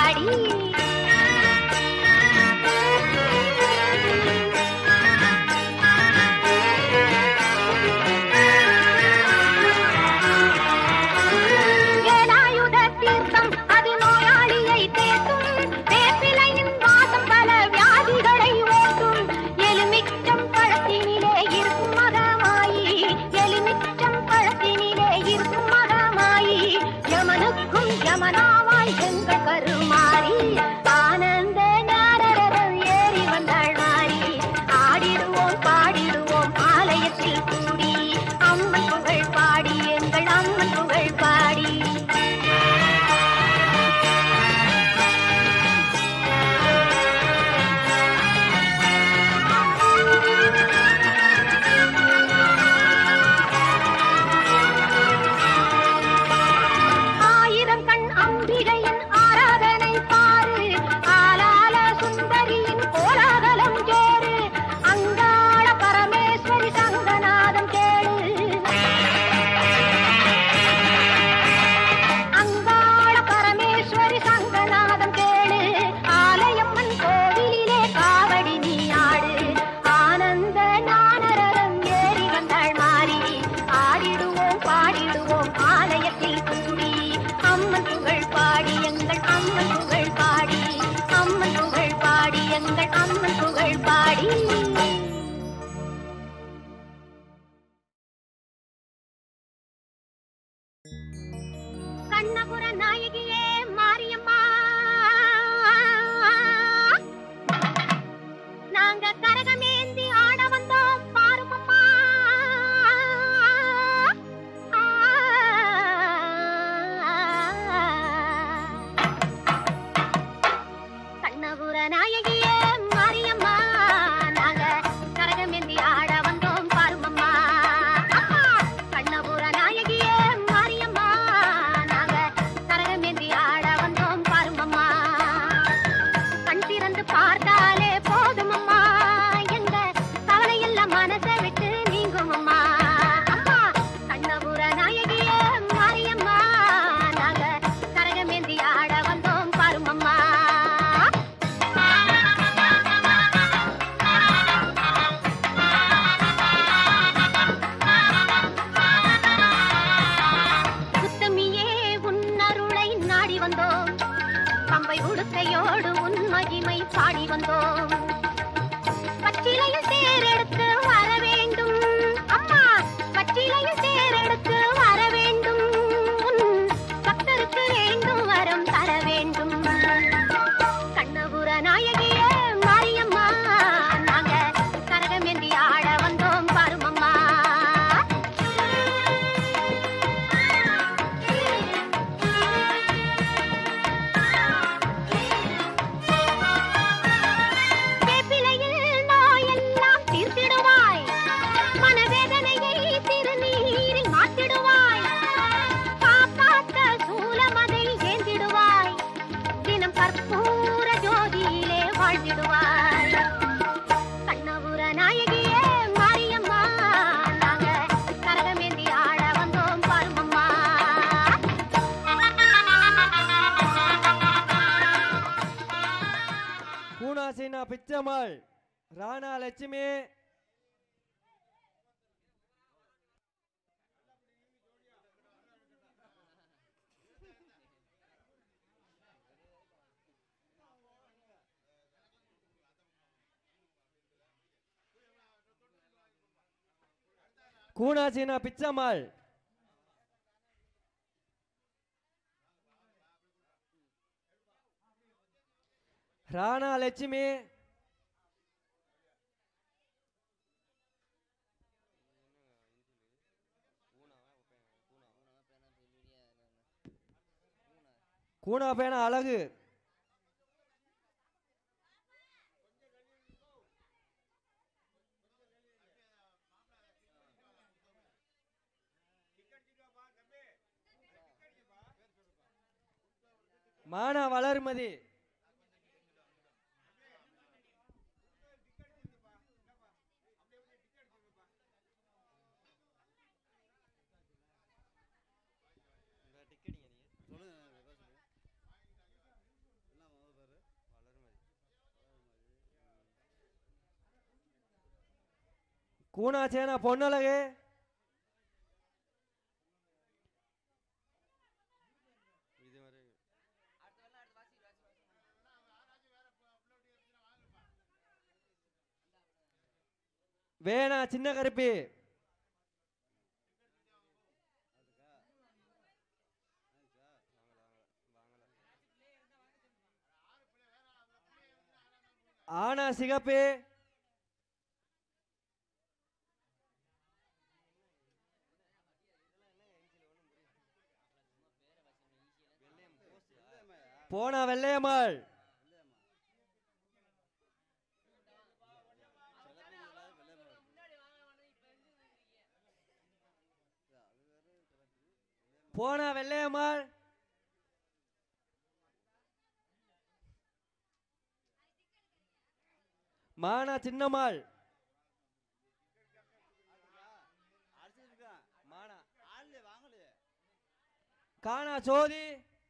பாடி வேலாயுத தீர்த்தம் அது நோயாளியை தேற்றும் வேப்பிலையின் வாசம் பல வியாதிகளை ஓட்டும் எலுமிச்சம் பழத்தினிலே இருக்கும் மகமாயி எலுமிச்சம் பழத்தினிலே இருக்கும் மகமாயி யமனுக்கும் யமனாவாய் எங்கள் கருமாறி ஆனந்த ஞானரதம் ஏறி வந்தாள் மாறி ஆடிடுவோம் பாடிடுவோம் ஆலயத்தில் கூடி அம்மன் புகழ் பாடி எங்கள் அம்மன் புகழ் பாடி ஆயிரம் கண் அம்பிகையின் ஆராதனை பாரு ஆலால சுந்தரியின் கோலாகலம் கேரு அங்காள பரமேஸ்வரி சங்கநாதம் கேளு அங்காள பரமேஸ்வரி சங்கநாதம் கேளு ஆலயம்மன் கோவிலிலே காவடி நீ ஆடு ஆனந்த ஞானரதம் ஏறி வந்தாள் மாறி ஆடிடுவோம் பாடிடுவோம் ஆலயத்தில் கூடி அம்மன் புகழ் பாடி எங்கள் அம்மன் புகழ் பாடி அம்மன் புகழ் பாடி எங்கள் அம்மன் புகழ் பாடி கண்ணபுர நாயகியே மாரியம்மா நாங்க கரகமேந்தி ஆட வந்தோம் பாருமம்மா கண்ணபுர நாயகியே மாரியம்மா நாங்க கரகமேந்தி ஆட வந்தோம் பாருமம்மா அம்மா கண்ணபுர நாயகியே மாரியம்மா நாங்க கரகமேந்தி ஆட வந்தோம் பாருமம்மா கண் திறந்து பார்த்தாலே போதும் அம்மா எங்க கவலையெல்லாம் மனசை விட்டு நீங்கும் அம்மா அம்மா கண்ணபுர நாயகியே மாரியம்மா நாங்க கரகமேந்தி ஆட வந்தோம் பாருமம்மா உத்தமியே உன் அருளை நாடி வந்தோம் பம்பை உடுக்கையோடு உன் மகிமை பாடி வந்தோம் பச்சிலையில் தேரெடுத்து வர வேண்டும் அம்மா பச்சிலையில் தேரெடுத்து வர வேண்டும் உன் பக்தருக்கு வேண்டும் வரம் தர வேண்டும் கண்ணபுர நாயகியே மாரியம்மா நாங்க கரகமேந்தி ஆட வந்தோம் பாருமம்மா வேப்பிலையில் நோயெல்லாம் தீர்த்திடுவாய் மனவேதனையை திருநீரில் மாற்றிடுவாய் காப்பாற்ற சூலமதை ஏந்திடுவாய் தினம் கற்பூர ஜோதியிலே வாழ்ந்திடுவாய் கண்ணபுர நாயகியே மாரியம்மா நாங்க கரகமேந்தி ஆட வந்தோம் பாருமம்மா கூணாசீனா பிச்சம்மாள் ராணா லட்சுமி கூணாசீனா பிச்சம்மாள் ராணா லட்சுமி கூணா பேனா அழகு மானா வளர்மதி கூணா சேனா பொன்னழகு வேணா சின்ன கருப்பி ஆனா சிகப்பு போனா வெள்ளையம்மாள் போனா வெள்ளையம்மாள் மானா சின்னம்மாள் மானா காணா சோதி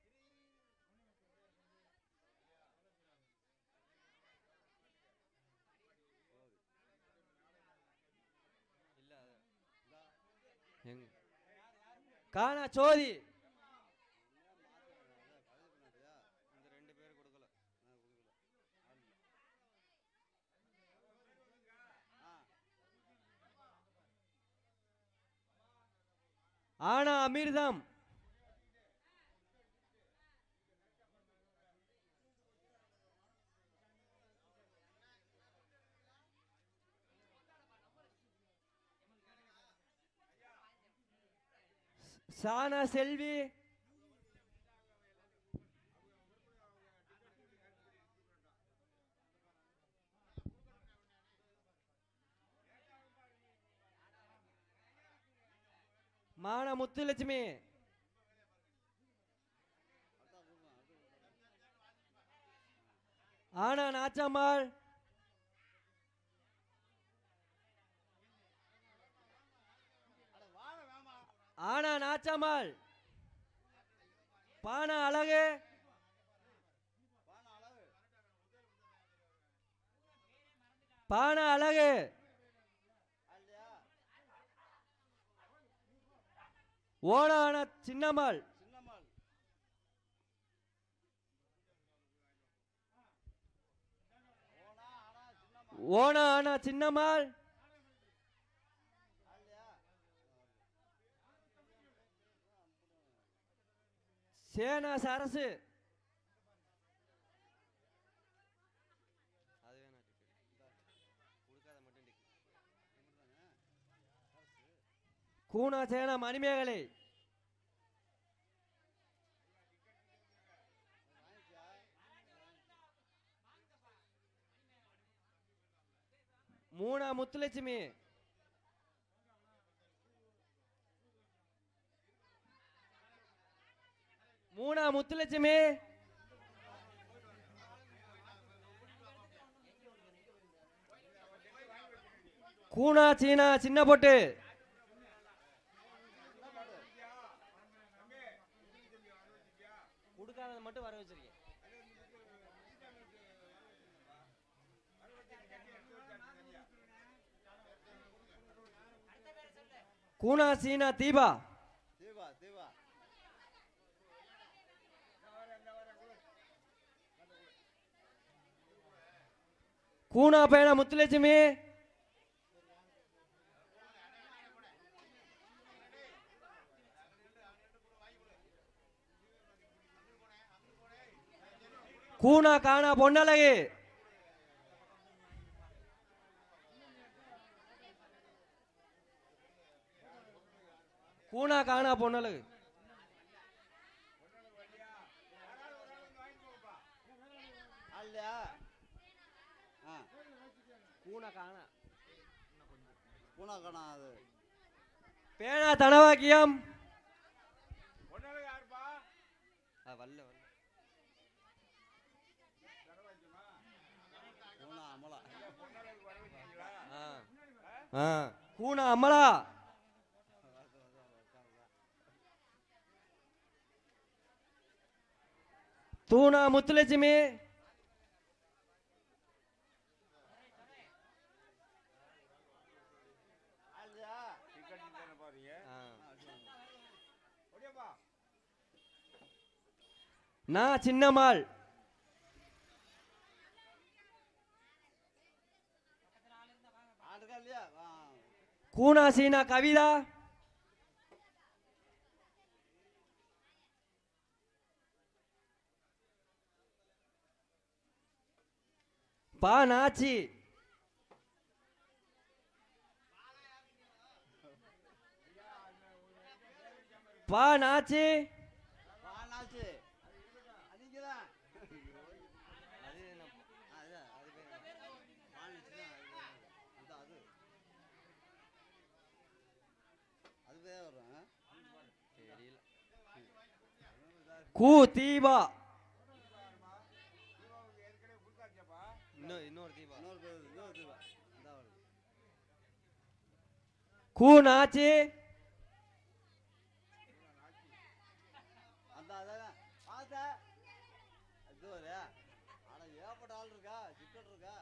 எங்க? காணா சோதி ஆனா அமிர்தம் சானா செல்வி மான முத்துலட்சுமி ஆனா நாச்சம்மாள் ஆனா நாச்சம்மாள் பானா அழகு பானா அழகு ஓனான சின்னம்மாள் ஓனா ஆனா சின்னம்மாள் சேனா சரசு கூனா சேனா மணிமேகலை மூணா முத்துலட்சுமி மூணா முத்துலட்சுமி கூனா சீனா சின்ன பொட்டு கொடுக்காதது மட்டும் வர வச்சிருக்கேன் கூனா சீனா தீபா தீபா தீபா கூனா பேனா முத்துலட்சுமி கூனா காணா பொன்னழகு கூனா காணா பொன்னழகு அல்லையா ஆ கூனா காணா பூனாக்கணா அது பேனா தனவாக்கியம் வல்ல வல்ல பூனா அமலா ஆ கூனா அம்மலா தூணா முத்துலட்சுமி நான் சின்னம்மாள் ஆள் இருக்கா இல்லையா ஆ. கூனா சீனா கவிதா பா நாச்சி பா நாச்சி வானாச்சு நீங்கதான் அதான், அது பேர் வாணிச்சுன்னா அது அந்த அது அது பேர் வரும் ஆ? கூ தீபா இன்னொரு இன்னொரு தீபா இன்னொரு பேர் இன்னொரு தீபா இந்த வருது கூ நாச்சி அந்த அதான் பார்த்தேன் இது ஒரு ஆனா ஏகப்பட்ட ஆள் இருக்கா சிக்கல் இருக்கா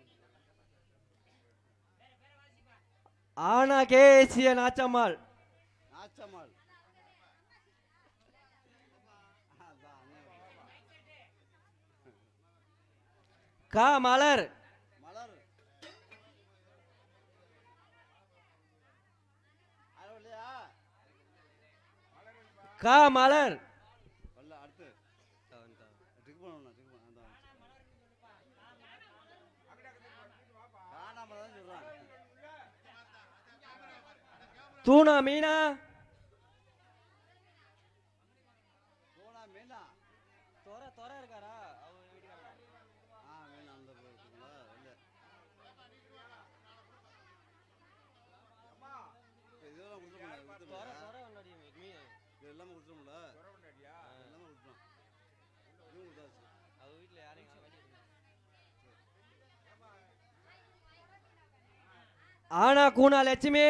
ஆனா கேசிய நாச்சம்மாள் நாச்சம்மாள் அதான் அண்ணன் கா மலர் மலர் அது இல்லையா கா மலர் வரல அடுத்து டிக் பண்ணணும் டிக் பண்ண அந்த காணாம தான் சொல்றான் தூணா மீனா போனா மீனா தொர தொர இருக்காரா ஆ மீனா அந்த இருக்குங்களா இல்ல இப்ப இதெல்லாம் கொடுத்துருமா கொடுத்துருமா இது எல்லாமே கொடுத்துருமில்ல எல்லாமே கொடுத்துரும் இதுவும் கொடுத்தாச்சு ஆனா கூனா லட்சுமி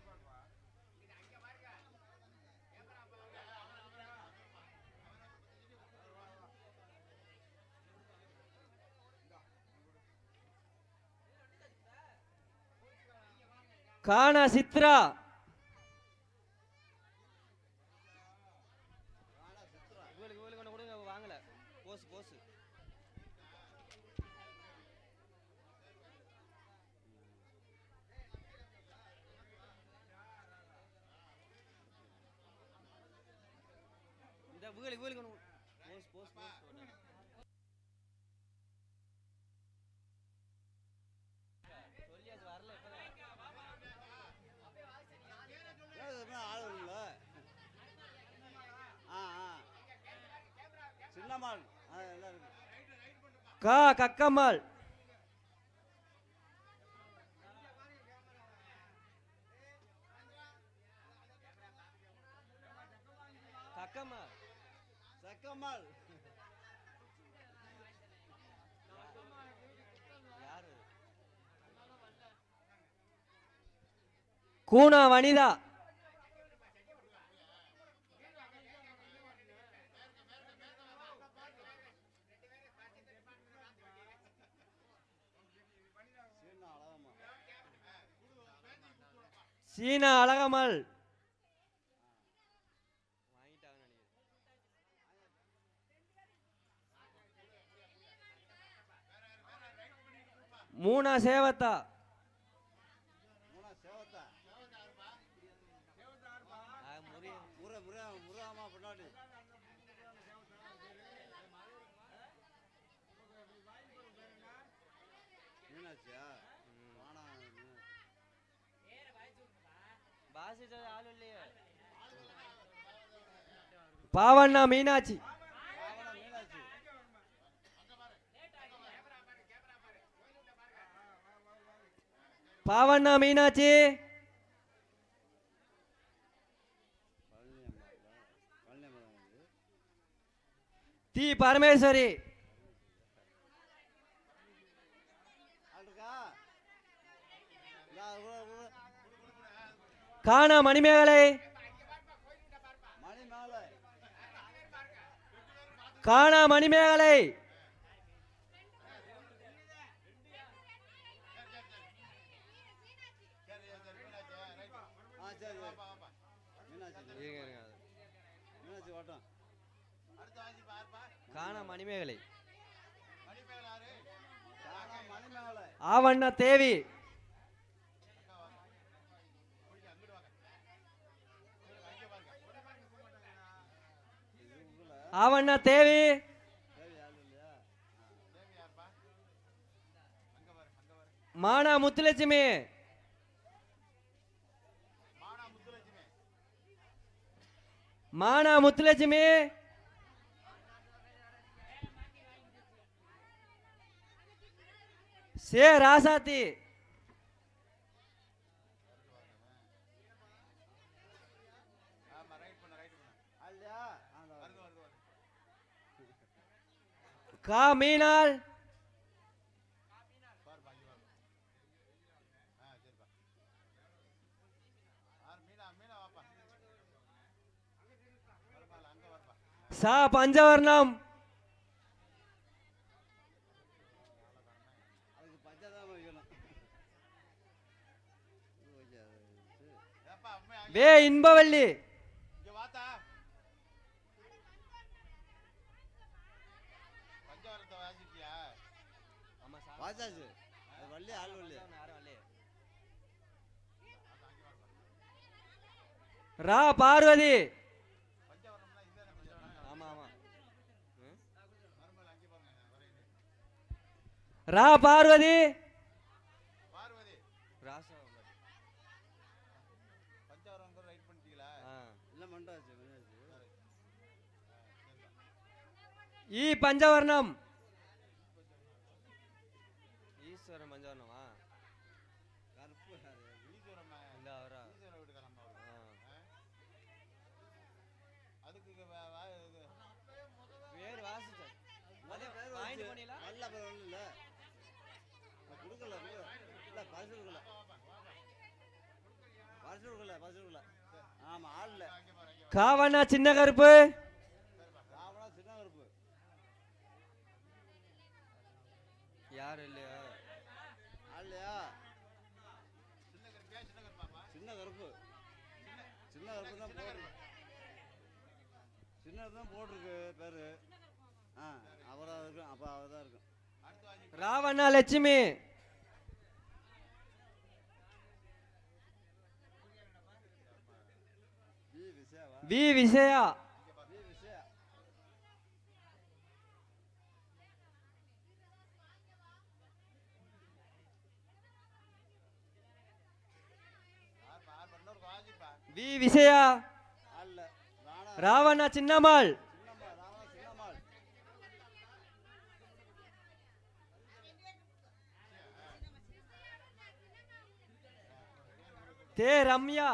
காணா சித்ரா வாங்கல போஸ் போஸ் இந்த வீலுக்கு வீலுக்கு போஸ் போஸ் போஸ் சொல்லியாச்சு வரல ஏன் இது மாதிரி ஆள் வருங்களா ஆ ஆ சின்னம்மாள் ஆ எல்லாம் இருக்கு கா கக்கம்மாள் கக்கம்மாள் சக்கம்மாள் யாரு கூனா வனிதா சீனா அழகம்மா சீனா அழகம்மாள் மூணா சேவத்தா மூணா சேவத்தா முறை முறை முருகாமா பின்னாடி மீனாட்சியா வானா பாவண்ணா மீனாட்சி பாவனா மீனாட்சி பாவண்ணா மீனாட்சி பழனியம்மா பழனியம்மா தான் இது தி பரமேஸ்வரி ஆள் இருக்கா இந்தா, அது கூட, கூட. காணா மணிமேகலை மணி மேலே காணா மணிமேகலை ஆ சரி சரி மீனாட்சி மீனாட்சி ஓட்டம் காணா மணிமேகலை காணா மணிமேகலை ஆவண்ண தேவி இது உங்களை ஆவண்ண தேவி தேவை யாரும் இல்லையா மானா முத்துலட்சுமி மானா முத்துலட்சுமி சே ராசாத்தி அல்லையா அந்த கா மீனாள் சா பஞ்சவர்ணம் அதுக்கு பச்சை தான் வைக்கணும் இது வைக்காது. சரி. வே இன்பவல்லி வாசாச்சு அது வள்ளி ஆள் வள்ளி ரா பார்வதி ஆமா ஆமா ம்? ரா பார்வதி ராசா ஆ. இல்லை மண்டாச்சு மண்டாச்சு ஈ பஞ்சவர்ணம் ஈஸ்வரன் பஞ்சவர்ணமா கருப்பு அது. இல்ல அவரா ஆ. பேர் வாசிச்சார் நல்ல பேர் வாங்கிட்டு வச்சு. போனீங்களா? நல்ல பேர் ஒண்ணும் இல்ல. நான் கொடுக்கல, கொடுக்கல. இல்ல, பரிசு கொடுக்கல. பரிசு கொடுக்கல, பரிசு கொடுக்கல. ஆமா, ஆள் இல்ல. காவண்ணா சின்ன கருப்பு ராவணா சின்ன கருப்பு. யாரு இல்லையா ஆள் இல்லையா? சின்ன கருப்பு. சின்ன கருப்பு தான் போட்டிருக்கு. சின்ன கருப்பு தான் போட்டிருக்கு பேரு ஆ அவரா இருக்கும் அப்ப அவர் தான் இருக்கும் ராவண்ணா லட்சுமி வி விசேவா வி விஜயா வி விசேயா வி விஜயா ஆள் இல்ல ராணா ராவண்ணா சின்னம்மாள் சின்னம்மா ராவணா சின்னம்மாள் தே ரம்யா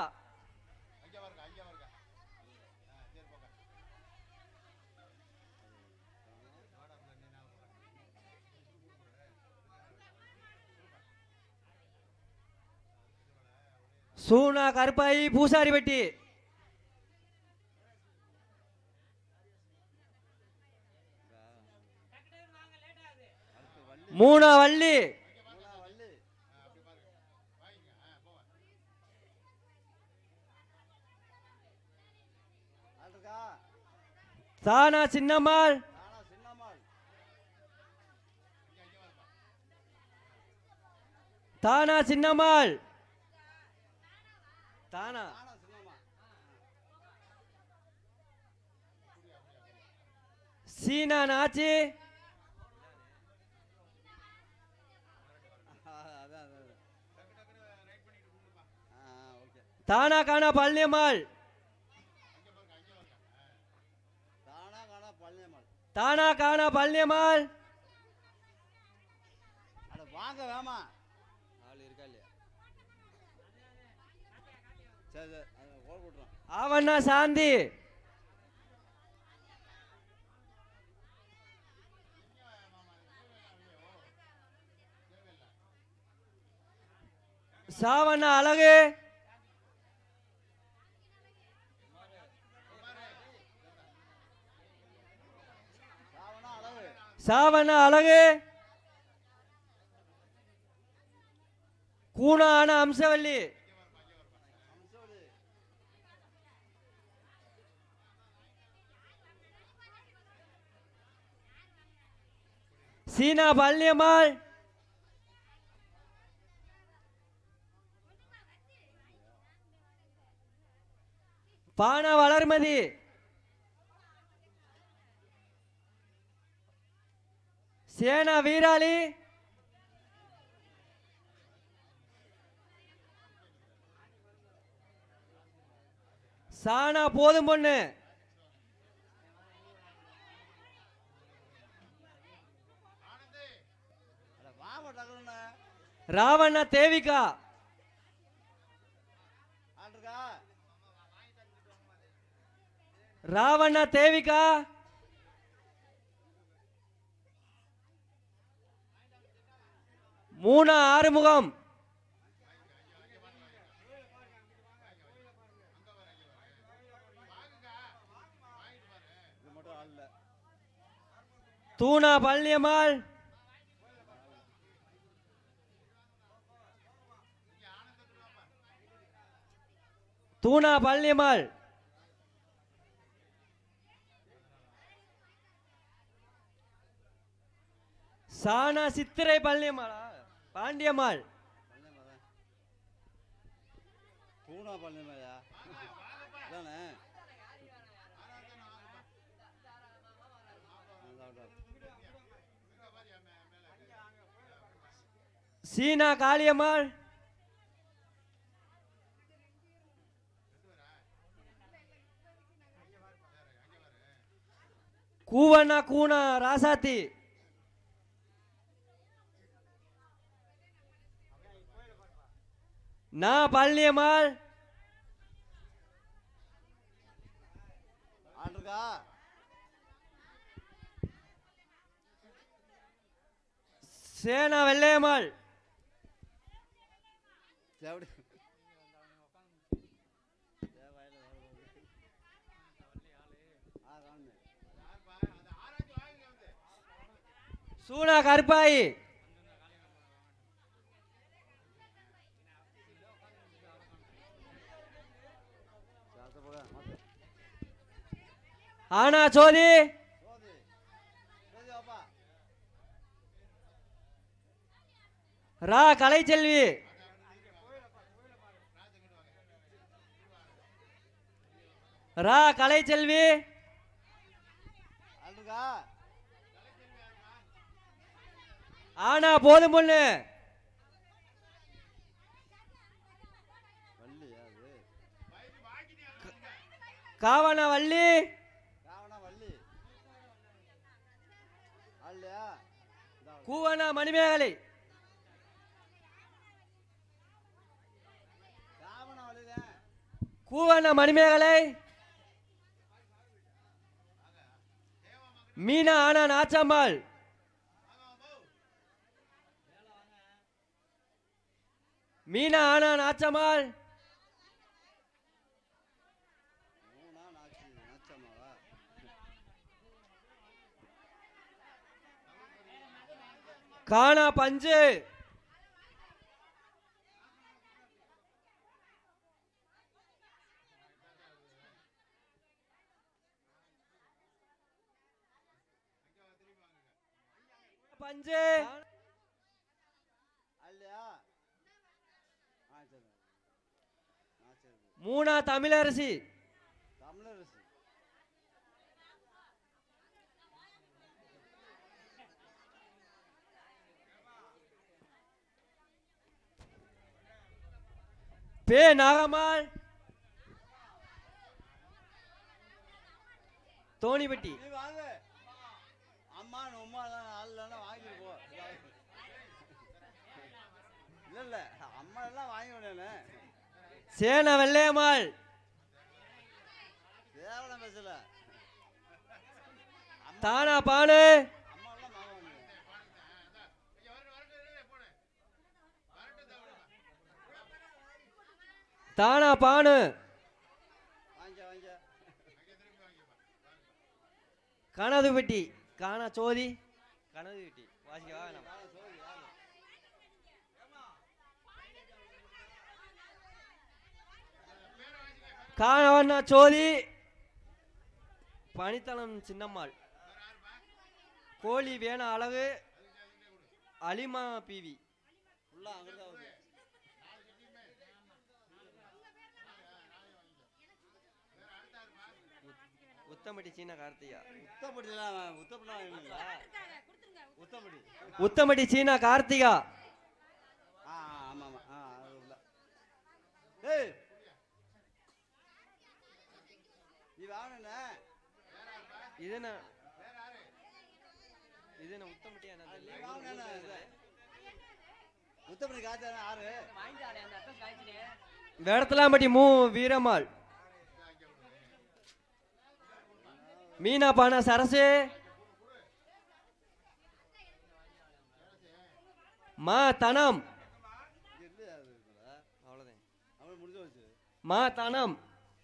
சூனா கருப்பாயி பூசாரி பெட்டி அடுத்து வள்ளி மூணா வள்ளி மூணா வள்ளி ஆள் இருக்கா தானா சின்னம்மாள் ராணா சின்னம்மாள் தானா சின்னம்மாள் தானா ராணா சின்னம்மா சீனா நாச்சி ஆ, அதான் அதான் அதான். ஆ ஓகே தானா காணா பழனியம்மாள் தானா காணா பழனியம்மாள் தானா காணா பழனியம்மாள் அட வாங்க வேமா ஆள் இருக்கா இல்லையா சரி சரி அதை கோல் போட்டுறோம் ஆவண்ணா சாந்தி சாவண்ணா அழகு ராவணா அழகு சாவண்ணா அழகு கூணான அம்சவல்லி அம்சோடு சீனா பழனியம்மாள் பானா வளர்மதி சேனா வீராளி சானா போதும் பொண்ணு அட வாமா டக்குன்னு ராவண்ணா தேவிகா ஆள் இருக்கா ராவண்ணா தேவிகா மூணா ஆறுமுகம் இது மட்டும் ஆள் இல்ல தூணா பழனியம்மாள் தூணா பழனியம்மாள் சானா சித்திரை பழனியம்மாளா பாண்டியம்மாள் பழனியம்மா தான் பூனா பழனியம்மாயா இதானே அதான், அதான். சீனா காளியம்மாள் கூவண்ணா கூனா ராசாத்தி நான் பழனியம்மாள் ஆள் இருக்கா சேனா வெள்ளையம்மாள் எப்படி ஆ காணுமே சூனா கருப்பாயி சாத்த போக மாத்து ஆனா சோதி சோதி சோதி வாப்பா ரா கலைச்செல்வி ரா கலைச்செல்வி ஆள் இருக்கா ஆனா போதும் பொண்ணு வள்ளியா அது காவனா வள்ளி ராவணா வள்ளி ஆள் இல்லையா இந்தா வள்ளி. கூவனா மணிமேகலை ராவணா வள்ளிதான் கூவனா மணிமேகலை மீனா ஆனா நாச்சாம்பாள் மீனா ஆனா நாச்சம்மாள் மூணா நாச்சு நாச்சம்மாவா காணா பஞ்சு பஞ்சு ஆள் இல்லையா ஆ சரி ஆ சரி மூணா தமிழரசி தமிழரசி பே நாகம்மாள் தோணிப்பட்டி நீ வாங்க அம்மா உம்மா எல்லாம் ஆள் இல்லைன்னா வாங்கிட்டு போ இல்ல இல்ல அம்மா எல்லாம் வாங்கி விடனே சேன வெள்ளையம்மாள் தேவலாம் பேசல தானா பானு அம்மா எல்லாம் வாங்க தானா பானு வாங்க வாங்க கனதுபட்டி காணா சோதி கனதுபட்டி வாசிக்க வேணாம் யாரு சோதி யாரு காணவண்ணா சோதி பனித்தளம் சின்னம்மாள் கோழி வேண அழகு அலிமா பிவி ஃபுல்லாக அங்கே தான் வருது உத்தமடி சீன கார்த்திகா உத்தப்படிலாம் உத்தப்படிலாம் வேணுங்களா உத்தப்படி உத்தமடி சீனா கார்த்திகா ஆ ஆ, ஆமா ஆமா ஆ அது உள்ள ஏய் நீ வாங்கண்ணே இது என்ன இது என்ன உத்தமட்டியா நீ வாங்கண்ணே இது உத்தப்படி காய்ச்சா ஆறு வேடத்தலாம்பட்டி மூ வீரம்மாள் மீனா பானா சரசு மா தனம் இங்க இல்லையா அது இதுல? அவ்வளோதான் அவன் முடிஞ்சு வச்சு மா தனம்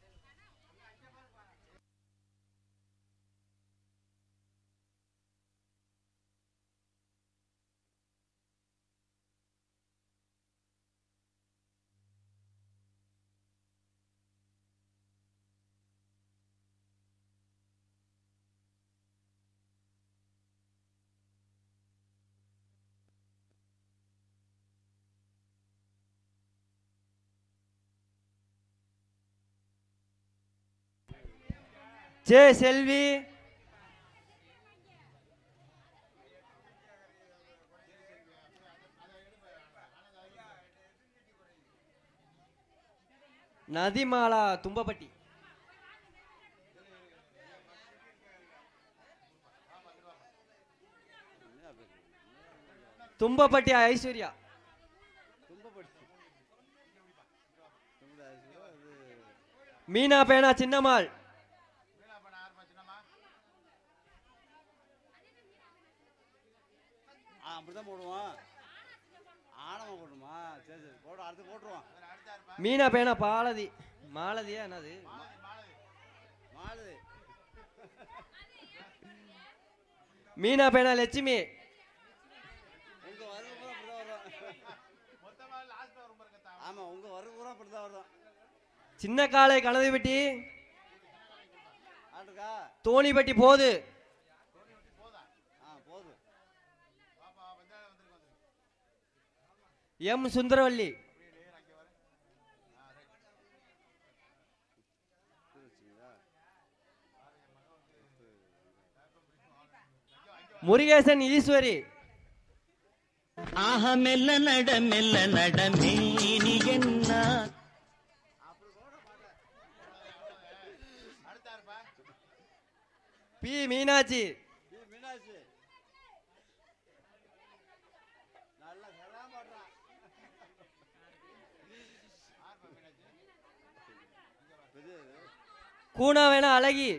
ஜே செல்வி நதிமாலா தும்பப்பட்டி என்ன பேசுறீங்க? தும்பப்பட்டி ஐஸ்வர்யா தும்பப்படி தும்பப்படி ஆயிடுச்சுல, அது மீனா பேனா சின்னம்மாள் ஆ அப்படிதான் போடுவோம் ஆணவம் போடணுமா சரி சரி போடுவோம் அடுத்து போட்டுருவோம் மீனா பேனா பாலதி மாலதியா என்னது மாடு மீனா பேனா லட்சுமி உங்க வரவு பூரா அப்படிதான் வரும் ஆமா உங்க வரவு பூரா அப்படிதான் வரும் சின்ன காளை கனதுப்பட்டி ஆட்டுக்கா தோணிப்பட்டி போது ஆ போதும் எம் சுந்தரவல்லி வச்சுங்களா முருகேசன் ஈஸ்வரி ஆஹ மெல்ல நட மெல்ல நட மேனி என்ன பி மீனாட்சி இது மீனாட்சி நல்லா செல்லாம் பாடுறான் பெரிய இது. கூனா வேணா அழகி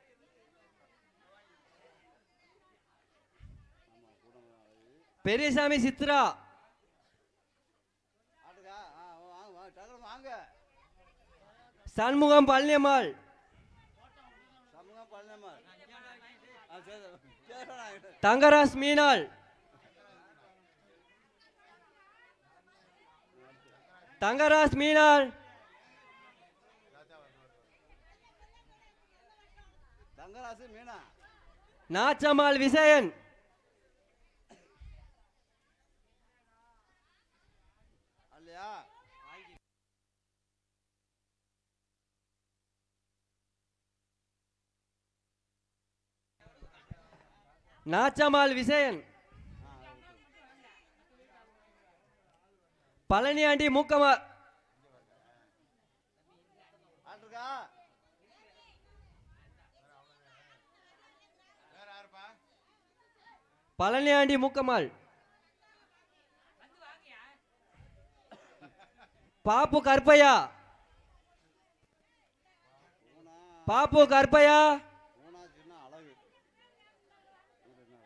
ஆமா கூடமா அழகு. பெரியசாமி சித்ரா ஆட்டுக்கா ஆ வாங்க வாங்க டக்குனு வாங்க சண்முகம் பழனியம்மாள் சமூகம் பழனியம்மா ஆ சரி சரி நான் தங்கராஜ் மீனாள் தங்கராஜ் மீனாள் தங்கராசு மீனா நாச்சம்மாள் விசயன் அல்லையா நாச்சம்மாள் விசயன் ஆ அதை விட்டுரு. பழனியாண்டி மூக்கமா ஆட்டுக்கா பழனியாண்டி மூக்கம்மாள் பாப்பு கற்பையா ஊனா பாப்பு கற்பையா ஊனா சின்ன அழகு இது என்ன?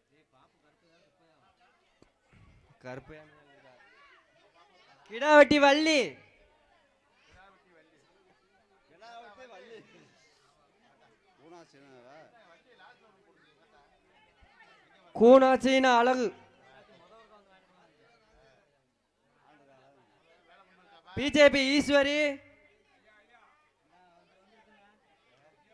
கற்பையா கிடாவட்டி வள்ளி கிடா விட்டு வள்ளி ஊனா சின்னவா கூனாச்சின அழகு பிஜேபி ஈஸ்வரி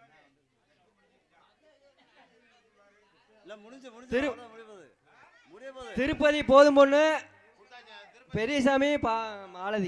இல்ல முடிஞ்சு முடிஞ்சு திரு- அவ்வளவுதான் முடிவது முடிய போகுது திருப்பதி போதும் பொண்ணு பெரியசாமி பா மாலதி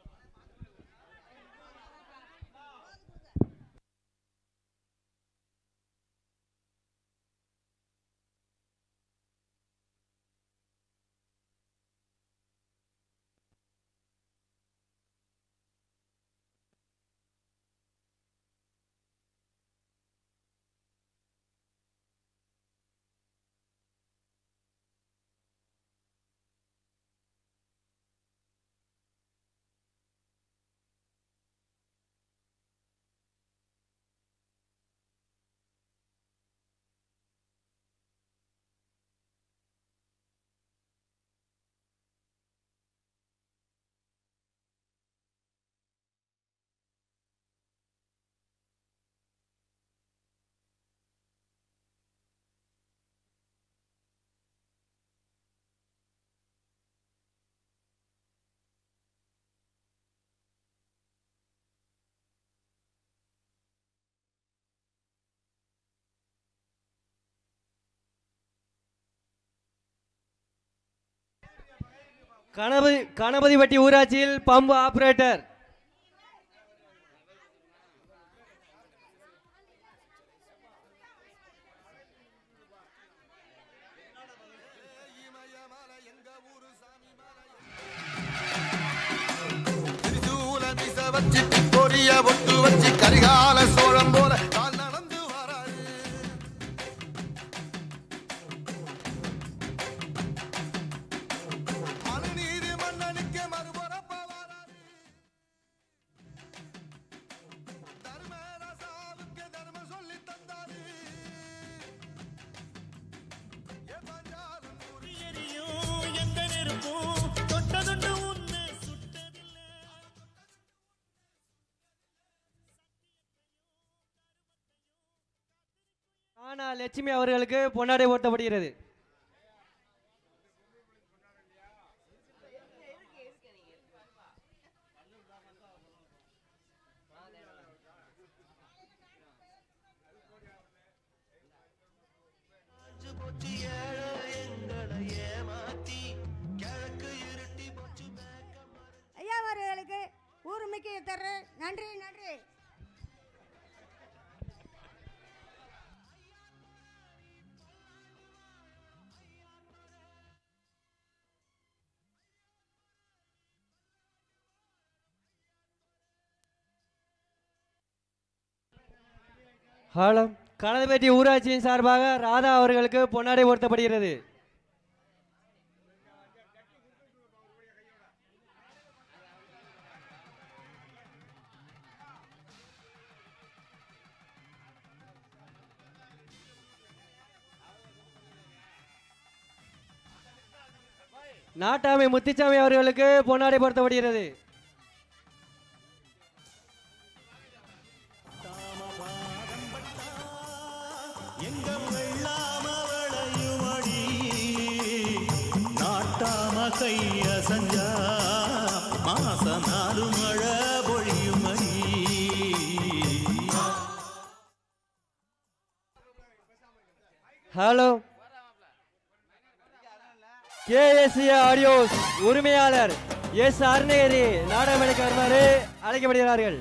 கணபதி கணபதிப்பட்டி ஊராட்சியில் பம்பு ஆபரேட்டர் திரிசூல மிச வச்சு பொரிய ஒட்டு வச்சு கரிகால சோழம் போல கால் நடந்து வராரு மனுநீதி மன்னனுக்கு மறுபுறப்ப வராரு தர்மராசாவுக்கு தர்மம் சொல்லி தந்தாரு ஏ பஞ்சாலம் ஊரு எரியும் எந்த நெருப்பும் தொட்டதுண்டு உன்னை சுட்டதில்லை ஆனா லட்சுமி அவர்களுக்கு பொன்னாடை ஓட்டப்படுகிறது ஐயா அவர்களுக்கு ஊருமிக்கு தர்ற நன்றி நன்றி ஹலோ கணபதி ஊராட்சியின் சார்பாக ராதா அவர்களுக்கு பொன்னாடை ஓட்டப்படுகிறது நாட்டாமை முத்துச்சாமி அவர்களுக்கு பொன்னாடை பொருத்தப்படுகிறது எங்கம் வெள்ளாம விளையுமடி நாட்டாம கைய சஞ்சா மாச நாலு மழை பொழியுமடி ஹலோ கேஎஸ்சி ஆடியோஸ் உரிமையாளர் எஸ் அருணகிரி நாடகமேடைக்கு வருமாறு அழைக்கப்படுகிறார்கள்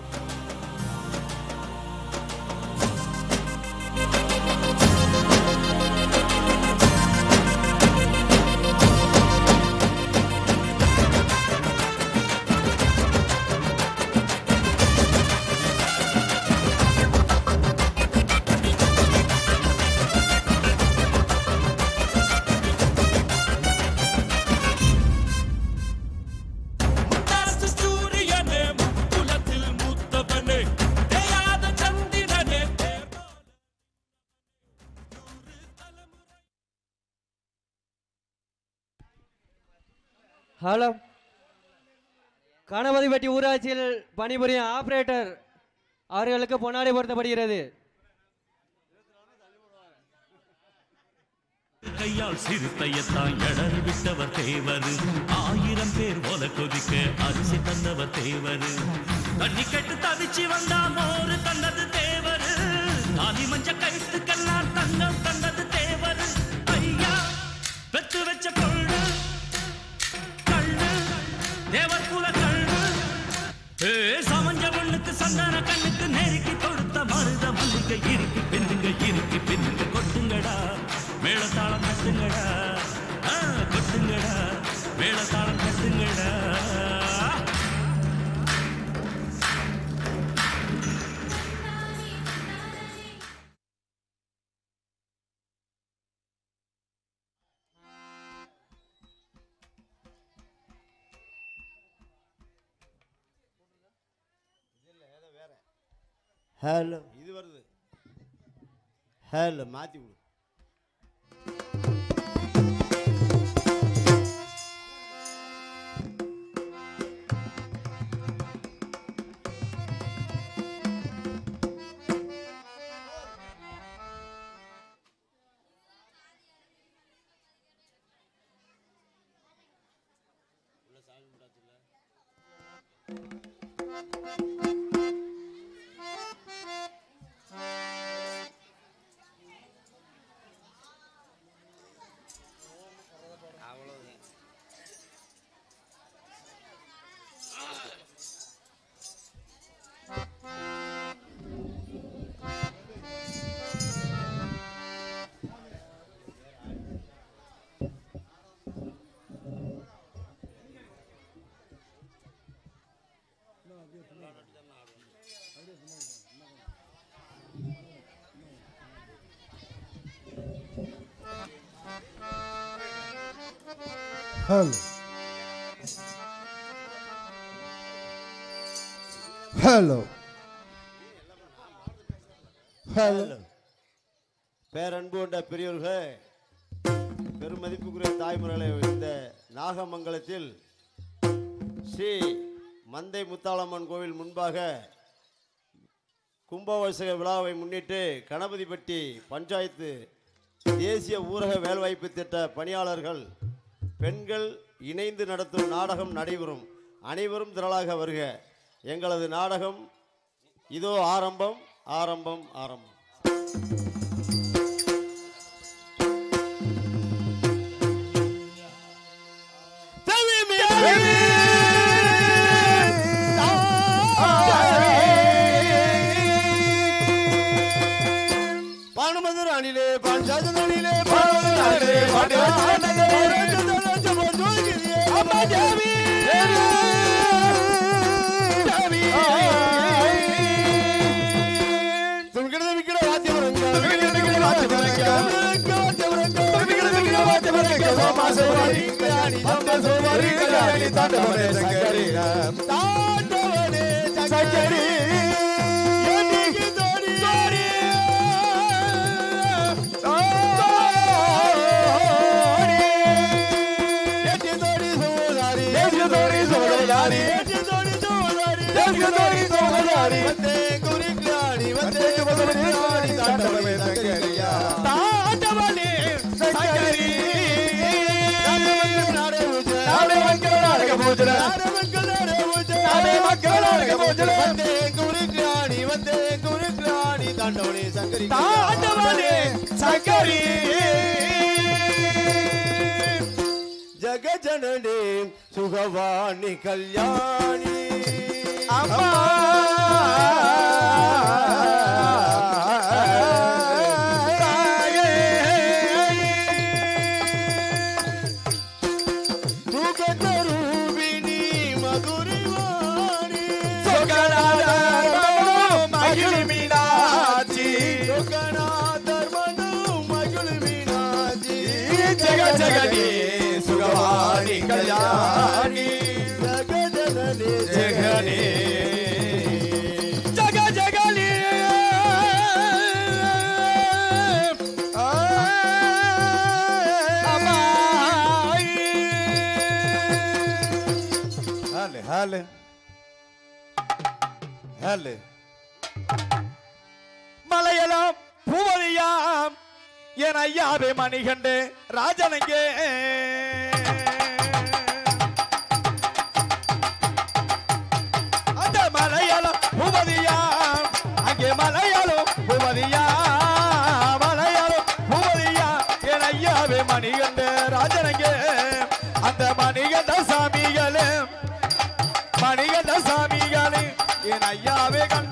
முத்தாசு சூரியனே முக்குலத்தில் மூத்தவனே தேயாத சந்திரனே தேர் போல ஹலோ கணபதிப்பட்டி ஊராட்சியில் பணிபுரியும் ஆபரேட்டர் அவர்களுக்கு பொன்னாடை பொருத்தப்படுகிறது கையால் சிறுத்தையத்தான் எடர் விட்டவர் தேவர் ஆயிரம் பேர் போல கொதிக்க அரிசி தந்தவர் தேவர் தண்ணி கெட்டு தவிச்சு வந்தா மோரு தந்தது தேவர் தாலி மஞ்ச கழுத்துக்கெல்லாம் தங்கம் தந்தது தேவர் ஐயா பெத்து வச்ச கொள்ள சந்தன கண்ணுக்கு நெருக்கி கொடுத்த மருத மல்லிகை இறுக்கி பின்னுங்க இறுக்கி பின்னுங்க கொட்டுங்கடா மேளதாளம் கட்டுங்கடா ஆ, கொட்டுங்கடா மேளதாளம் கட்டுங்கடா ஹலோ இது வருது ஹலோ மாத்தி விடு Hello. Hello. Hello. பேரன்பு கொண்ட பெரியவர்களே பெருமதிப்புக்குரிய தாய்மர்களே இந்த நாகமங்கலத்தில் ஸ்ரீ மந்தை முத்தாளம்மன் கோவில் முன்பாக கும்பாபிஷேக விழாவை முன்னிட்டு கணபதிப்பட்டி பஞ்சாயத்து தேசிய ஊரக வேலைவாய்ப்பு திட்ட பணியாளர்கள் பெண்கள் இணைந்து நடத்தும் நாடகம் நடைபெறும் அனைவரும் திரளாக வருக எங்களது நாடகம் இதோ ஆரம்பம் ஆரம்பம் ஆரம்பம் பானுமதுராணிலே பாஞ்சாதனிலே பானுமதுராணிலே ஜகஜனனே சுகவாணி கல்யாணி அம்மா சுகதரூபிணி மதுரிவாணி மகிழ் மீனாட்சி சுகநாதர் மனு மகிழ் மீனாட்சி ஜெக ஜெகனி சுகவாணி கல்யாணி ஜகஜனனி ஜெகனி ஜக ஜகனி Hale, hale. Hale. மலையலாம் பூவதியாம் என் ஐயாவே மணிகண்டு ராஜனங்கே அந்த மலையாளம் பூவதியாம் அங்கே மலையாளம் பூவதியா மலையாளம் பூவதியா என் ஐயாவே மணிகண்டு ராஜனங்கே அந்த மணிகண்ட சாமிகளே மணிகண்ட சாமிகளே என் ஐயாவே கண்ட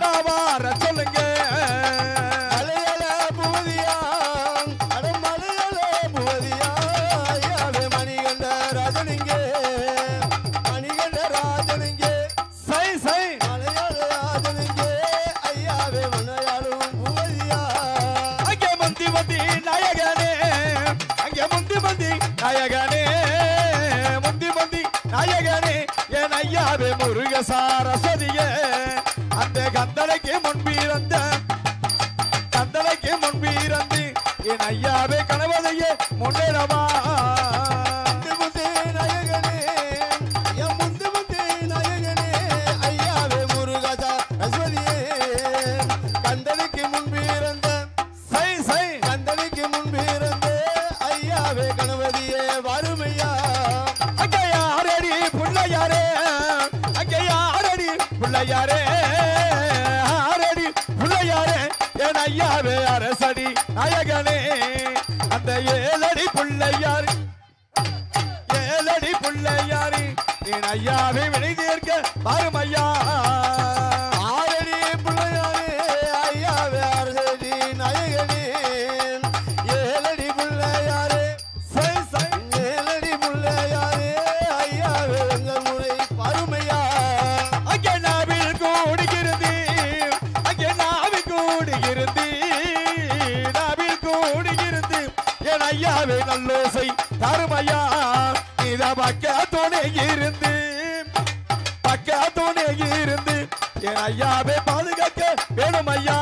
நாயகனே என் ஐயாவே முருக சாரஸ்வதியே அந்த கந்தளைக்கு முன்பிருந்த கந்தளைக்கு முன்பிருந்து என் ஐயாவே கணவதையே முன்னேறமா முந்தே நாயகனே என் முந்து முந்தே நாயகனே ஐயாவே முருகதா அஸ்வதியே கந்தனுக்கு முன்பிருந்த சை சை கந்தனுக்கு முன்பிருந்த ஐயாவே கணபதியே வறுமையா அங்கே யாரடி புள்ளையாரே அங்கே யாரடி புள்ளையாரே ஆரடி புள்ளையாரே என் ஐயாவே அரசடி நாயகனே அந்த ஏழடி புள்ளையார் ஏழடி புள்ளையாரி என் ஐயாவை வினை தீர்க்க பாரும் ஐயா ஆரடி பிள்ளையாரே ஐயாவே அரசடி நாயகனே ஏழடி பிள்ளையாரே சை சை ஏழடி பிள்ளையாரே ஐயாவே எங்கள் முறை பருமையா அங்கே நாவில் கூடுகிறது அங்கே நாவில் கூடுகிறது நாவில் கூடுகிறது என் ஐயாவே நல்லோசை தருமையா இத பக்க துணை இருந்து பக்க துணை இருந்து என் ஐயாவே பாதுகாக்க வேணும் ஐயா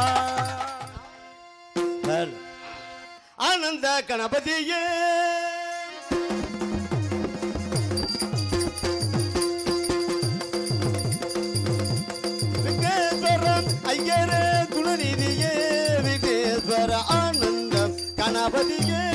ஆனந்த கணபதியே விக்னேஸ்வரன் ஐயரே குலநிதியே விக்னேஸ்வர ஆனந்த கணபதியே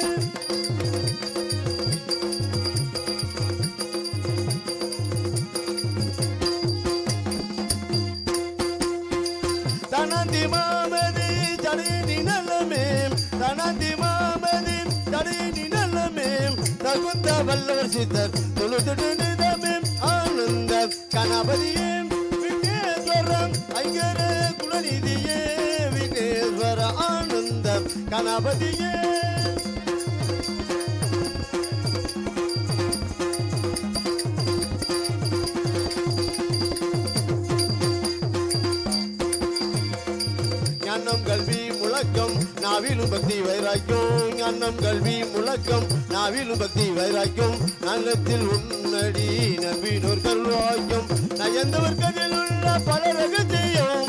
தனந்தி மாமதி ஜடேனி நல்லமே தனந்தி மாமதி ஜடேனி நல்லமே தகுந்த வல்லவர் சித்தர் தொழுதுடு நிதமே ஆனந்த கணபதியே விக்னேஸ்வரம் ஐயர குலநிதியே விக்னேஸ்வர ஆனந்த கணபதியே ஞானம் கல்வி முழக்கம் நாவிலும் பக்தி வைராக்கியம் ஞானம் கல்வி முழக்கம் நாவிலும் பக்தி வைராக்கியம் நல்லத்தில் உன்னடி நம்பினோர் கல்வாக்கியம் நயந்தவர் கதில் உள்ள பல ரகத்தையும்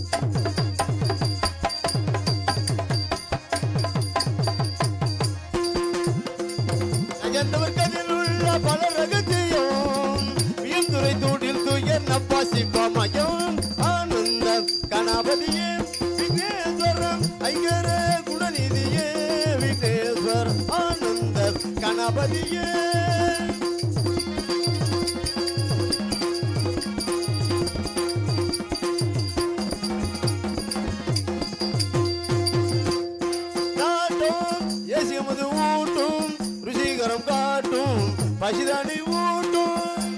நயந்தவர் கதில் உள்ள பல ரகத்தையும் வியந்துரை தூடில் துயர் நப்பாசிப்பமயம் ஆனந்த கணபதியே விக்னேஸ்வரம் ஐங்கர குணநிதியே விக்னேஸ்வர் ஆனந்த கணபதியே நாட்டும் ஏசியமது ஊட்டும் ருசிகரம் காட்டும் பசிதானி ஊட்டும்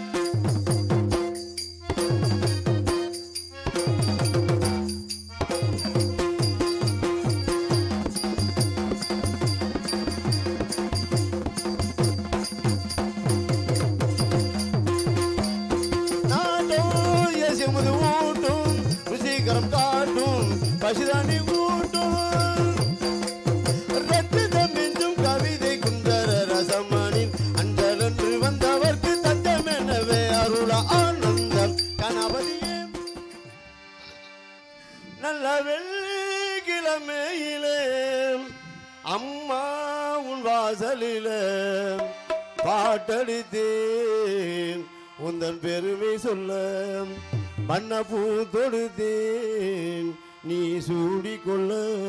நாட்டும் ஏசியமது ஊட்டும் ருசிகரம் காட்டும் பசிதானி ஊட்டும் ரத்தினம் என்றும் கவிதை குந்தர ரசமணின் அஞ்சலன்று வந்தவர்க்கு தத்தமெனவே அருள ஆனந்தம் கணபதியே நல்ல வெள்ளிக்கிழமையிலே அம்மா உன் வாசலிலே பாட்டடித்தேன் உந்தன் பெருமை சொல்ல வண்ண பூ தொடுத்தேன் நீ சூடிக்கொள்ள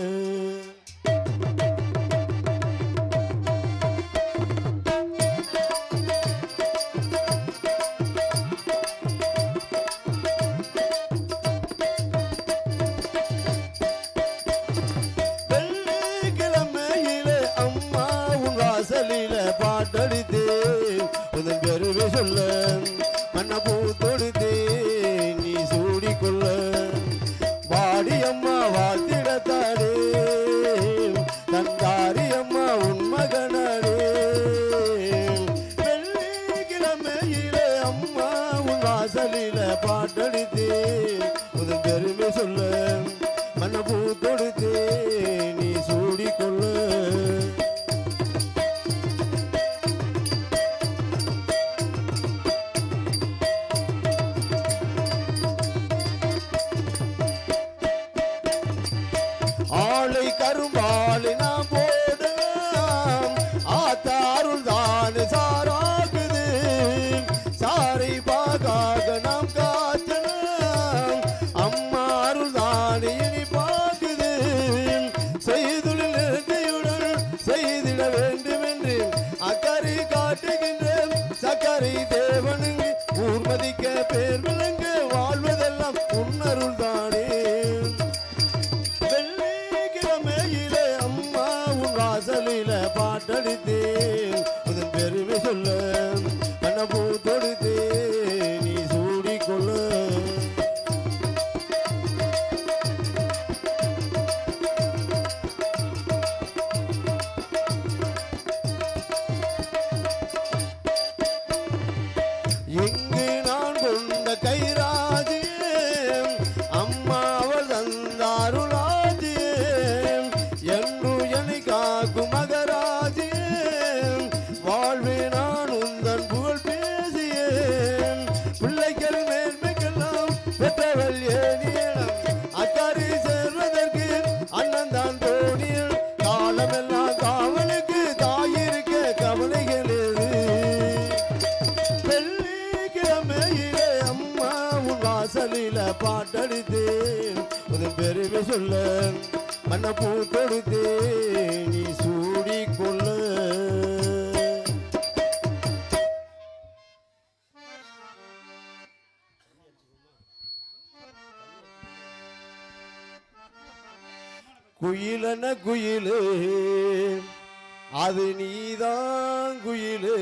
வெள்ளிக்கிழமையிலே அம்மா உன் வாசலில பாட்டடித்தே உதன் பெருமை சொல்ல மன்ன பூ தொடுத்தே நீ சூடிக்கொள்ள வாடி அம்மா வாழ்த்திடத்தாடே தந்தாரி அம்மா உன் மகனாடே வெள்ளிக்கிழமையிலே அம்மா உன் வாசலில பாட்டடித்தே உதன் பெருமை சொல்ல மன்ன பூ தொடுத்தே நீ சூடிக்கொள்ள சக்கரை தேவனுங்கு ஊர்மதிக்க பேர் விளங்கு வாழ்வதெல்லாம் உன்னருள் தானே வெள்ளிக்கிழமையிலே அம்மா உன் வாசலில பாட்டடித்தேன் உதன் பெருமை சொல்ல கண்ணபூ தொடுத்தே நீ சூடிக்கொள்ள எங்கு நான் கொண்ட கைராஜியே அம்மா அவள் தந்தாருளாஜியே என்று என்னை காக்கும் மகராஜியே வாழ்வே நான் உந்தன் புகழ் பேசியேன் பிள்ளைகள் மேன்மைக்கெல்லாம் பெற்றவள் ஏனியனம் அக்கறை சேர்வதற்கு அண்ணன் தான் தோணியல் காலமெல்லாம் காவலுக்கு தாயிருக்க கவலைகள் ஏது வெள்ளிக்கிழமையிலே அம்மா உன் வாசலில பாட்டடித்தேன் உன் பெருமை சொல்ல மன்ன பூ தொடுத்தேன் நீ சூடிக்கொள்ள குயிலன குயிலே அது நீதான் குயிலே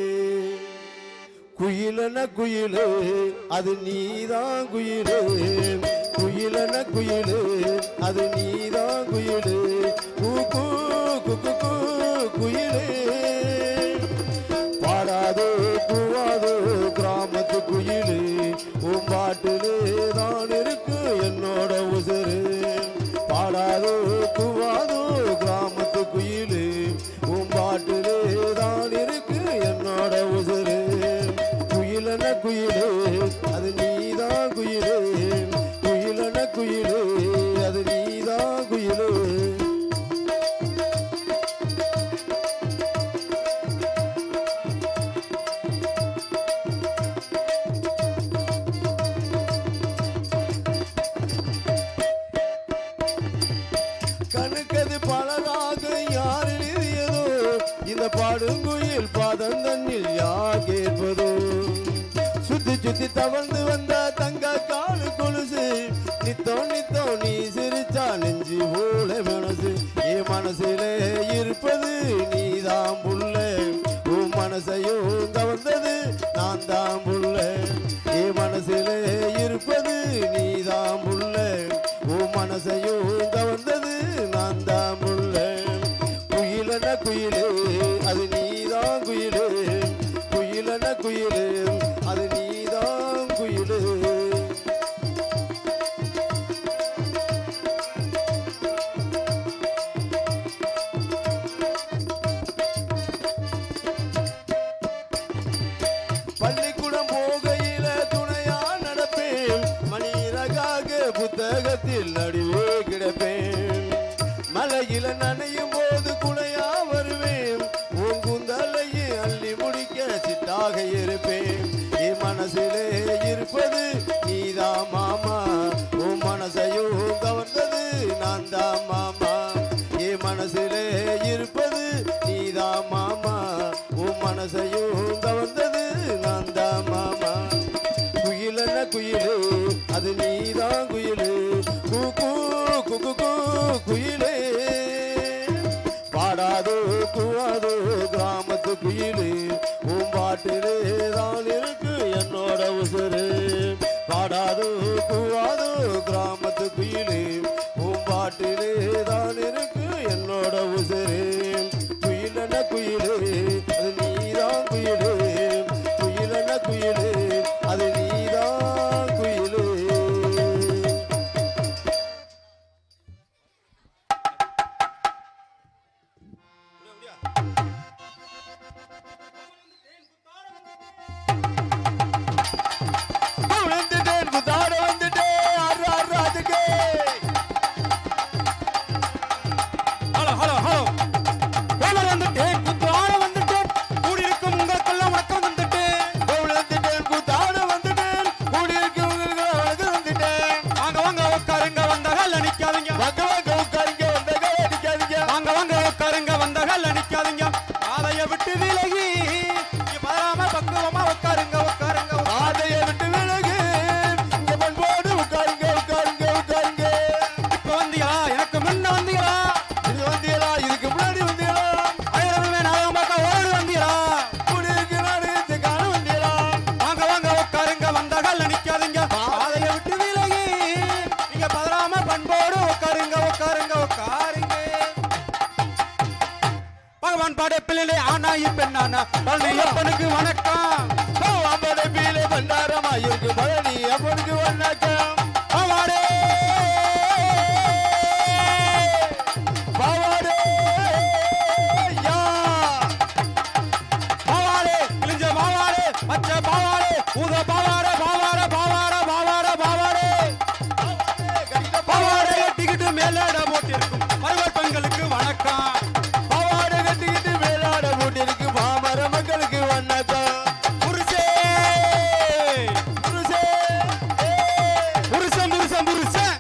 குயிலன குயிலே அது நீதான் குயிலே குயிலன குயிலே அது நீதான் குயிலே கூ கூ கு கு கு குயிலே பாடாதோ கூவாதோ கிராமத்து குயிலே உம்பாட்டிலே தான் இருக்கு என்னோட உசுரு பாடாதோ கூவாதோ கிராமத்து குயிலே உம்பாட்டிலே தான் இருக்கு என்னோட உசுரு குயிலன குயிலே அது நீதான் குயிலே குயிலன குயிலே அது நீதான் குயிலே கணக்கது பலராக யார் எழுதியதோ இந்த பாடுங்குயில் பாதம் தன்னில் யார் கேட்பதோ சுத்தி சுத்தி தவழ்ந்து வந்த தங்க காலு கொலுசு நித்தோ நித்தோ நீ சிரிச்சா நெஞ்சு போல மனசு ஏ மனசிலே இருப்பது நீதான் புள்ள உன் மனசையும் கவர்ந்தது நான் தான் புள்ள ஏ மனசிலே இருப்பது நீதான் புள்ள உன் மனசையும் கவர்ந்தது நான் தான் புள்ள குயிலன குயிலே அது நீதான் குயிலே குயிலன குயிலே அது நீதான் குயிலே பள்ளிக்கூடம் போகையில துணையா நடப்பேன் மணிரகாக புத்தகத்தில் நடுவே கிடப்பேன் மலையில நனையும் போது குடையா வருவேன் உன் குந்தலையை அள்ளி முடிக்க சிட்டாக இருப்பேன் என் மனசிலே இருப்பது நீதான் மாமா உன் மனசையும் கவர்ந்தது நான் தான் மாமா என் மனசிலே இருப்பது நீதான் மாமா உன் மனசையும் கவர்ந்தது நான் தான் மாமா குயிலன குயிலே அது நீதான் குயிலே கூ கூ கு கு கு குயிலே பாடாதோ கூவாதோ கிராமத்து குயிலே பூம்பாட்டிலே தான் இருக்கு என்னோட உசுரு பாடாதோ கூவாதோ கிராமத்து குயிலே பூம்பாட்டிலே தான் இருக்கு என்னோட உசுரு குயிலன குயிலே அது நீதான் குயிலே குயிலன குயிலே அது நீதான் குயிலே மெதுவமா உட்காருங்க உட்காருங்க பாதையை விட்டு விலகு இங்க பண்போடு உட்காருங்க உட்காருங்க உட்காருங்க இப்ப வந்தீங்களா எனக்கு முன்ன வந்தீங்களா இது வந்தீங்களா இதுக்கு முன்னாடி வந்தீங்களா அழகமே நாயகம் பார்க்க ஓடி வந்தீங்களா குடியிருக்கு நாடகத்தை காண வந்தீங்களா வாங்க வாங்க உட்காருங்க வந்த கால நிக்காதீங்க பாதையை விட்டு விலகி நீங்க பதறாம பண்போடு உட்காருங்க உட்காருங்க உட்காருங்க பகவான் பாட பிள்ளைலே ஆனாயி பெண்ணானா பழனி அப்பனுக்கு வணக்கம் அம்மனை பீலே பண்டாரமா இருக்கு பழனி அப்பனுக்கு வணக்கம் பாவாடே பாவாடே யா பாவாடே கிழிஞ்ச பாவாடே பச்சை பாவாடே ஊத பாவாடே பாவாடே பாவாடே பாவாடே பாவாடே பாவாடை கட்டிக்கிட்டு மேலாட போட்டிருக்கும் பருவ பெண்களுக்கு வணக்கம் பாவாடை கட்டிக்கிட்டு மேலாட போட்டிருக்கு பாமர மக்களுக்கு வணக்கம் புருஷே புருஷே புருஷன் புருஷன் புருஷன்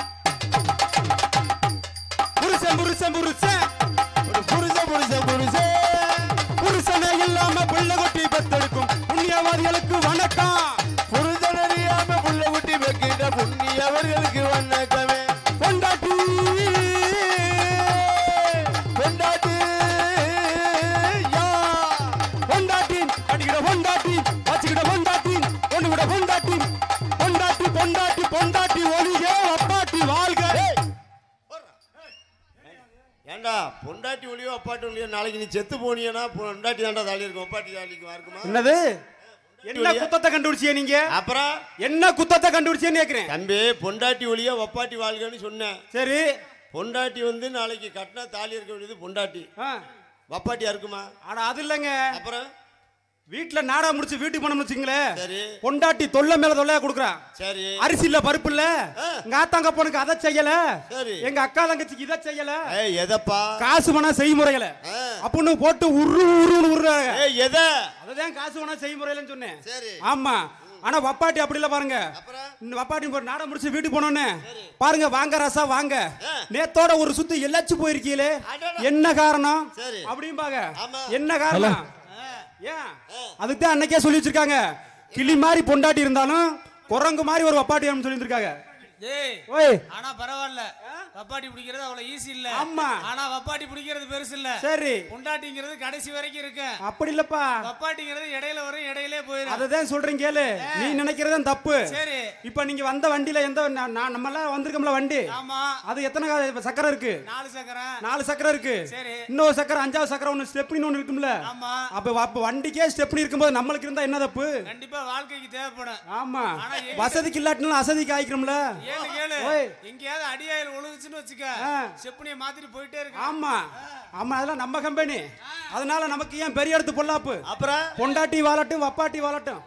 புருஷன் புருஷன் புருஷன் ஒரு புருஷ புருஷ புருஷே புருஷனே இல்லாம பிள்ளை கொட்டி பெத்தெடுக்கும் புண்ணியவாதிகளுக்கு வணக்கம் புருஷன் அறியாம புள்ள குட்டி வைக்கின்ற புண்ணியவர்களுக்கு வணக்கமே பொண்டாட்டி கொண்டாட்டு யா பொண்டாட்டி அடிக்கிற பொண்டாட்டி வச்சுக்கிட பொண்டாட்டி ஒண்ணு விட பொண்டாட்டி பொண்டாட்டி பொண்டாட்டி பொண்டாட்டி ஒளிக அப்பாட்டி வாழ்க ஏண்டா பொண்டாட்டி ஒளியோ அப்பாட்டி ஒளியோ நாளைக்கு நீ செத்து போனியனா பொண்டாட்டி தாண்டா தாலி இருக்கும் அப்பாட்டி தாலிக்கு இருக்குமா என்னது என்ன குத்தத்தை கண்டுபிடிச்சிய நீங்க அப்புறம் என்ன குத்தத்தை கண்டுபிடிச்சேன்னு கேக்குறேன் தம்பி பொண்டாட்டி ஒளியோ ஒப்பாட்டி வாழ்கன்னு சொன்னேன் சரி பொண்டாட்டி வந்து நாளைக்கு கட்டினா தாலி இருக்க வேண்டியது பொண்டாட்டி ஆ. வப்பாட்டியா இருக்குமா ஆனா அது இல்லைங்க அப்புறம் வீட்டுல நாடா முடிச்சு வீட்டுக்கு போனோம்னு வச்சுங்களேன் சரி பொண்டாட்டி தொல்லை மேல தொல்லையா கொடுக்குறான் சரி அரிசி இல்ல பருப்பு இல்ல ஆ. எங்க ஆத்தாங்க பொண்ணுக்கு அதை செய்யல சரி. எங்க அக்கா தங்கச்சிக்கு இதை செய்யல ஏய் எதப்பா காசு பணம் செய்முறைகள ஆ. அப்படின்னு போட்டு உரு உருன்னு உருறாங்க ஏய் எத அதுதான் காசு பணம் செய்முறையிலன்னு சொன்னேன் சரி ஆமா ஆனா வப்பாட்டி அப்படி இல்ல பாருங்க அப்புறம் இந்த வப்பாட்டி ஒரு நாடா முடிச்சு வீட்டுக்கு போனோன்னு பாருங்க வாங்க ரசா வாங்க ஆ. நேத்தோட ஒரு சுத்து எல்லாச்சு போயிருக்கீங்களே அடடா. என்ன காரணம் சரி. அப்படிம்பாங்க ஆமா. என்ன காரணம் ஏன் அதுக்கு தான் அன்னைக்கே சொல்லி வச்சிருக்காங்க கிளி மாதிரி பொண்டாட்டி இருந்தாலும் குரங்கு மாதிரி ஒரு வப்பாட்டி வேணும்னு சொல்லி இருக்காங்க ஏய் ஓய் ஆனா பரவாயில்ல வப்பாட்டி பிடிக்கிறது அவ்வளவு ஈஸி இல்ல ஆமா. ஆனா வப்பாட்டி பிடிக்கிறது பெருசு இல்ல சரி பொண்டாட்டிங்கிறது கடைசி வரைக்கும் இருக்கு அப்படி இல்லப்பா வப்பாட்டிங்கிறது இடையில வரும் இடையிலே போயிடும் அததான் சொல்றேன் கேளு நீ நினைக்கிறதும் தப்பு சரி இப்ப நீங்க வந்த வண்டியில எந்த நான் நான் நம்ம எல்லாம் வந்திருக்கோம்ல வண்டி ஆமா அது எத்தனை கா- சக்கரம் இருக்கு நாலு சக்கரம் நாலு சக்கரம் இருக்கு சரி. இன்னொரு சக்கரம் அஞ்சாவது சக்கரம் ஒண்ணு ஸ்டெப்னி ஒண்ணு இருக்கும்ல ஆமா அப்ப அப்ப வண்டிக்கே ஸ்டெப்னி இருக்கும்போது நம்மளுக்கு இருந்தா என்ன தப்பு கண்டிப்பா வாழ்க்கைக்கு தேவைப்படும் ஆமா ஆனா எங்க- வசதிக்கு இல்லாட்டினாலும் அசதிக்கு ஆயிக்கிறோம்ல ஏன்னு கேளு ஓய். எங்கேயாவது அடியாயில் ஒழுகுச்சுன்னு வச்சுக்க ஆ. செப்பனியை மாத்திட்டு போயிட்டே இருக்கு ஆமா ஆமா அதெல்லாம் நம்ம கம்பெனி அதனால நமக்கு ஏன் பெரிய இடத்து பொல்லாப்பு அப்புறம் பொண்டாட்டி வாழட்டும் வப்பாட்டி வாழட்டும்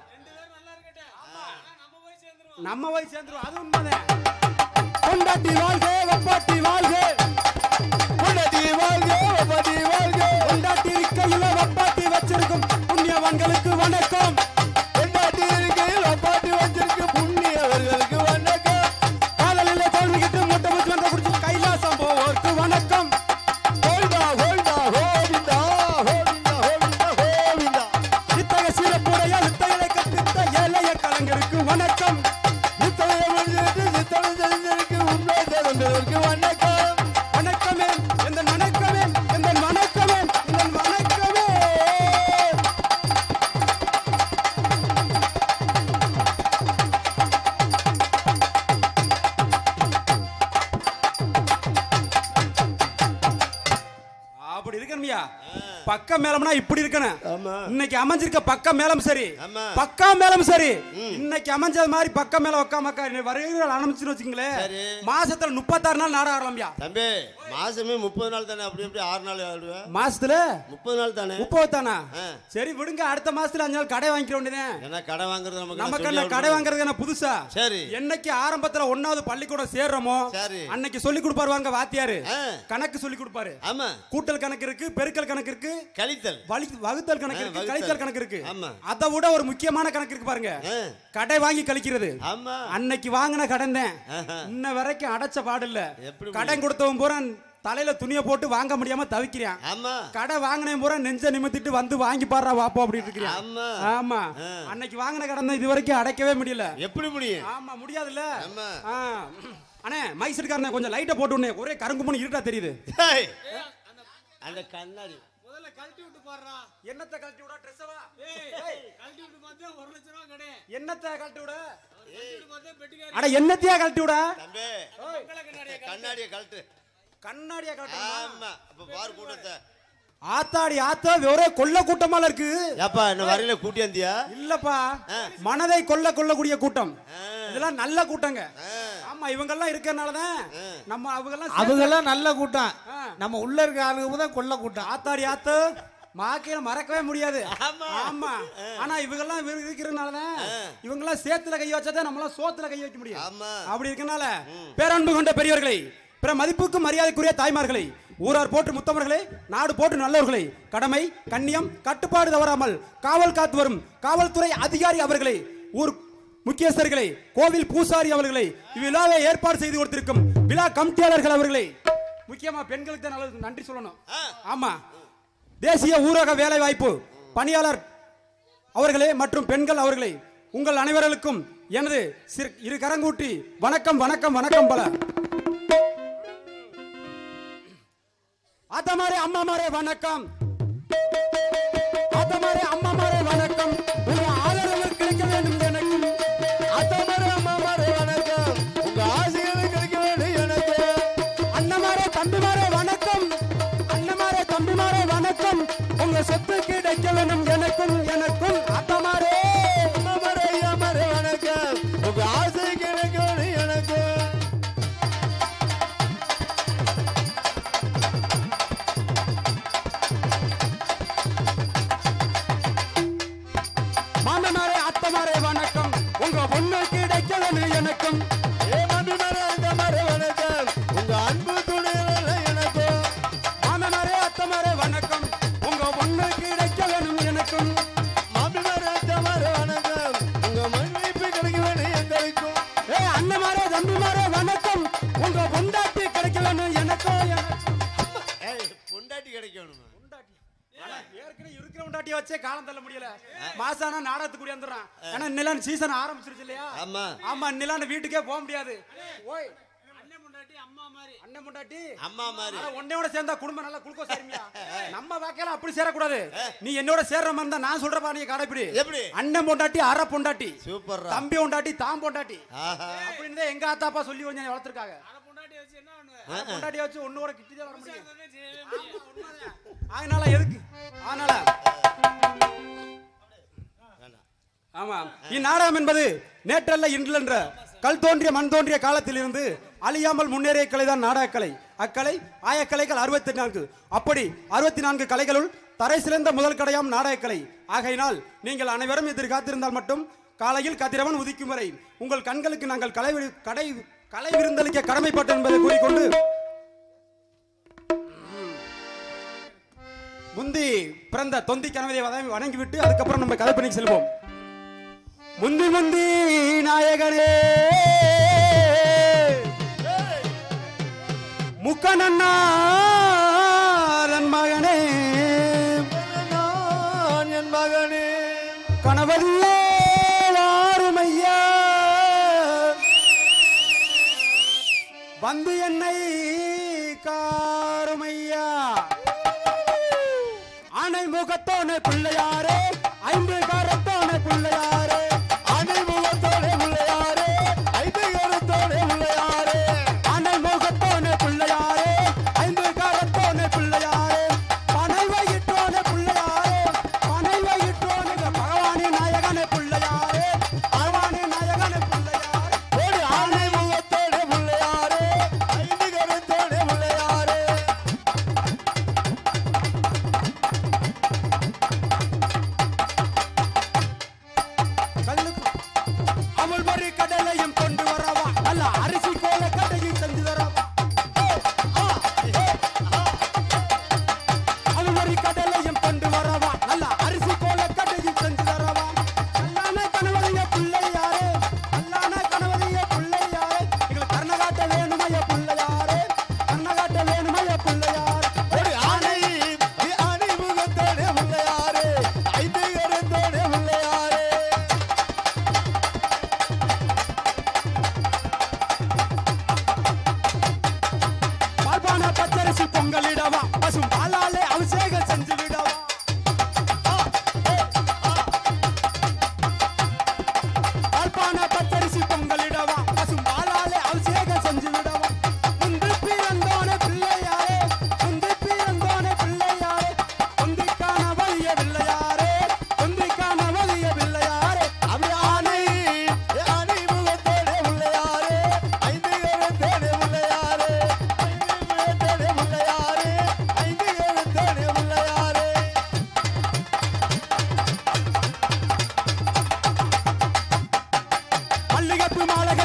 நம்ம போய் சேர்ந்துருவோம் அது உண்மைதான் பொண்டாட்டி வாழ்க வப்பாட்டி வாழ்க பொண்டாட்டி வாழ்க வப்பாட்டி வாழ்க பொண்டாட்டி இருக்கையில வப்பாட்டி வச்சிருக்கும் புண்ணியவான்களுக்கு வணக்கம் பொண்டாட்டி இருக்கையில் வப்பாட்டி வச்சிருக்கு புண்ணியவர்களுக்கு வணக்கம் காதலில் தோல்விக்கிட்டு முட்டை முச்சு வந்த குடிச்சு கைலாசம் போவோர்க்கு வணக்கம் கோவிந்தா கோவிந்தா கோவிந்தா கோவிந்தா கோவிந்தா கோவிந்தா இத்தகைய சிறப்புடைய வித்தைகளை கற்பித்த ஏழைய கலைஞருக்கு வணக்கம் சித்தனை மனிதனுக்கு சித்தனை தெரிஞ்சனுக்கு உண்மை தெரிந்தவருக்கு வணக்கம் வணக்கமே எந்த வணக்கமே எந்த வணக்கமே எந்த வணக்கமே அப்படி இருக்கணும்யா பக்க மேலம்னா இப்படி இருக்கணும் ஆமா இன்னைக்கு அமைஞ்சிருக்க பக்க மேலம் சரி ஆமா. பக்கா மேலம் சரி இன்னைக்கு அமைஞ்சது மாதிரி பக்க மேல உக்கா மக்கா வருகைகள் ஆரம்பிச்சுன்னு வச்சுங்களேன் சரி. மாசத்துல முப்பத்தாறு நாள் நாட ஆரம்பியா தம்பி மாசமே முப்பது நாள் தானே அப்படி எப்படி ஆறு நாள் ஆடுவேன் மாசத்துல முப்பது நாள் தானே முப்பது தானா ஆ. சரி விடுங்க அடுத்த மாசத்துல அஞ்சு நாள் கடை வாங்கிக்க வேண்டியதேன் ஏன்னா கடை வாங்குறது நமக்கு நமக்கு சொல்லி என்ன கடை ஆகணும். வாங்குறது என்ன புதுசா சரி என்னைக்கு ஆரம்பத்துல ஒன்னாவது பள்ளிக்கூடம் சேர்றோமோ சரி. அன்னைக்கு சொல்லி கொடுப்பாரு வாங்க வாத்தியாரு ஆ. கணக்கு சொல்லி கொடுப்பாரு ஆமா கூட்டல் கணக்கு இருக்கு பெருக்கல் கணக்கு இருக்கு கழித்தல் வழி வகுத்தல் கணக்கு ஆ, இருக்கு வகுத்தல். கழித்தல் கணக்கு இருக்கு ஆமா. அதை விட ஒரு முக்கியமான கணக்கு இருக்கு பாருங்க ஆ. கடை வாங்கி கழிக்கிறது ஆமா அன்னைக்கு வாங்கின கடன் தான் ஆஹா. இன்ன வரைக்கும் அடைச்ச பாடு இல்ல எப்படி கடன் கொடுத்தவன் பூரா தலையில துணியை போட்டு வாங்க முடியாம தவிக்கிறேன் ஆமா கடை வாங்கினேன் பூரா நெஞ்ச நிமித்திட்டு வந்து வாங்கி பாடுறா வாப்போ அப்படின்னு இருக்கிறேன் ஆமா ஆமா ஆ. அன்னைக்கு வாங்கின கடன் தான் இது வரைக்கும் அடைக்கவே முடியல எப்படி முடியும் ஆமா முடியாதுல்ல ஆமா. ஆ. அண்ணே மைசூர்காரனே கொஞ்சம் லைட்டை போட்டு விடனே ஒரே கருங்குமணி இருட்டா தெரியுது ஏய், அந்த கண்ணாடி முதல்ல கழட்டி விட்டு பாடுறா என்னத்தை கழட்டி விட ட்ரெஸ்ஸவா ஏய் கழட்டி விட்டு பார்த்தா ஒரு லட்ச ரூபா கிடையாது என்னத்தை கழட்டி விட கழட்டி விட்டு பார்த்தா பெட்டிக்காரி அட என்னத்தையா கழட்டி விட தம்பி கண்ணாடியை கழட்டு கண்ணாடியா கழட்டி ஆமா அப்ப பார் கூட்டத்தை ஆத்தாடி ஆத்தா ஒரே கொல்ல கூட்டமால இருக்கு ஏப்பா என்ன வரையில கூட்டியாந்தியா இல்லப்பா மனதை கொல்ல கொள்ளக்கூடிய கூட்டம் ஆ. இதெல்லாம் நல்ல கூட்டங்க ஆ. ஆமா இவங்கெல்லாம் இருக்கறனாலதான் நம்ம அவங்கெல்லாம் அவங்கெல்லாம் நல்ல கூட்டம் ஆ. நம்ம உள்ள இருக்க ஆளுங்க தான் கொல்ல கூட்டம் ஆத்தாடி ஆத்து மாக்கையில மறக்கவே முடியாது ஆமா. ஆமா ஆனா இவங்கெல்லாம் இவங்க இருக்கிறதுனாலதான் இவங்கெல்லாம் சேத்துல கை வச்சாதான் நம்மளாம் சோத்துல கை வைக்க முடியும் ஆமா. அப்படி இருக்கனால பேரன்பு கொண்ட பெரியவர்களை பிற மதிப்புக்கு மரியாதைக்குரிய தாய்மார்களை ஊரார் போட்டு முத்தவர்களே நாடு போட்டு நல்லவர்களே கடமை கண்ணியம் கட்டுப்பாடு தவறாமல் காவல் காத்து வரும் காவல்துறை அதிகாரி அவர்களே ஊர் முக்கியஸ்தர்களே கோவில் பூசாரி அவர்களே இவ்விழாவை ஏற்பாடு செய்து கொடுத்திருக்கும் விழா கமிட்டியாளர்கள் அவர்களே முக்கியமா பெண்களுக்கு தான் நல்லது நன்றி சொல்லணும் ஆமா தேசிய ஊரக வேலை வாய்ப்பு பணியாளர் அவர்களே மற்றும் பெண்கள் அவர்களே உங்கள் அனைவர்களுக்கும் எனது சிறு- இரு கரங்கூட்டி வணக்கம் வணக்கம் வணக்கம் பல ஆத்தமாரே அம்மாமாரே வணக்கம் ஆத்தமாரே அம்மாமாரே வணக்கம் உங்க ஆதரவு கிடைக்க வேண்டும் எனக்கும் அத்தமர அம்மாமாரே வணக்கம் உங்க ஆசைகளும் கிடைக்க வேண்டும் எனக்கு அண்ணமாரே தம்பிமாரே வணக்கம் அண்ணமாரே தம்பிமாரே வணக்கம் உங்க சொத்து கிடைக்க வேண்டும் எனக்கும் எனக்கும் ஆத்தமாரே அம்மாமாரே ஐயாமாரே வணக்கம் உங்க ஆசை கிடைக்க வேண்டும் எனக்கு மாமனாரே அத்தமாரே வணக்கம் உங்க பொண்ணு கிடைக்க வேண்டும் எனக்கும் ஏ மம்பிமாரே அந்தமாரே வணக்கம் உங்க அன்பு துணைகள் எனக்கு மாமனாரே அத்தமாரே வணக்கம் உங்க பொண்ணு கிடைக்க வேண்டும் எனக்கும் மாம்பிமாரே அந்தமாரே வணக்கம் உங்க மன்னிப்பு கிடைக்க வேண்டும் எங்களுக்கும் ஏ அண்ணமாரே தம்பிமாரே வணக்கம் உங்க பொண்டாட்டி கிடைக்க வேண்டும் எனக்கும் எனக்கும். ஏய் பொண்டாட்டி கிடைக்கணுமா ஆனா, ஏற்கனவே இருக்கிற பொண்டாட்டியை வச்சே காலம் தள்ள முடியல மாசானா நாடகத்துக்கு கூடி வந்துடுறான் ஏன்னா இன்னிலான சீசன் ஆரம்பிச்சிருச்சு இல்லையா ஆமா ஆமா இன்னிலான வீட்டுக்கே போக முடியாது ஓய் அண்ணன் முன்னாடி அம்மா மாதிரி அண்ணன் பொண்டாட்டி அம்மா மாதிரி ஆனா உன்னையோட சேர்ந்தா குடும்பம் நல்லா குளுக்கோஸ் சேருமியா நம்ம வாக்கையில அப்படி சேரக்கூடாது நீ என்னோட சேர்ற மாதிரி இருந்தா நான் சொல்றப்பா நீ கடைப்பிடி எப்படி? அண்ணன் பொண்டாட்டி அரை பொண்டாட்டி சூப்பர்ரா தம்பி பொண்டாட்டி தாம் பொண்டாட்டி ஆஹா அப்படின்னு தான் எங்க ஆத்தாப்பா சொல்லி கொஞ்சம் வளர்த்துருக்காங்க அரை பொண்டாட்டி வச்சு என்ன பண்ணுவேன் பொண்டாட்டியை வச்சு ஒன்னோட கிட்டி தான் வர முடியும் அதே செய்யவே முடியாது. அதனால எதுக்கு அதனால ஆமா இந்நாடகம் என்பது நேற்றல்ல இன்றென்ற கல் தோன்றிய மண் தோன்றிய காலத்திலிருந்து அழியாமல் முன்னேறிய கலைதான் நாடகக்கலை அக்கலை ஆயக்கலைகள் அறுபத்தி நான்கு அப்படி அறுபத்தி நான்கு கலைகளுள் தரை சிறந்த முதல் கடையாம் நாடகக்கலை ஆகையினால் நீங்கள் அனைவரும் எதிர் காத்திருந்தால் மட்டும் காலையில் கதிரவன் உதிக்கும் வரை உங்கள் கண்களுக்கு நாங்கள் கலை வி- கடை கலை விருந்தளிக்க கடமைப்பட்டோம் என்பதை கூறிக்கொண்டு முந்தி பிறந்த தொந்தி கணவரை வதங்கி- வணங்கிவிட்டு அதுக்கப்புறம் நம்ம கதைப்பணிக்கு செல்வோம் முந்தி முந்தி நாயகனே முக்கணன்னாரன் மகனே நான் என் மகனே கணவதியே வாருமையா வந்து என்னை காருமையா ஆனை முகத்தோன பிள்ளையாரே ஐந்து காரத்தோன பிள்ளையாரே அணை முகத்தோட உள்ளையாரே ஐந்து கருத்தோட உள்ளையாரே ஆனை முகத்தோன பிள்ளையாரே ஐந்து காரத்தோன பிள்ளையாரே பனை வயிற்றோன பிள்ளையாரே பனை வயிற்றோன பகவானி நாயகனே பிள்ளையாரே பகவானி நாயகனே பிள்ளையாரே ஒரு ஆணை முகத்தோட உள்ளையாரே ஐந்து கருத்தோட உள்ளையாரே கல்லுக்கு அமுல் மறி கடலையும் கொண்டு வரவா நல்ல அரிசி கோல கடையும் செஞ்சு தரவா அமுல் மறி கடலையும் கொண்டு வரவா நல்ல அரிசி கோல கடையும் செஞ்சு தரவா கல்லான கணவதிய பிள்ளையாரே கல்லான கணவதிய பிள்ளையாரே எங்களுக்கு கர்ணகாட்ட வேணுமைய பிள்ளையாரே கர்ணகாட்ட வேணுமைய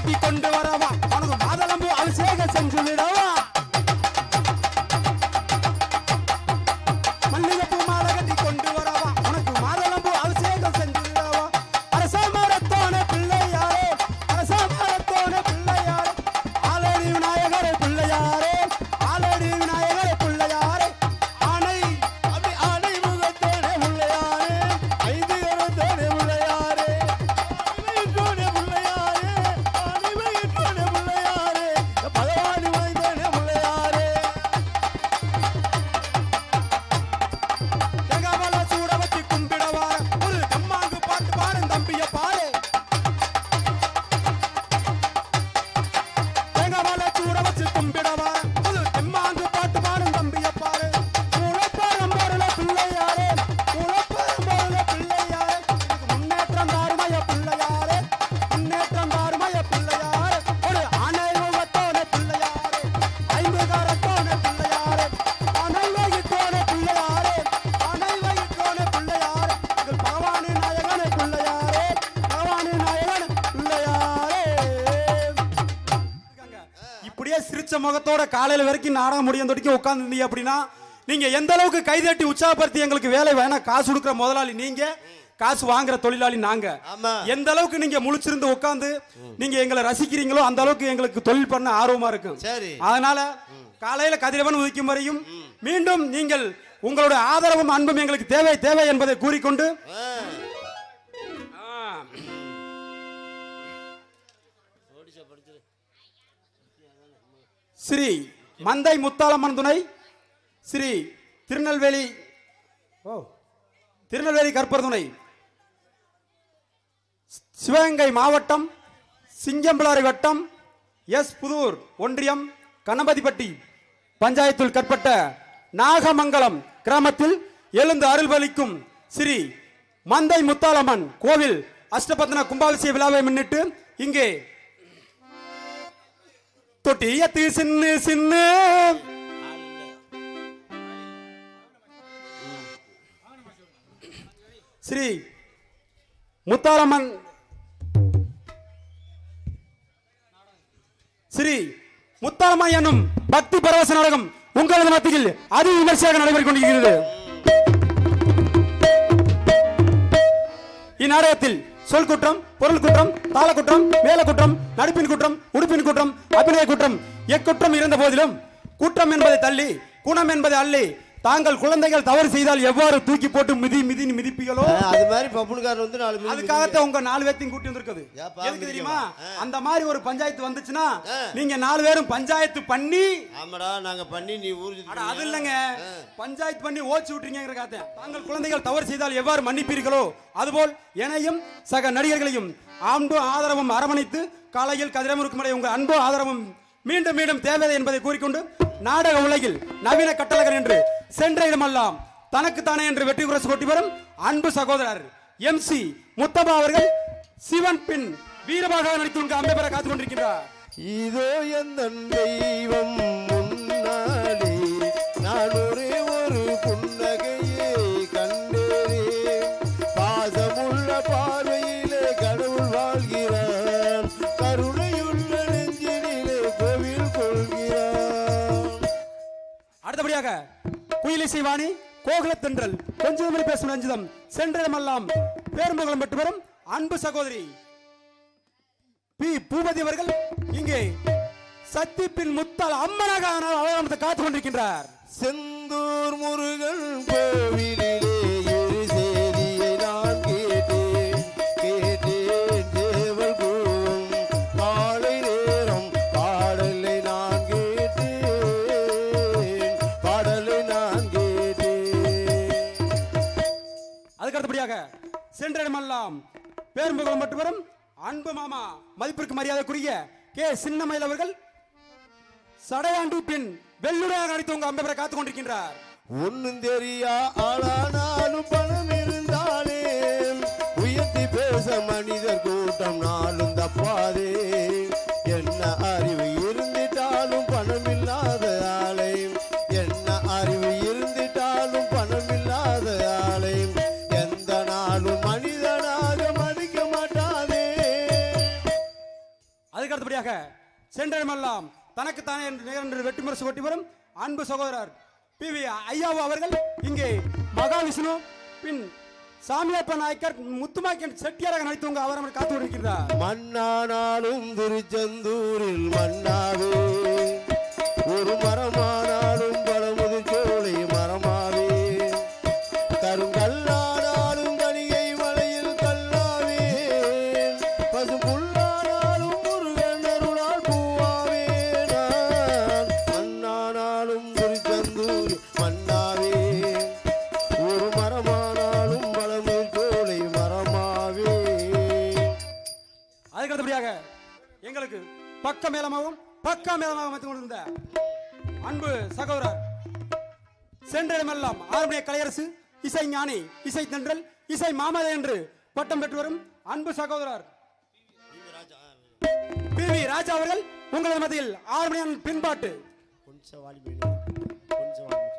கட்டி கொண்டு வரவா உனக்கு மாதளம்பு அபிஷேகம் செஞ்சு விடவா மல்லிகைப்பூ மாலை கட்டி கொண்டு வரவா உனக்கு மாதளம்பு அபிஷேகம் செஞ்சு விடவா அரசமரத்தோன பிள்ளையாரே அரசமரத்தோன பிள்ளையாரே ஆலடி விநாயகரே பிள்ளையாரே ஆலடி விநாயகரே பிள்ளையாரே ஆனை அப்படி ஆனை முகத்தோனே பிள்ளையாரே ஐந்து கரத்தோனே பிள்ளையாரே ஆணிவயிற்றோனே பிள்ளையாரே ஆணிவயிற்றோனே பிள்ளையாரே பகவானி வைத்தோனே பிள்ளையாரே தேங்காவல சூட வச்சு கும்பிடவா ஒரு கம்மாங்கு பாட்டு பாடும் தம்பிய பாரு தேங்காவல சூட வச்சு கும்பிடவா ஒரு கம்மாங்கு பாட்டு பாடும் தம்பிய பாரு உழப்பாரம் போறல பிள்ளையாரே உழப்பாரம் போறல பிள்ளையாரே இதுக்கு முன்னேற்றம் தாருமய பிள்ளையாரே முன்னேற்றம் தாருமய பிள்ளையாரே ஒரு ஆனை முகத்தோட பிள்ளையாரே ஐம்பதாரத்தோட பிள்ளையாரே அனை வயிற்றோட பிள்ளையாரே அனை வயிற்றோட பிள்ளையாரே எங்கள் பகவானி நாயகனே பிள்ளையாரே பகவானி நாயகனே பிள்ளையாரே இப்படியே சிரிச்ச முகத்தோட காலையில வரைக்கும் நாடகம் முடியும் தொட்டிக்கு உட்காந்துருந்தீங்க அப்படின்னா நீங்க எந்த அளவுக்கு கைதட்டி உற்சாகப்படுத்தி எங்களுக்கு வேலை வேணா காசு கொடுக்குற முதலாளி நீங்க காசு வாங்குற தொழிலாளி நாங்க ஆமா. எந்த அளவுக்கு நீங்க முழிச்சிருந்து உட்காந்து நீங்க எங்களை ரசிக்கிறீங்களோ அந்த அளவுக்கு எங்களுக்கு தொழில் பண்ண ஆர்வமா இருக்கும் சரி. அதனால காலையில கதிரவன் உதிக்கும் வரையும் மீண்டும் நீங்கள் உங்களுடைய ஆதரவும் அன்பும் எங்களுக்கு தேவை தேவை என்பதை கூறிக்கொண்டு ஆ. ஆ, ஸ்ரீ மந்தை முத்தாலம்மன் துணை ஸ்ரீ திருநெல்வேலி ஓ திருநெல்வேலி கற்பர் துணை சிவகங்கை மாவட்டம் சிங்கம்பலாரி வட்டம் எஸ் புதூர் ஒன்றியம் கணபதிப்பட்டி பஞ்சாயத்தில் கற்பட்ட நாகமங்கலம் கிராமத்தில் எழுந்து அருள்பலிக்கும் ஸ்ரீ மந்தை முத்தாலம்மன் கோவில் அஷ்டபத்ன கும்பாபிஷேக விழாவை முன்னிட்டு இங்கே தொட்டியத்து சின்னு சின்னு ஸ்ரீ முத்தாரம்மன் ஸ்ரீ முத்தாரம்மா எனும் பக்தி பரவச நாடகம் உங்களது மத்தியில் அதி விமர்சையாக நடைபெற்றுக் கொண்டிருக்கிறது இந்நாடகத்தில் சொல் குற்றம் பொருள் குற்றம் தாள குற்றம் மேல குற்றம் நடிப்பின் குற்றம் உடுப்பின் குற்றம் அபிநய குற்றம் எக்குற்றம் இருந்த போதிலும் குற்றம் என்பதை தள்ளி குணம் என்பதை அள்ளி தாங்கள் குழந்தைகள் தவறு செய்தால் எவ்வாறு தூக்கி போட்டு மிதி மிதி மிதிப்பீங்களோ ஆ, அது மாதிரி பப்புனுக்காரர் வந்து நாலு மிதி அதுக்காகத்தான் உங்க நாலு பேர்த்தையும் கூட்டி வந்திருக்குது ஏப்பா, எதுக்கு தெரியுமா மிதிக்கவா? அந்த மாதிரி ஒரு பஞ்சாயத்து வந்துச்சுன்னா ஆ. நீங்க நாலு பேரும் பஞ்சாயத்து பண்ணி ஆமாடா நாங்க பண்ணி நீ ஊர் அட அது இல்லைங்க பஞ்சாயத்து பண்ணி ஓச்சு விட்டுறீங்கிற காத்த தாங்கள் குழந்தைகள் தவறு செய்தால் எவ்வாறு மன்னிப்பீர்களோ அதுபோல் எனையும் சக நடிகர்களையும் அன்பு ஆதரவும் அரவணைத்து காலையில் கதிரமிருக்கும் வரை உங்கள் அன்பு ஆதரவும் மீண்டும் மீண்டும் தேவை என்பதை கூறிக்கொண்டு நாடக உலகில் நவீன கட்டழகர் என்று சென்ற இடமெல்லாம் தனக்குத்தானே என்று வெற்றி குரசு கொட்டி வரும் அன்பு சகோதரர் எம் சி முத்தபா அவர்கள் சிவன் பின் வீரமாக நடித்து உங்கள் அம்பை பெற காத்துக் கொண்டிருக்கின்றார் இதோ எந்த தெய்வம் முன்னாடி நான் ஒரே ஒரு புன்னகையை கண்டேனே பாசமுள்ள பார்வையிலே கடவுள் வாழ்கிறான் கருணையுள்ள நெஞ்சினிலே கோவில் கொள்கிறான் அடுத்தபடியாக குயிலிசை வாணி கோகுலத்தென்றல் கொஞ்சம் பேசும் ரஞ்சிதம் சென்றிடமெல்லாம் பேரும்புகளும் பெற்று வரும் அன்பு சகோதரி பி பூபதி அவர்கள் இங்கே சத்திப்பின் முத்தால் அம்மனாக அவதாரத்தை காத்துக் கொண்டிருக்கின்றார் செந்தூர் முருகன் கோவிலிலே இரு செய்தியை நான் கேட்டேன் கேட்டேன் தேவல் கூறும் காலை நேரம் பாடலை நான் கேட்டேன் பாடலை நான் கேட்டேன் அதுக்கு அடுத்தபடியாக சென்றிடமெல்லாம் பேரும்புகளும் பெற்று வரும் அன்பு மாமா மதிப்பிற்கு மரியாதைக்குரிய கே சின்னமயில் அவர்கள் சடையாண்டி பின் வெள்ளுடையாக நடித்து உங்க அம்பை பெற காத்துக் கொண்டிருக்கின்றார் ஒன்னும் தெரியா ஆளானாலும் பணம் இருந்தாலே உயர்த்தி பேச மனிதர் கூட்டம் நாளும் தப்பாதே என்ன அறிவு இருந்திட்டாலும் பணம் இல்லாத ஆளை என்ன அறிவு இருந்திட்டாலும் பணம் இல்லாத ஆளை எந்த நாளும் மனிதனாக மதிக்க மாட்டாதே அதுக்கு அடுத்தபடியாக சென்றமெல்லாம் தனக்கு தானே என்று வெட்டிமுரசு கொட்டி வரும் அன்பு சகோதரர் பி வி ஐயாவு அவர்கள் இங்கே மகாவிஷ்ணு பின் சாமியப்ப நாயக்கர் முத்துமாக்கன் செட்டியாராக நடித்தவங்க அவர் அவர் காத்து கொண்டிருக்கிறார் மண்ணானாலும் திருச்செந்தூரில் மண்ணாவே ஒரு மரமானாலும் பழமுது சோலை மரமாவே கருங்கல்லானாலும் கணிகை மலையில் கல்லாவே பசு புல்லானாலும் முருகன் அருளால் பூவாவே நான் மண்ணானாலும் திருச்செந்தூர் மண்ணாவே ஒரு மரமானாலும் பழமுது சோலை மரமாவே அதுக்கு அடுத்தபடியாக எங்களுக்கு பக்க மேலமாகவும் பக்கா மேலமாக அமைத்துக் கொண்டிருந்த அன்பு சகோதரர் சென்றஇடமெல்லாம் ஆறுமணிய கலையரசு இசை ஞானி இசை தென்றல் இசை மாமதை என்று பட்டம் பெற்று வரும் அன்பு சகோதரர் பி வி ராஜா அவர்கள் உங்களது மத்தியில் ஆறு மணி பின்பாட்டு கொஞ்சம் வாலி கொஞ்சம் வாலி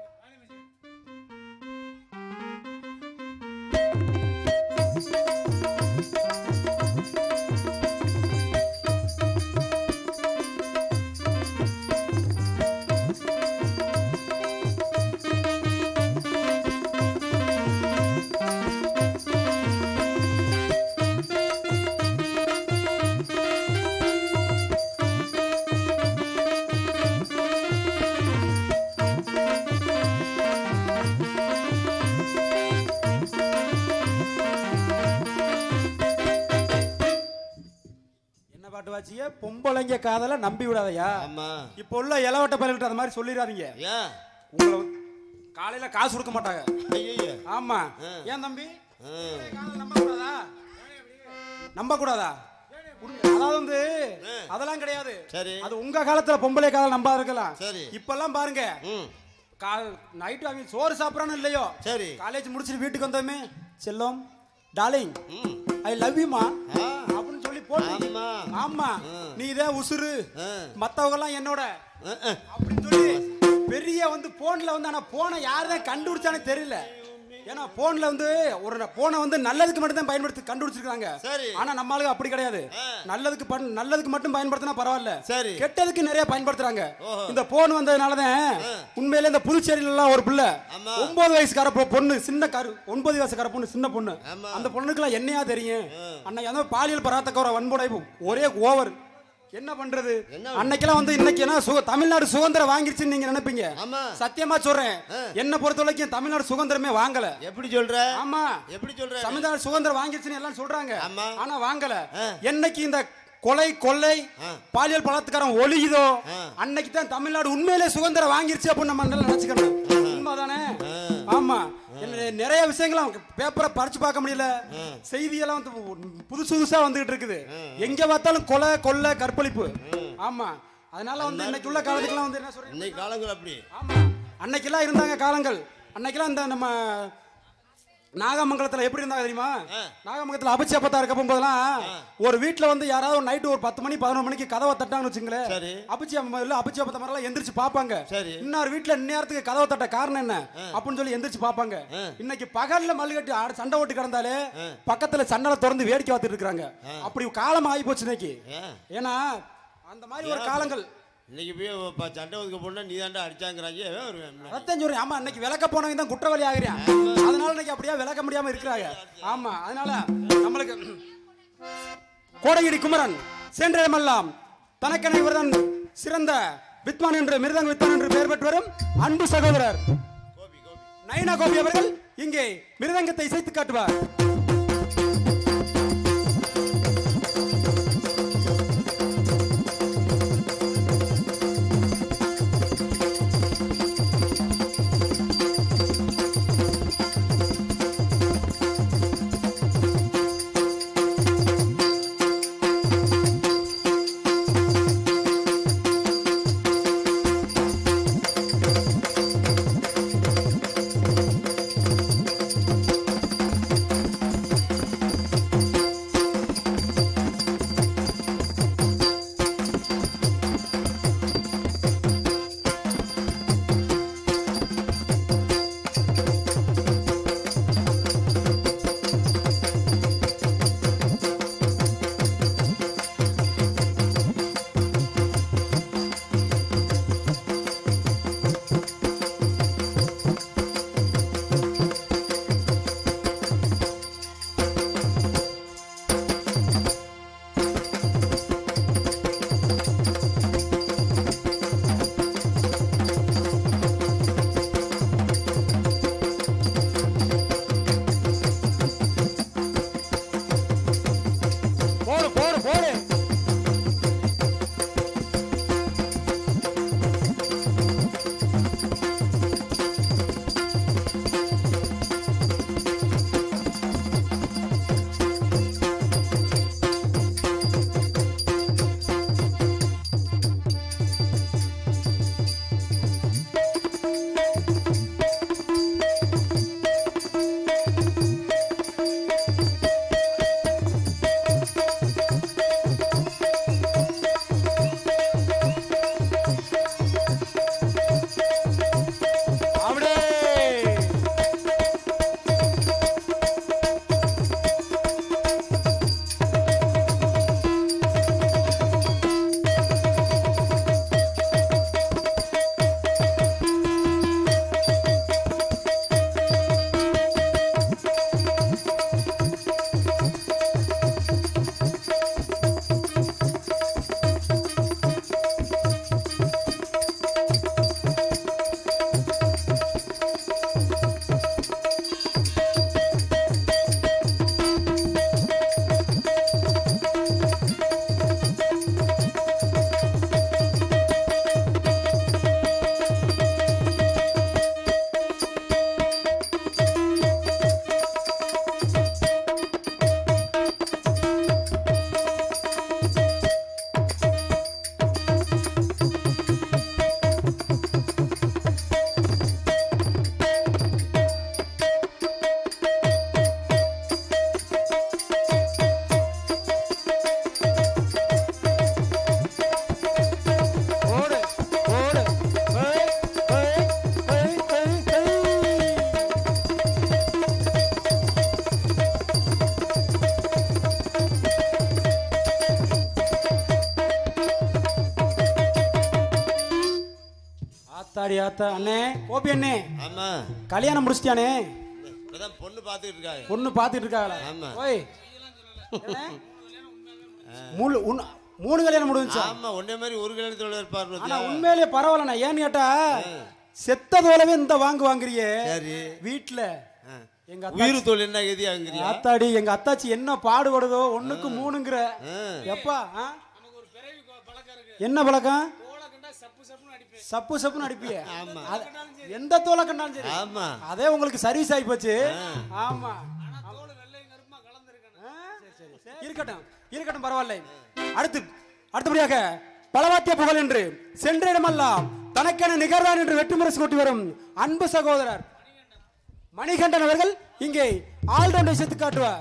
என்ன பாட்டு வாச்சிய பொம்பளைங்க காதல நம்பி விடாதயா ஆமா இப்போ உள்ள இளவட்ட பயில்கிட்ட அந்த மாதிரி சொல்லிடாதீங்க ஏன் உங்களை வந்து காலையில காசு கொடுக்க மாட்டாங்க ஐயய்ய. ஆமா ஆ. ஏன் தம்பி ஆ. நம்ப கூடாதா நம்ப கூடாதா அதாவது வந்து அதெல்லாம் கிடையாது சரி. அது உங்க காலத்துல பொம்பளை காதல் நம்பா இருக்கலாம் சரி. இப்பெல்லாம் பாருங்க ம் கால் நைட்டு அவங்க சோறு சாப்பிடறானு இல்லையோ சரி. காலேஜ் முடிச்சுட்டு வீட்டுக்கு வந்தோமே செல்லம் டார்லிங் ம் ஐ லவ் யூமா ஆ. அப்படின்னு சொல்லி போட்டு ஆமா. ஆமா ம். நீ தான் உசுரு ஆ. மத்தவங்க எல்லாம் என்னோட அஹ், அஹ். அப்படின்னு சொல்லி பெரிய வந்து போன்ல வந்து ஆனா போனை யார் தான் கண்டுபிடிச்சானே தெரியல ஏன்னா போன்ல வந்து ஒரு போனை வந்து நல்லதுக்கு மட்டும் தான் பயன்படுத்தி கண்டுபிடிச்சிருக்காங்க சரி. ஆனா நம்ம ஆளுங்க அப்படி கிடையாது ஆ. நல்லதுக்கு பண்- நல்லதுக்கு மட்டும் பயன்படுத்தினா பரவாயில்ல சரி. கெட்டதுக்கு நிறைய பயன்படுத்துறாங்க ஓஹோ. இந்த போன் வந்ததுனாலதான் உண்மையிலே இந்த புதுச்சேரியில எல்லாம் ஒரு பிள்ளை ஆமா. ஒன்பது வயசுக்கார பொ- பொண்ணு சின்ன கரு ஒன்பது வயசுக்கார பொண்ணு சின்ன பொண்ணு ஆமா. அந்த பொண்ணுக்குலாம் என்னையா தெரியும் அன்னைக்கு வந்து பாலியல் பராத்தக்க வன்முறை ஒரே ஓவர் என்ன பண்றது என்ன? அன்னைக்கெல்லாம் வந்து இன்னைக்கு என்ன சுக தமிழ்நாடு சுதந்திரம் வாங்கிருச்சுன்னு நீங்க நினைப்பீங்க ஆமா. சத்தியமா சொல்றேன் ஆ. என்ன பொறுத்த வரைக்கும் தமிழ்நாடு சுதந்திரமே வாங்கல எப்படி சொல்ற ஆமா எப்படி சொல்ற தமிழ்நாடு சுதந்திரம் வாங்கிருச்சுன்னு எல்லாம் சொல்றாங்க ஆமா. ஆனா வாங்கல ஆ. என்னைக்கு இந்த கொலை கொள்ளை ஆ. பாலியல் பலாத்காரம் ஒழியுதோ ஆ. அன்னைக்கு தான் தமிழ்நாடு உண்மையிலே சுதந்திரம் வாங்கிருச்சு அப்படின்னு நம்ம நல்லா நினைச்சுக்கணும் உண்மைதானே ஆமா என்ன நிறைய விஷயங்களை பேப்பரை படிச்சு பார்க்க முடியல செய்தியெல்லாம் வந்து புதுசு புதுசா வந்துகிட்டு இருக்குது எங்க பார்த்தாலும் கொலை கொள்ளை கற்பழிப்பு ஆமா அதனால வந்து இன்னைக்கு உள்ள காலத்துக்குலாம் வந்து என்ன சொல்றீங்க இன்னைக்கு காலங்கள் அப்படி ஆமா அன்னைக்கெல்லாம் இருந்தாங்க காலங்கள் அன்னைக்கெல்லாம் இந்த நம்ம நாகமங்கலத்துல எப்படி இருந்தாங்க தெரியுமா நாகமங்கலத்துல அபிச்சப்பத்தா இருக்க போகும்போதெல்லாம் ஒரு வீட்ல வந்து யாராவது நைட்டு ஒரு பத்து மணி பதினொரு மணிக்கு கதவை தட்டாங்கன்னு வச்சுங்களேன் சரி. அபிச்சப்ப இல்ல அபிச்சப்பத்த மாதிரி எந்திரிச்சு பாப்பாங்க சரி. இன்னொரு வீட்ல இந்நேரத்துக்கு கதவை தட்ட காரணம் என்ன அப்படின்னு சொல்லி எந்திரிச்சு பாப்பாங்க இன்னைக்கு பகல்ல மல்லுகட்டி ஆட- சண்டை ஓட்டு கிடந்தாலே பக்கத்துல சன்னலை திறந்து வேடிக்கை பார்த்துட்டு இருக்காங்க அப்படி காலம் ஆகி போச்சு இன்னைக்கு ஏன் ஏன்னா அந்த மாதிரி ஒரு காலங்கள் இன்னைக்கு போய் இப்ப சண்டை ஒதுக்க போனா நீ தாண்டா அடிச்சாங்கிறாங்க ஏன் ஒரு அதான் சொல்றேன் ஆமா இன்னைக்கு விளக்க போனவங்க தான் குற்றவாளி ஆகுறான் அதனால இன்னைக்கு அப்படியே விளக்க முடியாம இருக்கிறாங்க ஆமா அதனால நம்மளுக்கு கோடகிரி குமரன் சென்றமெல்லாம் தனக்கென இவர்தான் சிறந்த வித்வான் என்று மிருதங்க வித்வான் என்று பெயர் பெற்று வரும் அன்பு சகோதரர் நயனா கோபி அவர்கள் இங்கே மிருதங்கத்தை இசைத்து காட்டுவார் ஆ ஆத்தாடி ஆத்தா அண்ணே கோபி அண்ணே ஆமா கல்யாணம் முடிச்சிட்டியானே இப்பதான் பொண்ணு பார்த்துக்கிட்டு இருக்காங்க பொண்ணு பார்த்துட்டு இருக்காங்களா ஆமா. ஓய் என்ன? மூணு உன்- மூணு கல்யாணம் முடிஞ்சா ஆமா உன்னை மாதிரி ஒரு கல்யாணத்தோட இருப்பாரு ஆனா பாத்தியா? உண்மையிலேயே பரவாயில்லண்ணா ஏன்னு கேட்டா செத்ததோலவே இந்த வாங்கு வாங்குறியே சரி வீட்டுல ஆ. எங்க அத்தாச்சி- உயிர் தோல் என்ன கதியாங்கிறியா ஆத்தாடி எங்க அத்தாச்சி என்ன பாடுபடுதோ ஒண்ணுக்கு மூணுங்கிற ஆ. எப்பா ஆ? என்ன பழக்கம் தோலை கண்டா சப்பு சப்புன்னு அடிப்பேன் சப்பு சப்புன்னு அடிப்பிய ஆமா. அது- எந்த தோலை கண்டாலும் சரி ஆமா அதே உங்களுக்கு சர்வீஸ் ஆகி போச்சு ஆமா ஆனா தோல் வெள்ளையும் கருப்புமா கலந்துருக்கேன் ஆ? இருக்கட்டும் இருக்கட்டும் பரவாயில்லை அடுத்து அடுத்தபடியாக பலவாத்திய புகழ் என்று சென்ற இடமெல்லாம் தனக்கென நிகர்தான் என்று வெட்டுமுரசு கொட்டி வரும் அன்பு சகோதரர் மணிகண்டன் அவர்கள் இங்கே ஆல்ரவுண்டை சேர்த்து காட்டுவார்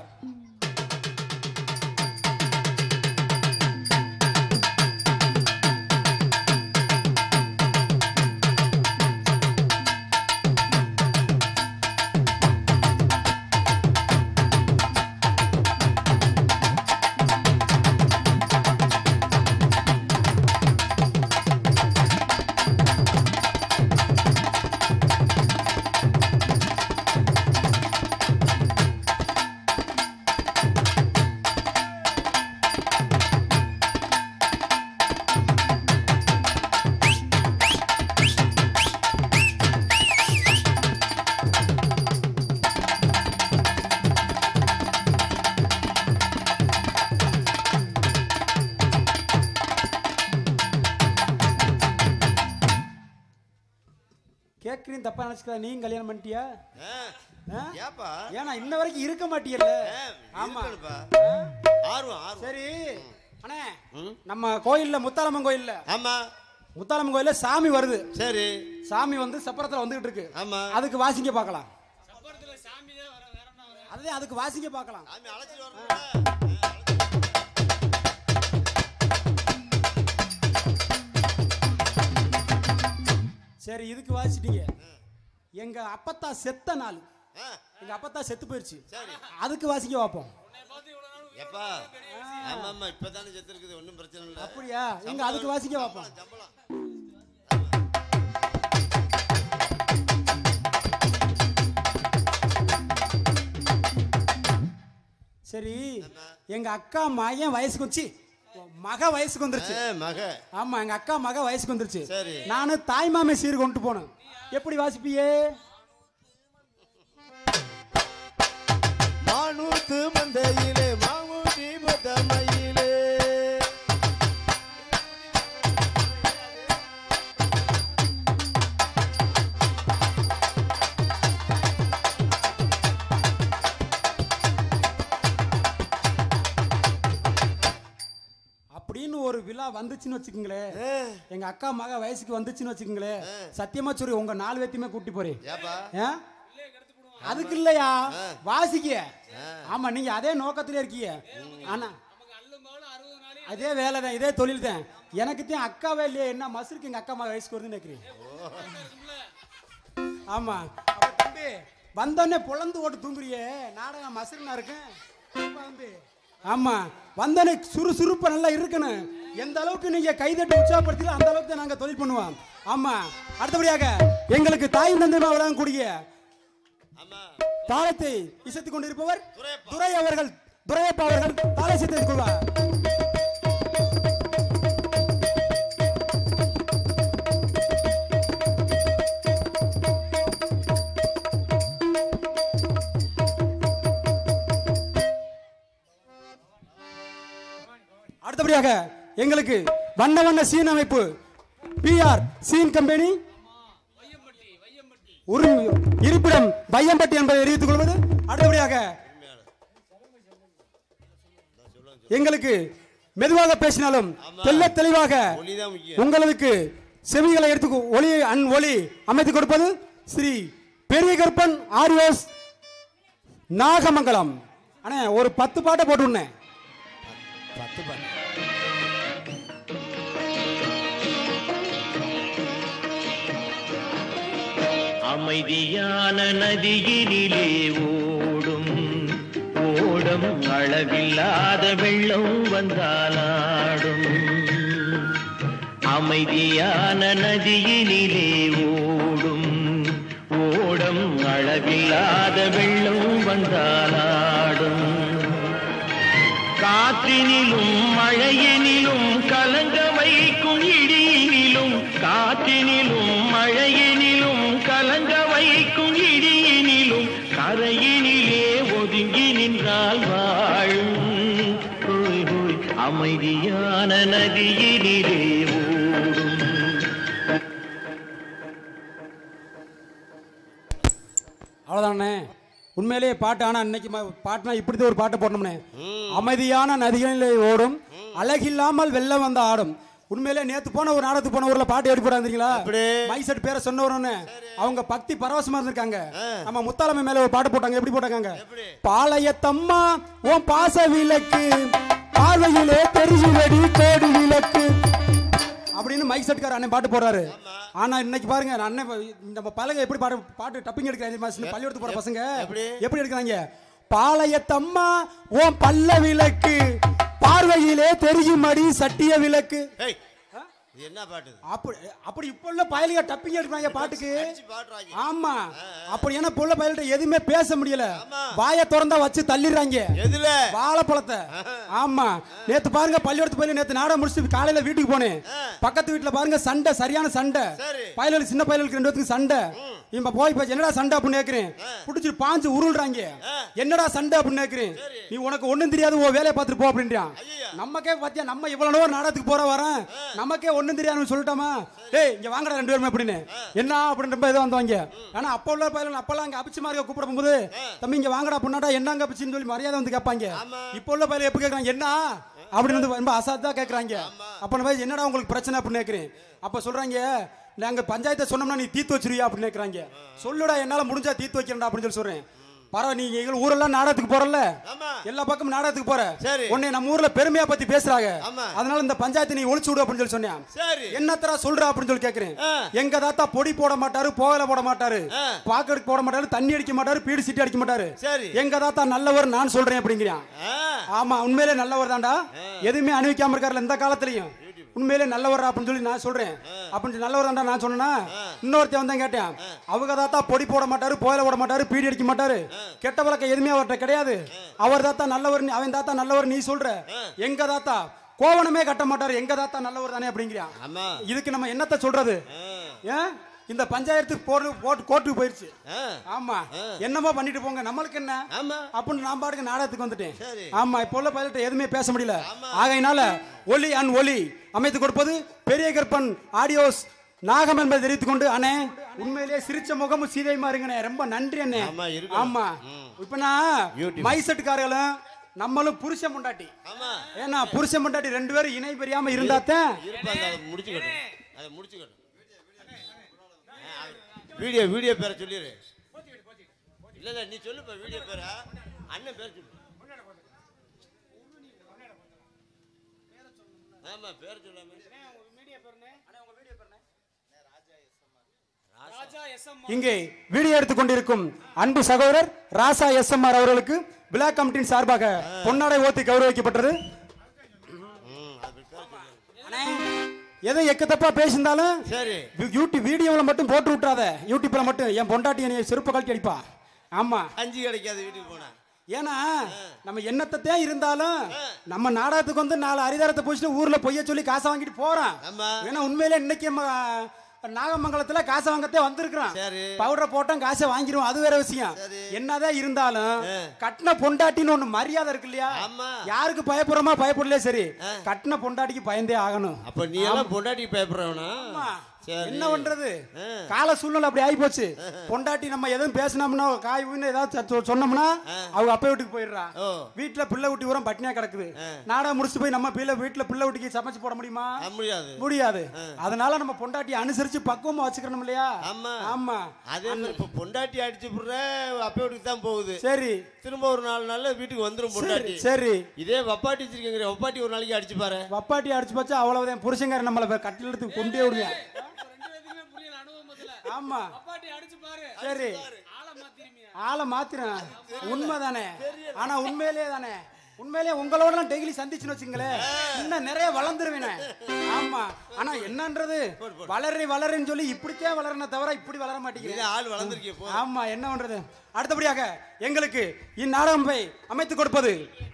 கேக்குறீங்க தப்பா நினைச்சுக்கா நீங்க கல்யாணம் பண்ணிட்டியா ஆ. ஆ? ஏப்பா ஏன்னா இன்ன வரைக்கும் இருக்க மாட்டியல்ல ஆ, ஆமா இருக்கணும்ப்பா. ஆர்வம் ஆர்வம் சரி அண்ணே ம். நம்ம கோயில்ல முத்தாலம்மன் கோயில்ல ஆமா முத்தாலம்மன் கோயில்ல சாமி வருது சரி சாமி வந்து சப்பரத்துல வந்துகிட்டு இருக்கு ஆமா அதுக்கு வாசிங்க பார்க்கலாம் சப்பரத்துல சாமி தான் வர வேற என்ன வர அதே அதுக்கு வாசிங்க பார்க்கலாம் சாமி அழைச்சிட்டு வரணும்ல? சரி இதுக்கு வாசிட்டீங்க எங்க அப்பத்தா செத்த நாள் ஆ, எங்க அப்பத்தா செத்து போயிருச்சு சரி அதுக்கு வாசிக்க பார்ப்போம் எப்பா ஆமா ஆமா இப்பதானே செத்து இருக்குது ஒன்றும் பிரச்சனை இல்லை அப்படியா எங்க அதுக்கு வாசிக்க பார்ப்போம் சம்பளம் சரி எங்க அக்கா மகன் வயசுக்கு வந்துச்சு மக வயசுக்கு வந்துருச்சு ஆ, மக ஆமா எங்க அக்கா மக வயசுக்கு வந்துருச்சு சரி. நானு தாய் மாமே சீர் கொண்டு போனேன் எப்படி வாசிப்பியே மானூத்து மந்தையிலே மாமு தீபத்தமையிலே அப்படின்னு ஒரு விழா வந்துச்சுன்னு வச்சுக்கோங்களேன் எங்க அக்கா மக வயசுக்கு வந்துச்சுன்னு வச்சுக்கோங்களேன் சத்தியமா சொல்லி உங்க நாலு பேத்தையுமே கூட்டி போறேன் ஏப்பா ஏன்? அதுக்கு இல்லையா வாசிக்க ஆமா நீங்க அதே நோக்கத்திலே இருக்கீங்க ஆனா அதே வேலை தான் இதே தொழில் தான் எனக்கு தான் அக்காவே இல்லையே என்ன மசுருக்கு எங்க அக்கா மக வயசுக்கு வருதுன்னு நினைக்கிறேன் ஆமா அப்ப தம்பி வந்தோடனே பொழந்து ஓட்டு தூங்குறியே நாடகம் மசுருனா இருக்கேன் அப்ப தம்பி ஆமா வந்தோடனே சுறுசுறுப்பா நல்லா இருக்கணும் எந்த அளவுக்கு நீங்க கைதட்டி உற்சாகப்படுத்தல அந்த அளவுக்கு தான் நாங்க தொழில் பண்ணுவோம் ஆமா அடுத்தபடியாக எங்களுக்கு தாய் தந்தைமா வழங்கக்கூடிய ஆமா தாளத்தை இசைத்துக் கொண்டிருப்பவர் துரையப்பா. துரை அவர்கள் துரையப்பா அவர்கள் தாளை இசைத்துக் கொள்வார் அடுத்தபடியாக எங்களுக்கு வண்ண வண்ண சீன் அமைப்பு பிஆர் சீன் கம்பெனி ஒரு இருப்பிடம் பையம்பட்டி என்பதை அறிவித்துக் கொள்வது அடுத்தபடியாக எங்களுக்கு மெதுவாக பேசினாலும் தெல்ல தெளிவாக ஒளிதான் முக்கியம் உங்களுக்கு செவிகளை எடுத்து ஒளி அன் ஒளி அமைத்துக் கொடுப்பது ஸ்ரீ பெரிய கருப்பன் ஆரியோஸ் நாகமங்கலம் அண்ணே ஒரு பத்து பாட்டை போட்டு விடுனேன். பத்து பாட்டு அமைதியான நதியினிலே ஓடும் ஓடம் அளவில்லாத வெள்ளம் வந்தாலாடும் அமைதியான நதியினிலே ஓடும் ஓடம் அளவில்லாத வெள்ளம் வந்தாலாடும் காற்றினிலும் மழையினிலும் கலங்க வைக்கும் இடியினிலும் காற்றினிலும் மழையினிலும் கலங்க வைக்கும் இடியினிலும் கரையினிலே ஒதுங்கி நின்றால் வாழும் ஹோய் ஹோய் அமைதியான நதியினிலே ஓடும் அவ்வளோதானே உண்மையிலேயே பாட்டு ஆனால் இன்னைக்கு ம- பாட்டுனா இப்படி ஒரு பாட்டு போடணும்னே அமைதியான நதிகளிலே ஓடும் அழகில்லாமல் வெள்ளம் வந்த ஆடும் உண்மையிலே நேத்து போன ஒரு நாடகத்துக்கு போன ஊர்ல பாட்டு எடுத்து போறாந்தீங்களா மைசெட் பேரை சொன்ன உடனே அவங்க பக்தி பரவசமா இருந்திருக்காங்க நம்ம முத்தாலமை மேல ஒரு பாட்டு போட்டாங்க எப்படி போட்டாங்க பாளையத்தம்மா உன் பாச விளக்கு பார்வையிலே தெரியுதடி கோடி விளக்கு அப்படின்னு மைக் செட்கார அண்ணன் பாட்டு போடுறாரு ஆனா இன்னைக்கு பாருங்க நான் அண்ணன் இப்ப நம்ம பழக எப்படி பாட்டு பாட்டு டப்பிங் எடுக்கிறாங்க பள்ளிக்கூடத்து போற பசங்க எப்படி எடுக்கிறாங்க பாளையத்தம்மா உன் பல்ல விளக்கு பார்வையிலே தெரியுமடி சட்டிய விளக்கு ஏய், இது என்ன பாட்டு இது? அப்படி அப்படி இப்ப உள்ள பயலுக டப்பிங் எடுக்கிறாங்க பாட்டுக்கு பாடுறாங்க. ஆமா அப்படி ஏன்னா இப்ப உள்ள பயல்கிட்ட எதுவுமே பேச முடியல வாயை திறந்தா வச்சு தள்ளிடுறாங்க எதுல வாழைப்பழத்தை ஆமா நேத்து பாருங்க பள்ளிக்கூடத்து போய் நேத்து நாடகம் முடிச்சுட்டு காலையில வீட்டுக்கு போனேன் பக்கத்து வீட்டுல பாருங்க சண்டை சரியான சண்டை சரி. பயலுக்கு சின்ன பயலுக்கு ரெண்டு பேத்துக்கு சண்டை இப்ப போய் இப்ப என்னடா சண்டை அப்படின்னு கேக்குறேன் புடிச்சிட்டு பாஞ்சு உருள்றாங்க என்னடா சண்டை அப்படின்னு கேக்குறேன் நீ உனக்கு ஒண்ணும் தெரியாது உன் வேலையை பார்த்துட்டு போ அப்படின்றான் நமக்கே பாத்தியா நம்ம இவ்வளவு நேரம் நாடகத்துக்கு போற வரேன் நமக்கே ஒண்ணும் தெரியாதுன்னு சொல்லிட்டோமா டேய் இங்க வாங்கடா ரெண்டு பேருமே அப்படின்னு என்ன அப்படின்னு ரொம்ப இதை வந்தவங்க ஆனா அப்ப உள்ள பயில அப்பெல்லாம் அங்க அபிச்சு மாதிரி கூப்பிட போகும்போது தம்பி இங்க வாங்கடா பொண்ணாடா என்னங்க அபிச்சுன்னு சொல்லி மரியாதை வந்து கேட்பாங்க இப்ப உள்ள பயில எப்ப கேக்குறாங்க என்ன அப்படின்னு வந்து ரொம்ப அசாத்தா கேக்குறாங்க அப்ப நான் போய் என்னடா உங்களுக்கு பிரச்சனை அப்படின்னு கேக்குறேன் அப்ப சொல்றாங்க நாங்க பஞ்சாயத்தை சொன்னோம்னா நீ தீர்த்து வச்சிருவியா அப்படின்னு கேக்குறாங்க சொல்லுடா என்னால முடிஞ்சா தீர்த்து வைக்கிறேன்டா அப்படின்னு சொல்லி சொல்றேன் பரவ நீ எங்க ஊரெல்லாம் நாடகத்துக்கு போறல ஆமா. எல்லா பக்கமும் நாடகத்துக்கு போற சரி. உன்னை நம்ம ஊர்ல பெருமையா பத்தி பேசுறாங்க ஆமா. அதனால இந்த பஞ்சாயத்தை நீ ஒழிச்சு விடு அப்படின்னு சொல்லி சொன்னேன் சரி என்னத்தரா சொல்ற அப்படின்னு சொல்லி கேக்குறேன் ஆ. எங்க தாத்தா பொடி போட மாட்டாரு போகல போட மாட்டாரு ஆ. பாக்கெட் போட மாட்டாரு தண்ணி அடிக்க மாட்டாரு பீடி சிட்டி அடிக்க மாட்டாரு சரி. எங்க தாத்தா நல்லவர் நான் சொல்றேன் அப்படிங்கிறான் ஆ, ஆமா உண்மையிலே நல்லவர் தான்டா எதுவுமே அணிவிக்காம இருக்காருல எந்த காலத்துலயும் உண்மையிலே நல்லவர் அப்படின்னு சொல்லி நான் சொல்றேன் அப்படின்னு சொல்லி நல்லவர் தான்டா நான் சொன்னேன்னா இன்னொருத்தன் வந்தேன் கேட்டேன் அவங்க தாத்தா பொடி போட மாட்டாரு போயில போட மாட்டாரு பீடி அடிக்க மாட்டாரு கெட்ட வழக்கம் எதுவுமே அவர்கிட்ட கிடையாது அவர் தாத்தா நல்லவர் நீ- அவன் தாத்தா நல்லவர் நீ சொல்ற எங்க தாத்தா கோவணமே கட்ட மாட்டாரு எங்க தாத்தா நல்லவர் தானே அப்படிங்கிறான் ஆமா இதுக்கு நம்ம என்னத்த சொல்றது ஏன் இந்த பஞ்சாயத்துக்கு போட்டு போட்டு கோர்ட்டுக்கு போயிருச்சு ஆ, ஆமா என்னமோ பண்ணிட்டு போங்க நம்மளுக்கு என்ன ஆமா அப்படின்னு நான் பாட்டுக்கு நாடகத்துக்கு வந்துட்டேன் சரி. ஆமா இப்போ உள்ள பைலட் எதுவுமே பேச முடியல ஆகையினால ஒலி அண்ட் ஒலி அமைத்து கொடுப்பது பெரிய கற்பன் ஆடியோஸ் நாகம் என்பதை தெரிவித்துக் கொண்டு அண்ணே உண்மையிலேயே சிரிச்ச முகமும் சீதையுமா இருங்கண்ணே ரொம்ப நன்றி அண்ணே ஆமா, இருக்கணும். ஆமா இப்ப நான் Beautiful. மைசெட்டுக்காரர்களும் நம்மளும் புருஷன் முண்டாட்டி ஆமா ஏன்னா புருஷன் முண்டாட்டி ரெண்டு பேரும் இணை பெரியாம இருந்தாத்தான் இருப்பாங்க அதை முடிச்சுக்கட்டும் அதை முடிச்சுக்கட்டும் வீடியோ வீடியோ பேரை சொல்லிடு இல்ல இல்ல நீ சொல்லுப்பா வீடியோ பேரை அண்ணன் பேர் சொல்லு ஆமா பேர் சொல்லாம ராஜா எஸ்எம் இங்கே வீடியோ எடுத்துக் கொண்டிருக்கும் அன்பு சகோதரர் ராசா எஸ் எம் ஆர் அவர்களுக்கு பிளாக் கமிட்டியின் சார்பாக பொன்னாடை ஓத்தி கௌரவிக்கப்பட்டது ம், அது பேர் சொல்லு அண்ணே, எதை எக்கத்தப்பா பேசியிருந்தாலும் சரி யூ- யூடியூப் வீடியோவில் மட்டும் போட்டு விட்றாத யூடியூப்ல மட்டும் என் பொண்டாட்டி என்னைய செருப்பு கழட்டி அடிப்பா ஆமா அஞ்சு கிடைக்காது வீட்டுக்கு போனா ஏன்னா நம்ம என்னத்தத்தான் இருந்தாலும் நம்ம நாடகத்துக்கு வந்து நாலு அரிதாரத்தை போச்சுட்டு ஊர்ல பொய்ய சொல்லி காசை வாங்கிட்டு போறோம் ஆமா ஏன்னா உண்மையிலே இன்னைக்கு நம்ம நாகமங்கலத்துல காசை வாங்கத்தே வந்திருக்கிறோம் சரி. பவுடர் போட்டோம் காசை வாங்கிடுவோம் அது வேற விஷயம் சரி. என்னதான் இருந்தாலும் கட்டின பொண்டாட்டின்னு ஒண்ணு மரியாதை இருக்கு இல்லையா ஆமா. யாருக்கு பயப்படுறோமா பயப்படலையே சரி கட்டின பொண்டாட்டிக்கு பயந்தே ஆகணும் அப்ப நீ எல்லாம் பொண்டாட்டி பயப்படுறவனா ஆமா. சரி. என்ன பண்றது ஆ. கால சூழ்நிலை அப்படி ஆகி போச்சு பொண்டாட்டி நம்ம எதுவும் பேசினோம்னா காய் ஊன்னு ஏதாவது சொ- சொன்னோம்னா அவங்க அப்பா வீட்டுக்கு போயிடுறா ஓ. வீட்டுல பிள்ளை ஊட்டி உரம் பட்டினியா கிடக்குது நாடகம் முடிச்சுட்டு போய் நம்ம பிள்ளை வீட்டுல பிள்ளை ஊட்டிக்கு சமைச்சு போட முடியுமா அது முடியாது முடியாது அதனால நம்ம பொண்டாட்டியை அனுசரிச்சு பக்குவமா வச்சுக்கணும் இல்லையா ஆமா. ஆமா அதே மாதிரி இப்ப பொண்டாட்டி அடிச்சு புடுற அப்ப வீட்டுக்கு தான் போகுது சரி திரும்ப ஒரு நாலு நாள்ல வீட்டுக்கு வந்துரும் பொண்டாட்டி சரி இதே வப்பாட்டி வச்சிருக்கீங்க வப்பாட்டி ஒரு நாளைக்கு அடிச்சு பாரு வப்பாட்டி அடிச்சு போச்சா அவ்வளவுதான் புருஷங்கார நம்மள கட்டில எடுத்து கொண்டே விடுவேன் ரெண்டு பேத்துக்குமே புரியல அனுபவத்துல ஆமா அப்பாட்டி அடிச்சு பாரு சரி ஆளை மாத்திருமியா ஆளை மாத்திரேன் உண்மைதானே ஆனா உண்மையிலேயே தானே உண்மையிலேயே உங்களோட டெய்லி சந்திச்சுன்னு வச்சுங்களேன் இன்னும் நிறைய வளர்ந்துருவேனே ஆமா ஆனா என்னன்றது வளரு வளருன்னு சொல்லி இப்படித்தான் வளரன தவிர இப்படி வளர இல்ல, மாட்டேங்கிறேன் ஆள் வளர்ந்துருக்கே போ ஆமா என்ன பண்றது அடுத்தபடியாக எங்களுக்கு இந்நாடகமை அமைத்துக் கொடுப்பது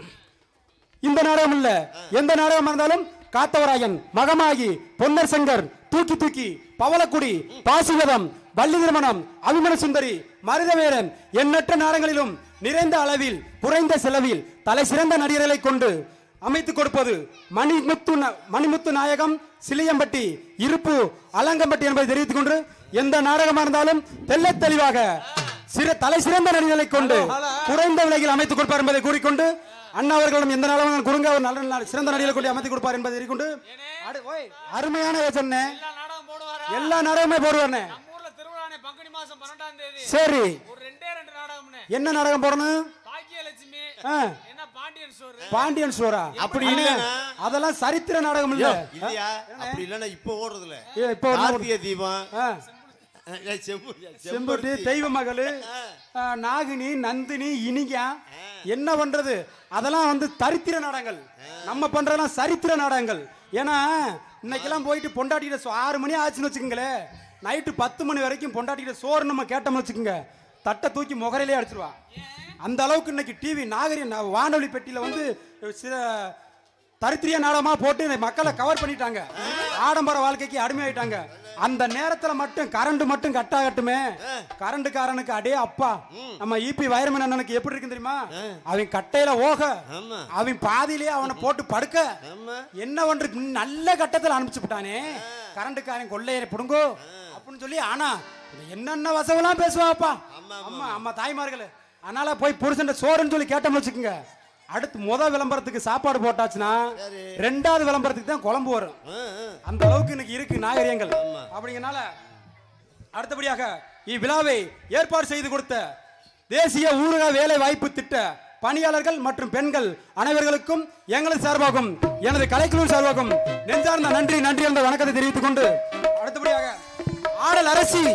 இந்த நாடகம் இல்ல எந்த நாடகம் இருந்தாலும் காத்தவராயன் மகமாகி பொன்னர் சங்கர் தூக்கி தூக்கி பவளக்குடி பாசிவதம் வள்ளி திருமணம் அபிமன சுந்தரி மருதவேரன் எண்ணற்ற நாடகங்களிலும் நிறைந்த அளவில் குறைந்த செலவில் தலை சிறந்த நடிகர்களை கொண்டு அமைத்துக் கொடுப்பது மணிமுத்து ந- மணிமுத்து நாயகம் சிலியம்பட்டி இருப்பு அலங்கம்பட்டி என்பதை தெரிவித்துக் கொண்டு எந்த நாடகமா இருந்தாலும் தெள்ளத் தெளிவாக சிற தலை சிறந்த நடிகர்களை கொண்டு குறைந்த விலையில் அமைத்துக் கொடுப்பார் என்பதை கூறிக்கொண்டு அண்ணா அவர்களிடம் எந்த நாளும் குறுங்க ஒரு நல்ல நல்ல சிறந்த நடிகர்களை கொண்டு அமைத்துக் கொடுப்பார் என்பதை கூறிக்கொண்டு அடு- ஓய், அருமையான யோசனை எல்லா நாடகம் போடுவாரா எல்லா நாடகமே போடுவானே நம்ம ஊர்ல திருவிழானே பங்குனி மாசம் பன்னெண்டாம் தேதி சரி ஒரு ரெண்டே ரெண்டு நாடகம்னு என்ன நாடகம் போடணும் பாக்கியலட்சுமி ஆ, என்ன பாண்டியன் ஸ்டோர் பாண்டியன் ஸ்டோரா அப்படி அண்ணே, இல்லைன்னா? அதெல்லாம் சரித்திர நாடகம் இல்ல இல்லையா அப்படி இல்லைன்னா இப்போ ஓடுறதுல ஏ, இப்போ என்ன ஓடுது? கார்த்திகை தீபம் ஆ, ஏய், செம்பு- செம்பட்டி செம்பருத்தி. தெய்வ மகளு ஆ, நாகினி நந்தினி இனிகா என்ன பண்றது அதெல்லாம் வந்து தரித்திர நாடகங்கள் நம்ம பண்றதெல்லாம் சரித்திர நாடகங்கள் ஏன்னா இன்னைக்கெல்லாம் போயிட்டு பொண்டாட்டிகிட்ட சோ- ஆறு மணி ஆச்சுன்னு வச்சுக்கோங்களேன் நைட்டு பத்து மணி வரைக்கும் பொண்டாட்டிகிட்ட சோறு நம்ம கேட்டோம்னு வச்சுக்கோங்க தட்டை தூக்கி முகரையிலே அடிச்சிருவா அந்த அளவுக்கு இன்னைக்கு டிவி நாகரி நா- வானொலி பெட்டியில வந்து சில தரித்திரிய நாடகமா போட்டு இந்த மக்களை கவர் பண்ணிட்டாங்க ஆடம்பர வாழ்க்கைக்கு அடிமையாயிட்டாங்க அந்த நேரத்துல மட்டும் கரண்ட் மட்டும் கட் ஆகட்டுமே கரண்ட்காரனுக்கு அடே அப்பா நம்ம இபி வைரமன் அண்ணனுக்கு எப்படி இருக்கு தெரியுமா அவன் கட்டையில ஓக ஆமா. அவன் பாதியிலேயே அவனை போட்டு படுக்க ஆமா. என்ன பண்றது நல்ல கட்டத்துல அனுப்பிச்சு விட்டானே கரண்ட்காரன் கொள்ளையரை புடுங்கோ அப்படின்னு சொல்லி ஆனா இது என்னென்ன வசவெல்லாம் பேசுவாப்பா அம்மா அம்மா தாய்மார்களே அதனால போய் புருஷன் சோறுன்னு சொல்லி கேட்டோம்னு வச்சுக்கோங்க அடுத்து முத விளம்பரத்துக்கு சாப்பாடு போட்டாச்சுன்னா ரெண்டாவது விளம்பரத்துக்கு தான் குழம்பு வரும் ஆ, ஆ. அந்த அளவுக்கு இன்னைக்கு இருக்கு நாகரிகங்கள் அப்படிங்கனால அடுத்தபடியாக இவ்விழாவை ஏற்பாடு செய்து கொடுத்த தேசிய ஊரக வேலை வாய்ப்பு திட்ட பணியாளர்கள் மற்றும் பெண்கள் அனைவர்களுக்கும் எங்களது சார்பாகும் எனது கலைக்குழு சார்பாகும் நெஞ்சார்ந்த நன்றி நன்றி என்ற வணக்கத்தை தெரிவித்துக் கொண்டு அடுத்தபடியாக ஆடல் அரசி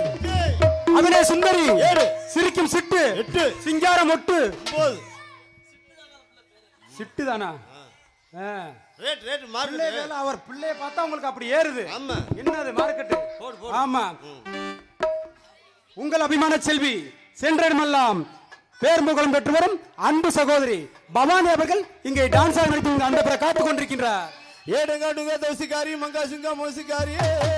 அபிநய சுந்தரி சிரிக்கும் சிட்டு எட்டு. சிங்காரம் ஒட்டு ஒன்பது. சிட்டு தானா ரேட் ரேட் பிள்ளை மார்க்கெட் வேலை அவர் பிள்ளைய பார்த்தா உங்களுக்கு அப்படி ஏறுது ஆமா. என்னது மார்க்கெட் போடு, போடு. ஆமா உங்கள் அபிமான செல்வி சென்றடமெல்லாம் பேர் புகழும் பெற்று வரும் அன்பு சகோதரி பவானி அவர்கள் இங்கே டான்ஸ் ஆக நடித்து அந்த பிற காத்துக் கொண்டிருக்கின்றார் ஏடுங்காடுங்க தோசிக்காரி மங்கா சுங்கா மோசிக்காரி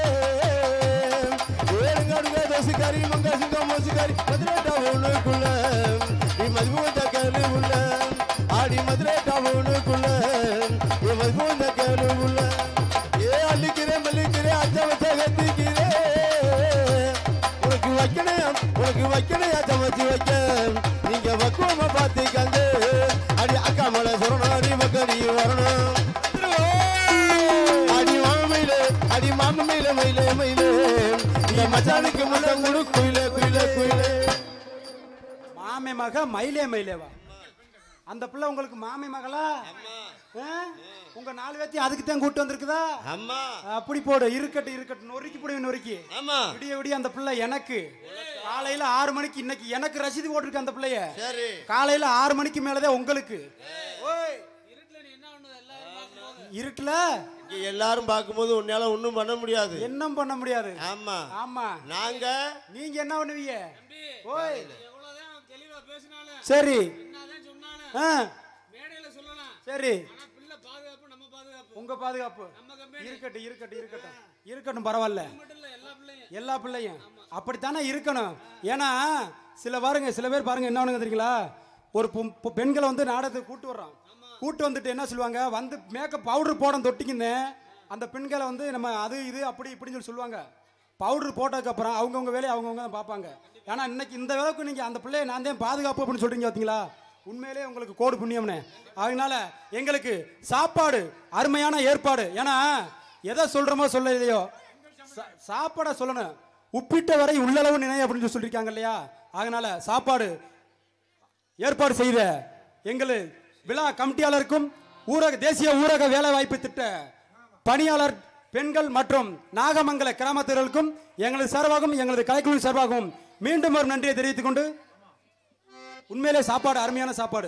ஏடுங்காடுங்க தோசிக்காரி மங்கா சுங்கா மோசிக்காரி மதுரை டவுனுக்குள்ள நீ மதுபூந்த கேளு உள்ள ஆடி மதுரை டவுனுக்குள்ள நீ மதுபூந்த கேளு உள்ள ஏ அள்ளிக்கிறேன் மல்லிக்கிறேன் அச்ச வச்ச கத்திக்கிறேன் உனக்கு வைக்கணும் உனக்கு வைக்கணும் அச்ச வச்சு வைக்க நீங்க பக்குவமா பார்த்துக்கங்க அடி அக்கா மலை சொல்லணும் அடி பக்கம் நீ வரணும் அடி மாமையில அடி மாமையில மயில மயில இந்த மச்சானுக்கு முத்தம் கொடு குயில குயில குயில மாமே மக மயிலே மயிலேவா அந்த பிள்ளை உங்களுக்கு மாமே மகளா ஆ? உங்க நாலு பேத்தையும் அதுக்கு தான் கூட்டு வந்திருக்குதா அம்மா அப்படி போடு இருக்கட்டும் இருக்கட்டும் நொறுக்கி போடு நொறுக்கி ஆமா விடிய விடிய அந்த பிள்ளை எனக்கு காலையில ஆறு மணிக்கு இன்னைக்கு எனக்கு ரசீது போட்டிருக்கு அந்த பிள்ளைய சரி காலையில ஆறு மணிக்கு மேலதான் உங்களுக்கு ஓய், இருட்டுல நீ என்ன பண்ணுது எல்லாரும் பார்க்கும்போது இருட்டுல இங்க எல்லாரும் பார்க்கும்போது உன்னால ஒண்ணும் பண்ண முடியாது என்ன பண்ண முடியாது ஆமா ஆமா நாங்க நீங்க என்ன பண்ணுவீங்க ஓய் எவ்வளவுதான் தெளிவா பேசினாலும் சரி என்னதான் சொன்னாலும் ஆ, மேடையில சொல்லலாம் சரி ஆனா பிள்ளை பாதுகாப்பு நம்ம பாதுகாப்பு உங்க பாதுகாப்பு நம்ம கம்பெனி இருக்கட்டும் இருக்கட்டும் இருக்கட்டும் இருக்கட்டும் பரவாயில்ல மட்டும் இல்ல எல்லா பிள்ளையும் எல்லா பிள்ளையும் அப்படித்தானே இருக்கணும் ஏன்னா சில பாருங்க சில பேர் பாருங்க என்ன பண்ணுங்க தெரியுங்களா ஒரு பொம்- பொ- பெண்களை வந்து நாடகத்துக்கு கூட்டு வர்றான் கூட்டு வந்துட்டு என்ன சொல்லுவாங்க வந்து மேக்கப் பவுடர் போட தொட்டிக்குன்னு அந்த பெண்களை வந்து நம்ம அது இது அப்படி இப்படின்னு சொல்லி சொல்லுவாங்க பவுடர் போட்டதுக்கப்புறம் அவங்கவுங்க வேலையை அவங்கவுங்க தான் பார்ப்பாங்க ஏன்னா இன்னைக்கு இந்த அளவுக்கு நீங்கள் அந்த பிள்ளையை நான் தான் பாதுகாப்பு அப்படின்னு சொல்றீங்க பார்த்தீங்களா உண்மையிலே உங்களுக்கு கோடு புண்ணியம்னே அதனால எங்களுக்கு சாப்பாடு அருமையான ஏற்பாடு ஏன்னா எதை சொல்றோமோ சொல்ல இல்லையோ சா- சாப்பாடை சொல்லணும் உப்பிட்ட வரை உள்ளளவு நினை அப்படின்னு சொல்லி சொல்லியிருக்காங்க இல்லையா அதனால சாப்பாடு ஏற்பாடு செய்த எங்கள் விழா கமிட்டியாளருக்கும் ஊரக தேசிய ஊரக வேலைவாய்ப்பு திட்ட பணியாளர் பெண்கள் மற்றும் நாகமங்கல கிராமத்தினருக்கும் எங்களது சார்பாகவும் எங்களது கலைக்குழு சார்பாகவும் மீண்டும் ஒரு நன்றியை தெரிவித்துக் கொண்டு உண்மையிலே சாப்பாடு அருமையான சாப்பாடு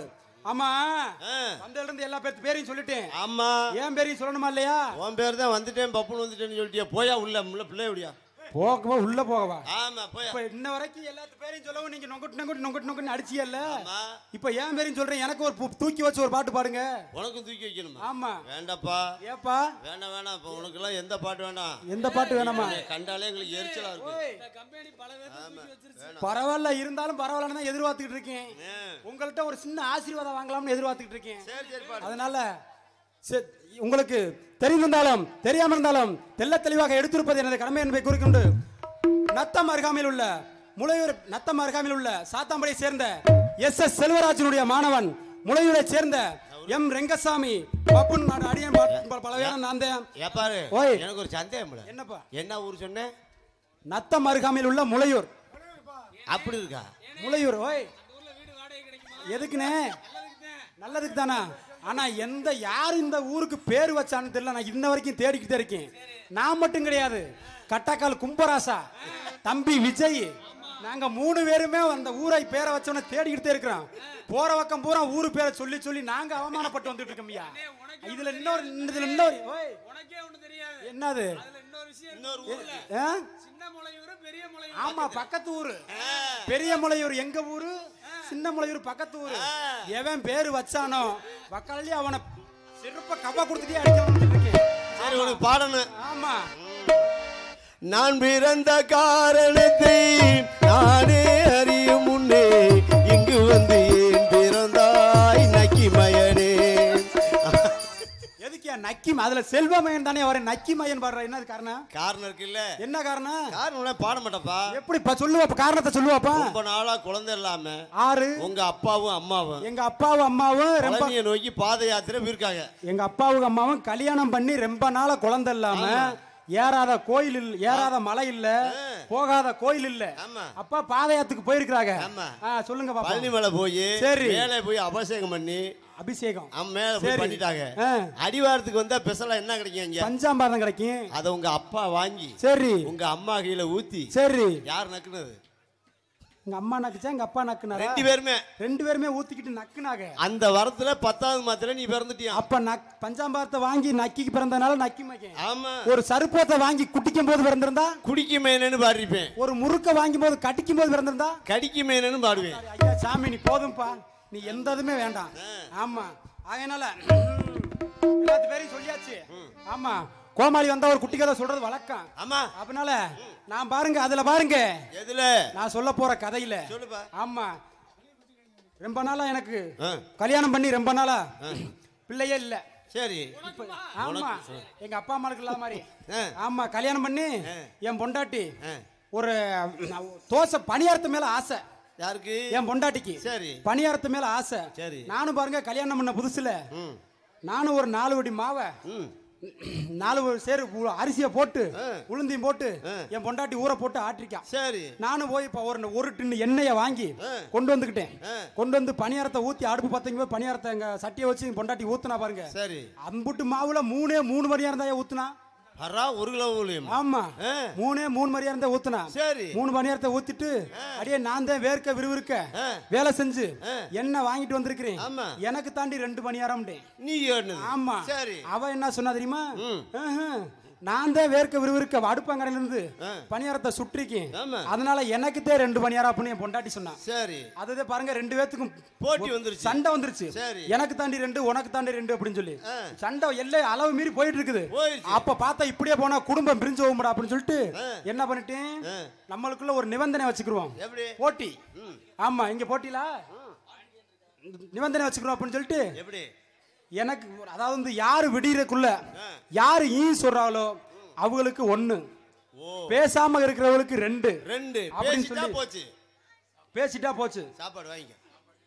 ஆமா ஆ. வந்ததுல இருந்து எல்லா பேர் பேரையும் சொல்லிட்டேன் ஆமா ஏன் பேரையும் சொல்லணுமா இல்லையா உன் பேர் தான் வந்துட்டேன் பப்புன்னு வந்துட்டேன்னு சொல்லிட்டியா போயா உள்ள உள்ள பிள்ளை விடியா போகவா உள்ள போகவா ஆமா போயா இப்ப இன்ன வரைக்கும் எல்லாத்து பேரையும் சொல்லவும் நீங்க நொங்கட்டு நொங்கட்டு நொங்கட்டு நொங்கட்டு அடிச்சியல்ல ஆமா இப்ப ஏன் பேரையும் சொல்றேன் எனக்கு ஒரு பு- தூக்கி வச்சு ஒரு பாட்டு பாடுங்க உனக்கும் தூக்கி வைக்கணுமா ஆமா வேண்டாப்பா ஏப்பா வேணாம் வேணாம் இப்போ உனக்கு எல்லாம் எந்த பாட்டு வேண்டாம் எந்த பாட்டு வேணாமா உன்னை கண்டாலே எங்களுக்கு எரிச்சலா இருக்கு இந்த கம்பெனி பல பேர்த்த தூக்கி வச்சிருச்சு பரவாயில்ல இருந்தாலும் பரவாயில்லன்னு தான் எதிர்பார்த்துக்கிட்டு இருக்கேன் ஆ. உங்கள்கிட்ட ஒரு சின்ன ஆசீர்வாதம் வாங்கலாம்னு எதிர்பார்த்துக்கிட்டு இருக்கேன் சரி சரி பாடு அதனால சரி, உங்களுக்கு தெரிந்திருந்தாலும் தெரியாம இருந்தாலும் தெள்ள தெளிவாக எடுத்திருப்பது எனது கடமை என்பதை குறிக்கொண்டு நத்தம் அருகாமையில் உள்ள முளையூர் நத்தம் அருகாமையில் உள்ள சாத்தாம்படியை சேர்ந்த எஸ் எஸ் செல்வராஜனுடைய மாணவன் முளையூரை சேர்ந்த எம் ரெங்கசாமி பப்புன் நான் அடியன் ப- பலவையான நான் தான் ஏப்பாரு ஓய். எனக்கு ஒரு சந்தேகம் இல்ல என்னப்பா என்ன ஊர் சொன்னேன் நத்தம் அருகாமையில் உள்ள முளையூர் அப்படி இருக்கா முளையூர் ஓய் ஊர்ல வீடு வாடகை கிடைக்குமா எதுக்குண்ணே நல்லதுக்கு தான் நல்லதுக்கு தானா ஆனா எந்த யார் இந்த ஊருக்கு பேர் வச்சான்னு தெரியல நான் இன்ன வரைக்கும் தேடிக்கிட்டே இருக்கேன் நான் மட்டும் கிடையாது கட்டக்கால் கும்பராசா தம்பி விஜய் நாங்க மூணு பேருமே அந்த ஊரை பேரை வச்சவன தேடிக்கிட்டே இருக்கிறோம் போற பக்கம் பூரா ஊரு பேரை சொல்லி சொல்லி நாங்க அவமானப்பட்டு வந்துட்டு இருக்கோம் ஐயா இதுல இன்னொரு இதுல இன்னொரு ஓய், உனக்கே ஒண்ணு தெரியாது என்னது அதுல இன்னொரு விஷயம் இன்னொரு ஊர்ல ஆ? சின்ன முளையூர் பெரிய முளையூர் ஆமா பக்கத்து ஊரு பெரிய முளையூர் எங்க ஊரு சின்ன முளையூர் பக்கத்து ஊரு எவன் பேரு வச்சானோ வக்காலே அவனை சிறப்ப கவா கொடுத்துட்டே அடிக்கணும்னு இருக்கேன் சரி உனக்கு பாடணும் ஆமா நான் பிறந்த காரணத்தை நானே அறியும் முன்னே இங்கு வந்து ஏன் பிறந்தாய் நக்கி மயனே எதுக்கியா நக்கி அதுல செல்வமயன் தானே வர நக்கி மயன் பாடுற என்ன காரணம் காரணம் இருக்குல்ல என்ன காரணம் காரணம் பாட மாட்டப்பா எப்படிப்பா சொல்லுவா காரணத்தை சொல்லுவாப்பா ரொம்ப நாளா குழந்தை இல்லாம ஆறு உங்க அப்பாவும் அம்மாவும் எங்க அப்பாவும் அம்மாவும் ரொம்ப பழனியை நோக்கி பாத யாத்திரை போயிருக்காங்க எங்க அப்பாவும் அம்மாவும் கல்யாணம் பண்ணி ரொம்ப நாளா குழந்தை இல்லாம ஏறாத கோயில் இல்ல ஏறாத மலை இல்ல போகாத கோயில் இல்ல ஆமா. அப்பா பாதயாத்துக்கு போயிருக்கிறாங்க ஆமா. ஆ, சொல்லுங்க பழனி பாப்பா மலை போய் சரி. மேலே போய் அபிஷேகம் பண்ணி அபிஷேகம் அவன் மேல போய் சரி. பண்ணிட்டாங்க ஆ. அடிவாரத்துக்கு வந்தா பெசலா என்ன கிடைக்கும் இங்க பஞ்சாம்பாதம் கிடைக்கும் அத உங்க அப்பா வாங்கி சரி உங்க அம்மா கையில ஊத்தி சரி யார் நக்குனது எங்க அம்மா நக்குச்சா எங்க அப்பா நக்குனாரா ரெண்டு பேருமே ரெண்டு பேருமே ஊத்திக்கிட்டு நக்குனாங்க அந்த வரத்துல பத்தாவது மாத்திர நீ பிறந்துட்டியா அப்ப நக் பஞ்சாம்பாரத்தை வாங்கி நக்கிக்கு பிறந்தனால நக்கி மகன் ஆமா ஒரு சருப்பத்தை வாங்கி குட்டிக்கும் போது பிறந்திருந்தா குடிக்கு மேனன்னு பாடிருப்பேன் ஒரு முறுக்க வாங்கும் போது கடிக்கும் போது பிறந்திருந்தா கடிக்கு மேனன்னு பாடுவேன் ஐயா சாமி நீ போதும்பா நீ எந்த இதுமே வேண்டாம் ஆமா அதனால எல்லாத்து பேரையும் சொல்லியாச்சு ஆமா கோமாளி வந்தா ஒரு குட்டி கதை சொல்றது வழக்கம் ஆமா அதனால நான் பாருங்க அதுல பாருங்க எதுல நான் சொல்ல போற கதையில சொல்லுப்பா ஆமா ரொம்ப நாளா எனக்கு ஆ, கல்யாணம் பண்ணி ரொம்ப நாளா பிள்ளையே இல்ல சரி ஆமா எங்க அப்பா அம்மாவுக்கு இல்லாத மாதிரி ஆ. ஆமா கல்யாணம் பண்ணி என் பொண்டாட்டி ஆ. ஒரு தோசை பணியாரத்து மேல ஆசை யாருக்கு என் பொண்டாட்டிக்கு சரி பணியாரத்து மேல ஆசை சரி. நானும் பாருங்க கல்யாணம் பண்ண புதுசுல ம் நானும் ஒரு நாலு வடி மாவை ம் நாலு ஒரு சேரு உ- அரிசியை போட்டு ஆ. உளுந்தையும் போட்டு ஆ. என் பொண்டாட்டி ஊற போட்டு ஆட்டிருக்கான் சரி நானும் போய் இப்போ ஒரு ஒரு டின்னு எண்ணெயை வாங்கி ஆ. கொண்டு வந்துக்கிட்டேன் ஆ. கொண்டு வந்து பணியாரத்தை ஊத்தி அடுப்பு பத்தங்க போய் பணியாரத்தை எங்க சட்டியை வச்சு என் பொண்டாட்டி ஊத்துனா பாருங்க சரி அம்புட்டு மாவுல மூணே மூணு மணியாரம் தான் ஊத்துனா வரா ஒரு கிலோ ஊழியம் ஆமா ஆ. மூணே மூணு மணியாரம் தான் ஊத்துனா சரி மூணு மணியாரத்தை ஊத்திட்டு அடியே நான் தான் வேர்க்க விறுவிறுக்க ஆ. வேலை செஞ்சு ஆ. எண்ணெய் வாங்கிட்டு வந்திருக்கிறேன் ஆமா. எனக்கு தாண்டி ரெண்டு மணியாரம் நீ ஏறினது ஆமா சரி அவ என்ன சொன்னா தெரியுமா ம். ஆஹா. நான் தான் வேர்க்க விறுவிறுக்க அடுப்பங்கரையில இருந்து ஆ. பணியாரத்தை சுற்றிக்கேன் ஆமா. அதனால எனக்குத்தே ரெண்டு மணியாரம் அப்படின்னு என் பொண்டாட்டி சொன்னான் சரி அதுதான் பாருங்க ரெண்டு பேத்துக்கும் போட்டி வந்துருச்சு. சண்டை வந்துருச்சு சரி. எனக்கு தாண்டி ரெண்டு உனக்கு தாண்டி ரெண்டு அப்படின்னு சொல்லி ஆ. சண்டை எல்லை அளவு மீறி போயிட்டு இருக்குது போயிருச்சு. அப்ப பார்த்தா இப்படியே போனா குடும்பம் பிரிஞ்சு போகும்டா அப்படின்னு சொல்லிட்டு ஆ. என்ன பண்ணிட்டேன் ஆ. நம்மளுக்குள்ள ஒரு நிபந்தனை வச்சுக்கிருவோம் எப்படி போட்டி ம். ஆமா இங்க போட்டில நிபந்தனை வச்சுக்கிறோம் அப்படின்னு சொல்லிட்டு எப்படி எனக்கு ஒரு- அதாவது வந்து யாரு விடியறதுக்குள்ள ஆ. யாரு ஈ சொல்றாங்களோ அவங்களுக்கு ஒண்ணு ஓ பேசாம இருக்கிறவங்களுக்கு ரெண்டு ரெண்டு அப்படின்னு பேசிட்டா சொல்லி- போச்சு பேசிட்டா போச்சு சாப்பாடு வாங்கிக்க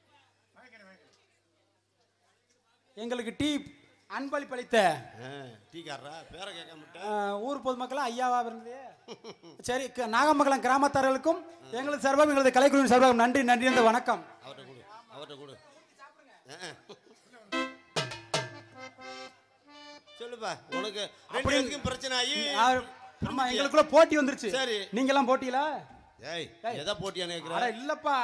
எங்களுக்கு டீ அன்பளிப்பளித்த ஆ, டீக்காரரா பேரை கேட்க மாட்டேன் அஹ், ஊர் பொதுமக்களா ஐயாவா இருந்தது சரி க- நாகமங்கலம் கிராமத்தார்களுக்கும் எங்களது சார்பாக எங்களது கலைக்குழுவின் சார்பாக நன்றி நன்றி என்ற வணக்கம் அவர்கிட்ட கொடு அவர்கிட்ட கொடு ஆ. சொல்லுப்பா உனக்கு ரெண்டு அப்படி- பேருக்கும் பிரச்சனை ஆகி யார்- ஆமா எங்களுக்குள்ள போட்டி வந்துருச்சு சரி. நீங்க எல்லாம் போட்டியில ஏய் ஏய். எதை போட்டியா அட கேக்குற இல்லப்பா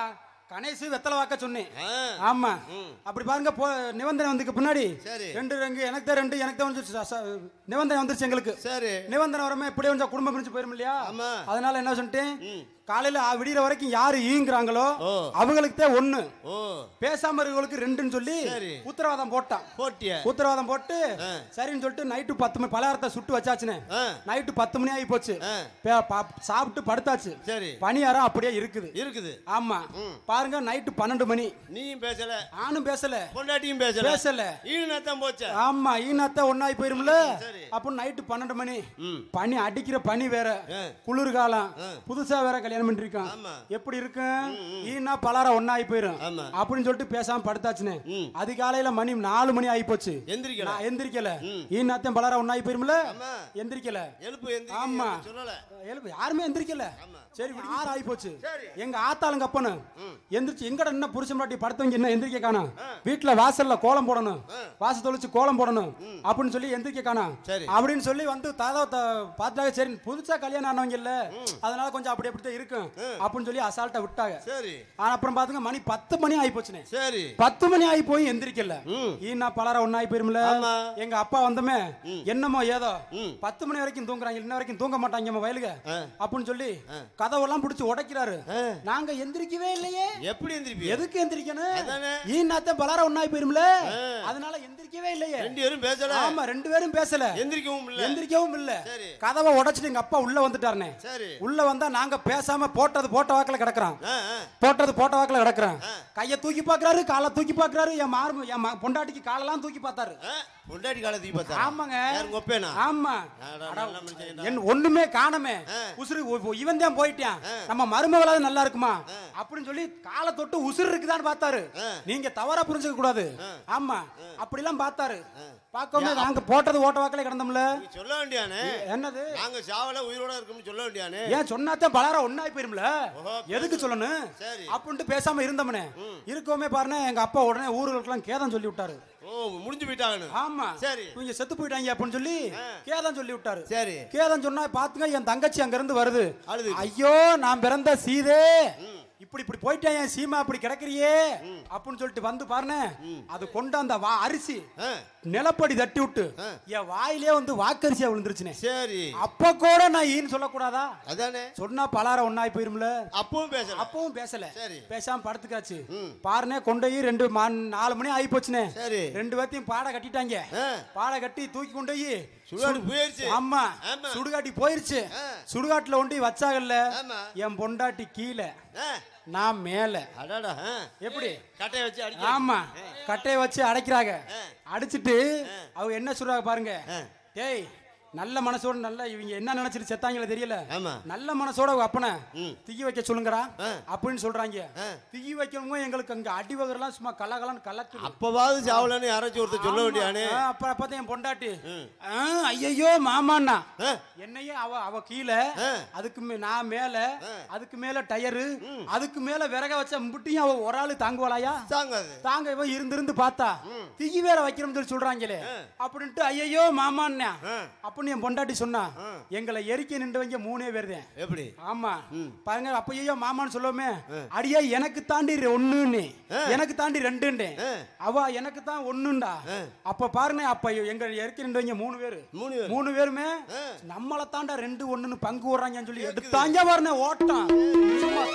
கணேசு வெத்தலை வாக்க சொன்னேன் ஆ. ஆமா ம். அப்படி பாருங்க போ நிபந்தனை வந்துக்கு பின்னாடி சரி. ரெண்டு ரெண்டு எனக்கு தான் ரெண்டு எனக்கு தான் வந்துருச்சு ச- ச- நிபந்தனை வந்துருச்சு எங்களுக்கு சரி நிபந்தனை வரமே இப்படியே கொஞ்சம் குடும்பம் பிரிஞ்சு போயிரும் இல்லையா ஆமா. அதனால என்ன சொல்லிட்டேன் ம். காலையில ஆ- விடியற வரைக்கும் யாரு ஈங்குறாங்களோ ஓ. அவங்களுக்கு தான் ஒண்ணு ஓ பேசாம இருக்கவங்களுக்கு ரெண்டுன்னு சொல்லி சரி. உத்தரவாதம் போட்டான் போட்டிய உத்தரவாதம் போட்டு ஆ. சரின்னு சொல்லிட்டு நைட்டு பத்து மணி பலகாரத்தை சுட்டு வச்சாச்சுனே ஆ. நைட்டு பத்து மணி ஆகி போச்சு ஆ. பே- பா- சாப்பிட்டு படுத்தாச்சு சரி பணியாரம் அப்படியே இருக்குது இருக்குது ஆமா ம். பாருங்க நைட்டு பன்னெண்டு மணி நீயும் பேசல ஆணும் பேசல பொண்டாட்டியும் பேசல பேசல ஈனத்தான் போச்ச ஆமா ஈனாத்த ஒன்னாய் போயிரும்ல சரி. அப்போ நைட்டு பன்னெண்டு மணி ம். பனி அடிக்கிற பனி வேற ஆ. குளிர்காலம் ஆ. புதுசா வேற கல்யாணம் பண்ணிருக்கான் ஆமா. எப்படி இருக்கும் ஈனா பலாரம் ஒன்னாயி போயிரும் ஆமா. அப்படின்னு சொல்லிட்டு பேசாம படுத்தாச்சுனே ம். அதிகாலையில மணி நாலு மணி ஆகி போச்சு எந்திரிக்கல நான் எந்திரிக்கல ம். ஈனாத்தையும் பலாரம் ஒன்னாயி போயிரும்ல ஆமா. எந்திரிக்கல எழுப்பு எந்திரி ஆமா. சொல்லல எழுப்பு யாருமே எந்திரிக்கல ஆமா. சரி ஆறு ஆகி போச்சு சரி. எங்க ஆத்தாளுங்க அப்பனு ம். எந்திரிச்சு எங்கட என்ன புருஷன் பாட்டி படுத்தவங்க என்ன எந்திரிக்க காணோம் ஆ. வீட்டுல வாசல்ல கோலம் போடணும் ஆ. வாச தொளிச்சு கோலம் போடணும் அப்படின்னு சொல்லி எந்திரிக்க காணோம் சரி. அப்படின்னு சொல்லி வந்து தாதா பார்த்தாங்க சரி புதுசா கல்யாணம் ஆனவங்க இல்ல அதனால கொஞ்சம் அப்படி அப்படித்தான் இருக்கும் அப்படின்னு சொல்லி அசால்ட்டா விட்டாங்க சரி ஆனா அப்புறம் பாத்துங்க மணி பத்து மணி ஆகி போச்சுனே சரி பத்து மணி ஆகி போய் எந்திரிக்கல ம். ஈனா பலர ஒன்னாயி போயிரும்ல ஆமா. எங்க அப்பா வந்தமே என்னமோ ஏதோ ம். பத்து மணி வரைக்கும் தூங்குறாங்க இன்ன வரைக்கும் தூங்க மாட்டாங்க நம்ம வயலுக ஆ. அப்படின்னு சொல்லி கதவெல்லாம் பிடிச்சி உடைக்கிறாரு ஆ. நாங்க எந்திரிக்கவே இல்லையே எப்படி எந்திரிப்பி எதுக்கு எந்திரிக்கணும் அதானே. ஈனாத்த பலார ஒன்னாய் போயிரும்ல ஆ. அதனால எந்திரிக்கவே இல்லையே ரெண்டு பேரும் பேசல ஆமா ரெண்டு பேரும் பேசல எந்திரிக்கவும் இல்ல எந்திரிக்கவும் இல்ல சரி. கதவை உடைச்சிட்டு எங்க அப்பா உள்ள வந்துட்டாருனே சரி உள்ள வந்தா நாங்க பேசாம போட்டது போட்ட வாக்குல கிடக்குறோம் ஆ, ஆ. போட்டது போட்ட வாக்குல கிடக்குறேன் ஆ. கைய தூக்கி பாக்குறாரு காலை தூக்கி பாக்குறாரு என் மார்பு என் ம- பொண்டாட்டிக்கு காலெல்லாம் தூக்கி பார்த்தாரு ஆ, பொண்டாட்டி காலத்துக்கு பார்த்தா ஆமாங்க யாருங்க ஒப்பேனா ஆமா அடா, அடா, நல்ல மனுஷன்டா. என் ஒண்ணுமே காணமே ஆ. உசுறு ஒ- ஒ- இவன் தான் போயிட்டான் நம்ம மருமகளாவது நல்லா இருக்குமா அப்படின்னு சொல்லி காலை தொட்டு உசுறு இருக்குதான்னு பார்த்தாரு ஆ. நீங்க தவறா புரிஞ்சுக்க கூடாது ஆமா அப்படிலாம் பார்த்தாரு பார்க்கவே நாங்க போட்டது ஓட்ட வாக்கில கிடந்தோம்ல நீ சொல்ல வேண்டியானே என்னது நாங்க சாவல உயிரோட இருக்கோம்னு சொல்ல வேண்டியானே ஏன் சொன்னாத்தான் பலார ஒன்னாய் போயிரும்ல ஓஹோ, எதுக்கு சொல்லணும் சரி. அப்படின்ட்டு பேசாம இருந்தவனே இருக்கவுமே பாருங்க எங்க அப்பா உடனே ஊர்களுக்கெல்லாம் கேதம் சொல்லி விட்டாரு ஓ முடிஞ்சு போயிட்டாங்கன்னு ஆமா சரி. இவங்க செத்து போயிட்டாங்க அப்படின்னு சொல்லி ஆ. கேதம் சொல்லி விட்டாரு சரி கேதம் சொன்னா பாத்துங்க என் தங்கச்சி அங்க இருந்து வருது அழுது. ஐயோ நான் பிறந்த சீதே இப்படி இப்படி போயிட்டேன் என் சீமா அப்படி கிடக்குறியே அப்படின்னு சொல்லிட்டு வந்து பாருங்க அது கொண்டு அந்த வா அரிசி ஆ, நிலப்படி தட்டி விட்டு ஆ. என் வாயிலே வந்து வாக்கரிசியா விழுந்துருச்சுனே சரி அப்ப கூட நான் ஈன்னு சொல்லக்கூடாதா அதானே சொன்னா பலார ஒன்னாய் போயிரும்ல அப்பவும் பேசல அப்பவும் பேசல சரி. பேசாம படுத்துக்காச்சு ம். பாருனே கொண்டு போய் ரெண்டு மா- நாலு மணி ஆகி போச்சுனே சரி. ரெண்டு பேர்த்தையும் பாட கட்டிட்டாங்க ஆ. பாட கட்டி தூக்கி கொண்டு போய் சுடுகாடு போயிருச்சு ஆமா ஆமா. சுடுகாட்டி போயிருச்சு ஆ. சுடுகாட்டுல ஒண்டி வச்சாகல்ல ஆமா. என் பொண்டாட்டி கீழே ஆ, நான் மேல அடாடா ஆ. எப்படி கட்டையை வச்சு அடிக்க ஆமா கட்டையை வச்சு அடைக்கிறாங்க ஆ. அடிச்சிட்டு அவங்க என்ன சொல்றாங்க பாருங்க ஆ. டேய் நல்ல மனசோட நல்ல இவங்க என்ன நினைச்சிட்டு செத்தாங்களே தெரியல ஆமா. நல்ல மனசோட அவங்க அப்பனை ம். திகி வைக்க சொல்லுங்கடா ஆ. அப்படின்னு சொல்றாங்க ஆ. திகி வைக்கிறவங்க எங்களுக்கு அங்க அடி வகரெல்லாம் சும்மா கலகலன்னு கலக்குது அப்பவாவது சாவலன்னு யாராச்சும் ஒருத்தர் சொல்ல வேண்டியானே ஆமா. ஆ, அப்ப அப்பதான் என் பொண்டாட்டி ம். ஆ, ஐயையோ மாமாண்ணா ஆ. என்னையே அவ அவ கீழே ஆ. அதுக்கு மே- நான் மேல அதுக்கு மேல டயரு அதுக்கு மேல விறக வச்ச முட்டியும் அவ ஒரு ஆளு தாங்குவாளாயா தாங்காது தாங்க இவ இருந்து இருந்து பார்த்தா திகி வேற வைக்கிறோம்னு சொல்லி சொல்றாங்களே அப்படின்ட்டு ஐயையோ மாமாண்ணா ஆ. அப்படின்னு என் பொண்டாட்டி சொன்னா எங்களை எரிக்க நின்றவங்க மூணே பேர் தான் எப்படி ஆமா பாருங்க அப்ப ஐயோ மாமான்னு சொல்லுவோமே அடியா எனக்கு தாண்டி ஒண்ணுன்னு எனக்கு தாண்டி ரெண்டுன்னு அவ எனக்கு தான் ஒண்ணுண்டா அப்ப பாருங்க அப்ப எங்க எரிக்க நின்றவங்க மூணு பேரு மூணு பேர் மூணு பேருமே நம்மள தாண்டா ரெண்டு ஒண்ணுன்னு பங்கு போடுறாங்கன்னு சொல்லி எடுத்தாங்க பாருங்க ஓட்டம் சும்மா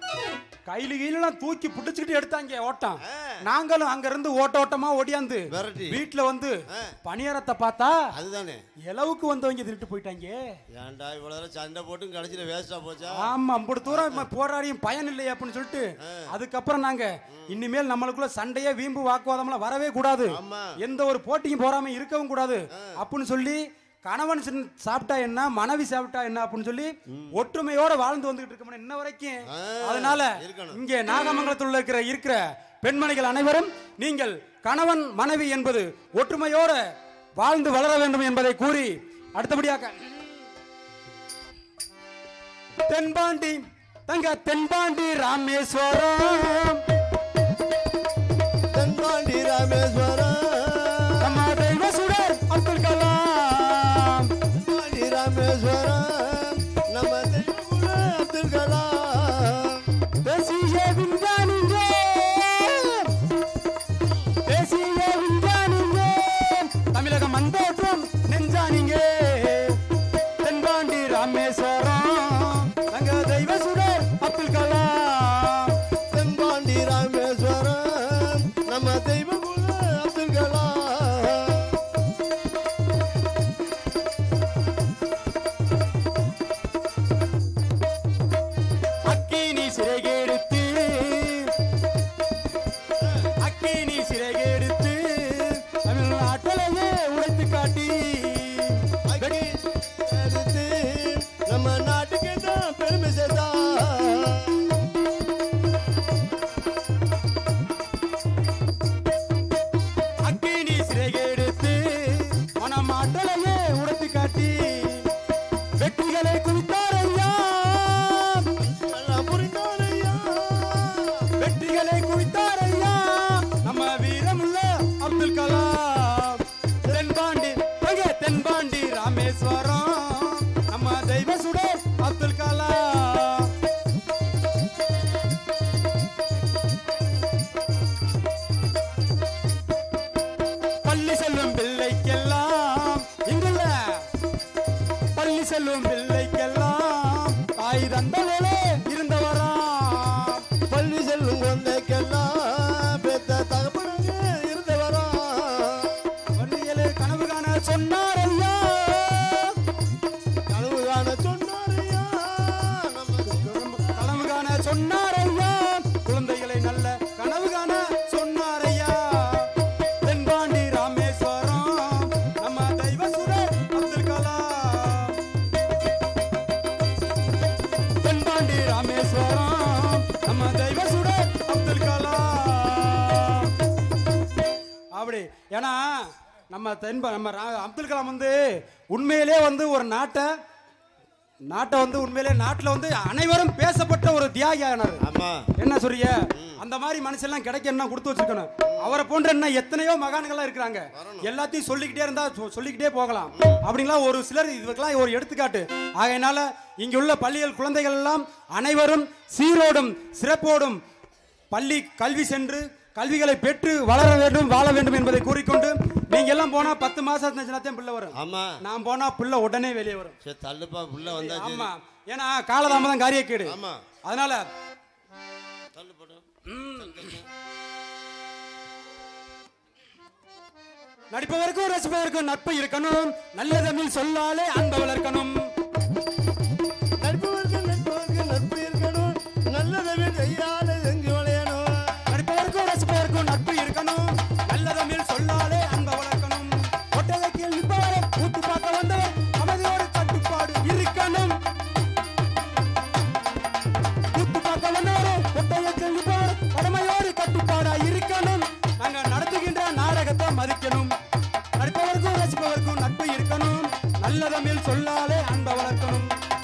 கையில கீழெல்லாம் தூக்கி பிடிச்சுக்கிட்டு எடுத்தாங்க ஓட்டம் நாங்களும் அங்க இருந்து ஓட்ட ஓட்டமா ஓடியாந்து விரட்டி. வீட்டுல வந்து பணியாரத்தை பார்த்தா அதுதானே இளவுக்கு வந்தவங்க திருட்டு போயிட்டாங்க ஏன்டா இவ்வளவு தூரம் சண்டை போட்டு கடைசியில வேஸ்டா போச்சா ஆமா அம்பது தூரம் இப்ப போராடியும் பயன் இல்லையே அப்படின்னு சொல்லிட்டு அதுக்கப்புறம் நாங்க இனிமேல் நம்மளுக்குள்ள சண்டையே வீம்பு வாக்குவாதம்லாம் வரவே கூடாது ஆமா. எந்த ஒரு போட்டியும் போறாம இருக்கவும் கூடாது அப்படின்னு சொல்லி கணவன் சின்- சாப்பிட்டா என்ன மனைவி சாப்பிட்டா என்ன அப்படின்னு சொல்லி ஒற்றுமையோட வாழ்ந்து வந்துகிட்டு இருக்கோம் இன்ன வரைக்கும் ஆ, அதனால இருக்கணும். இங்கே நாகமங்கலத்தில் இருக்கிற இருக்கிற பெண்மணிகள் அனைவரும் நீங்கள் கணவன் மனைவி என்பது ஒற்றுமையோட வாழ்ந்து வளர வேண்டும் என்பதை கூறி அடுத்தபடியாக தென்பாண்டி தங்க தென்பாண்டி ராமேஸ்வரம் தென்பாண்டி ராமேஸ்வரம் நம்ம தெய்வ சுடர் அப்துல் கலாம் தென்பாண்டி ராமேஸ்வரம் நம்ம தெய்வகுல அப்துல் கலாம் தேசிய விஞ்ஞானிங்க செல்லும் பிள்ளைக்கெல்லாம் தாய் தந்தலே இருந்தவரா பள்ளி செல்லும் குழந்தைக்கெல்லாம் பெத்த தகப்பனுங்க இருந்தவரா பள்ளியிலே கனவு காண சொன்னார் ஐயா கனவு காண சொன்னாரையா கனவு காண சொன்னார் ஐயா குழந்தைகளை நல்ல கனவு காண சொன்னார் ஐயா தென்பாண்டி ராமேஸ்வரம் நம்ம தெய்வ சுடர் அப்துல் கலாம் தென்பாண்டி ராமேஸ்வரம் நம்ம தெய்வ சுடர் அப்துல் கலாம் அப்படி ஏன்னா நம்ம தென்ப நம்ம ரா- அப்துல் கலாம் வந்து உண்மையிலே வந்து ஒரு நாட்டை நாட்டை வந்து உண்மையிலே நாட்டில் வந்து அனைவரும் பேசப்பட்ட ஒரு தியாகி ஆனார் ஆமா என்ன சொல்றிய அந்த மாதிரி மனுஷெல்லாம் கிடைக்கணும்னா கொடுத்து வச்சிருக்கணும் அவரை போன்ற என்ன எத்தனையோ மகான்கள்லாம் இருக்கிறாங்க எல்லாத்தையும் சொல்லிக்கிட்டே இருந்தா சொ- சொல்லிக்கிட்டே போகலாம் அப்படிங்களா ஒரு சிலர் இதுக்கெல்லாம் ஒரு எடுத்துக்காட்டு ஆகையினால இங்க உள்ள பள்ளிகள் குழந்தைகள் எல்லாம் அனைவரும் சீரோடும் சிறப்போடும் பள்ளி கல்வி சென்று கல்விகளை பெற்று வளர வேண்டும் வாழ வேண்டும் என்பதை கூறிக்கொண்டு நீங்க எல்லாம் போனா பத்து மாசம் இருந்துச்சுன்னா பிள்ளை வரும் ஆமா நான் போனா பிள்ளை உடனே வெளியே வரும் சரி தள்ளுப்பா புள்ள வந்தா சரி. ஆமா ஏன்னா காலதாமதம் காரியக்கேடு ஆமா அதனால தள்ளுப்படும் நடிப்பவருக்கும் ரசிப்பவருக்கும் நட்பு இருக்கணும் நல்ல தமிழ் சொல்லாலே அன்பு வளர்க்கணும் நட்பவருக்கு நட்பவருக்கு நட்பு இருக்கணும் நல்லதவே கையால எங்கு விளையணும் நடிப்பவருக்கும் ரசிப்பவருக்கும் நட்பு இருக்கணும் நல்ல தமிழ் சொல்லாலே அன்பு வளர்க்கணும் ஒட்டகத்தில் நிற்பவரை கூத்து பார்க்க வந்தவர் அமைதியோடு கட்டுப்பாடு இருக்கணும் கூத்து பார்க்க வந்தவர் ஒட்டகத்தில் நிற்பவர் கடமையோடு கட்டுப்பாடா இருக்கணும் நாங்க நடத்துகின்ற நாடகத்தை மதிக்கணும் நடிப்பவருக்கும் ரசிப்பவருக்கும் நட்பு இருக்கணும் நல்ல தமிழ் சொல்லாலே அன்பை வளர்க்கணும்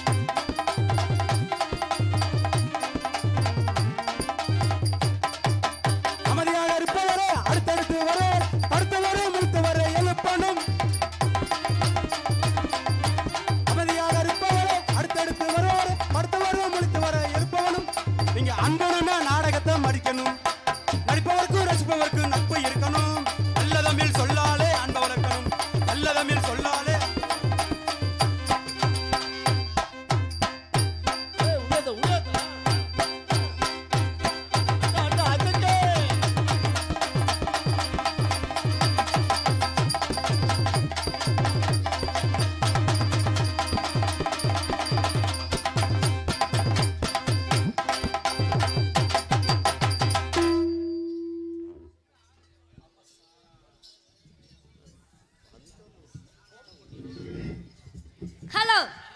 அமைதியாக இருப்பவரே அடுத்தடுத்து வர படுத்தவரே முடித்தவரை எழுப்பணும் அமைதியாக இருப்பவரே அடுத்தடுத்து வருவாரே படுத்தவரே முடித்தவரை எழுப்பவனும் நீங்க அன்பனுமே நாடகத்தை மதிக்கணும் நடிப்பவருக்கும் ரசிப்பவருக்கும் நட்பு இருக்கணும் நல்ல தமிழ் சொல்லாலே அன்பை வளர்க்கணும் நல்ல தமிழ் சொல்லாலே ஹலோ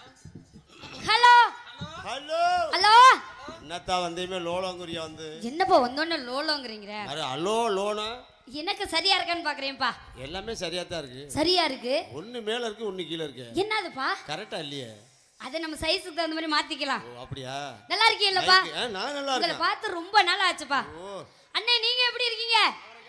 ஹலோ ஹலோ ஹலோ என்னத்தா வந்தையுமே லோலங்குரிய வந்து என்னப்பா வந்தோன்னு லோலோங்கிறீங்க அரே ஹலோ லோனா எனக்கு சரியா இருக்கான்னு பாக்குறேன்ப்பா எல்லாமே சரியா தான் இருக்கு சரியா இருக்கு ஒண்ணு மேல இருக்கு ஒண்ணு கீழ இருக்கு என்னதுப்பா கரெக்டா இல்லையே அதை நம்ம சைஸுக்கு தகுந்த மாதிரி மாத்திக்கலாம் ஓ அப்படியா நல்லா இருக்கீங்களப்பா மைக்கு- ஆ, நான் நல்லா உங்களை இருக்கேன் பார்த்து ரொம்ப நாள் ஆச்சுப்பா ஓ அண்ணே நீங்க எப்படி இருக்கீங்க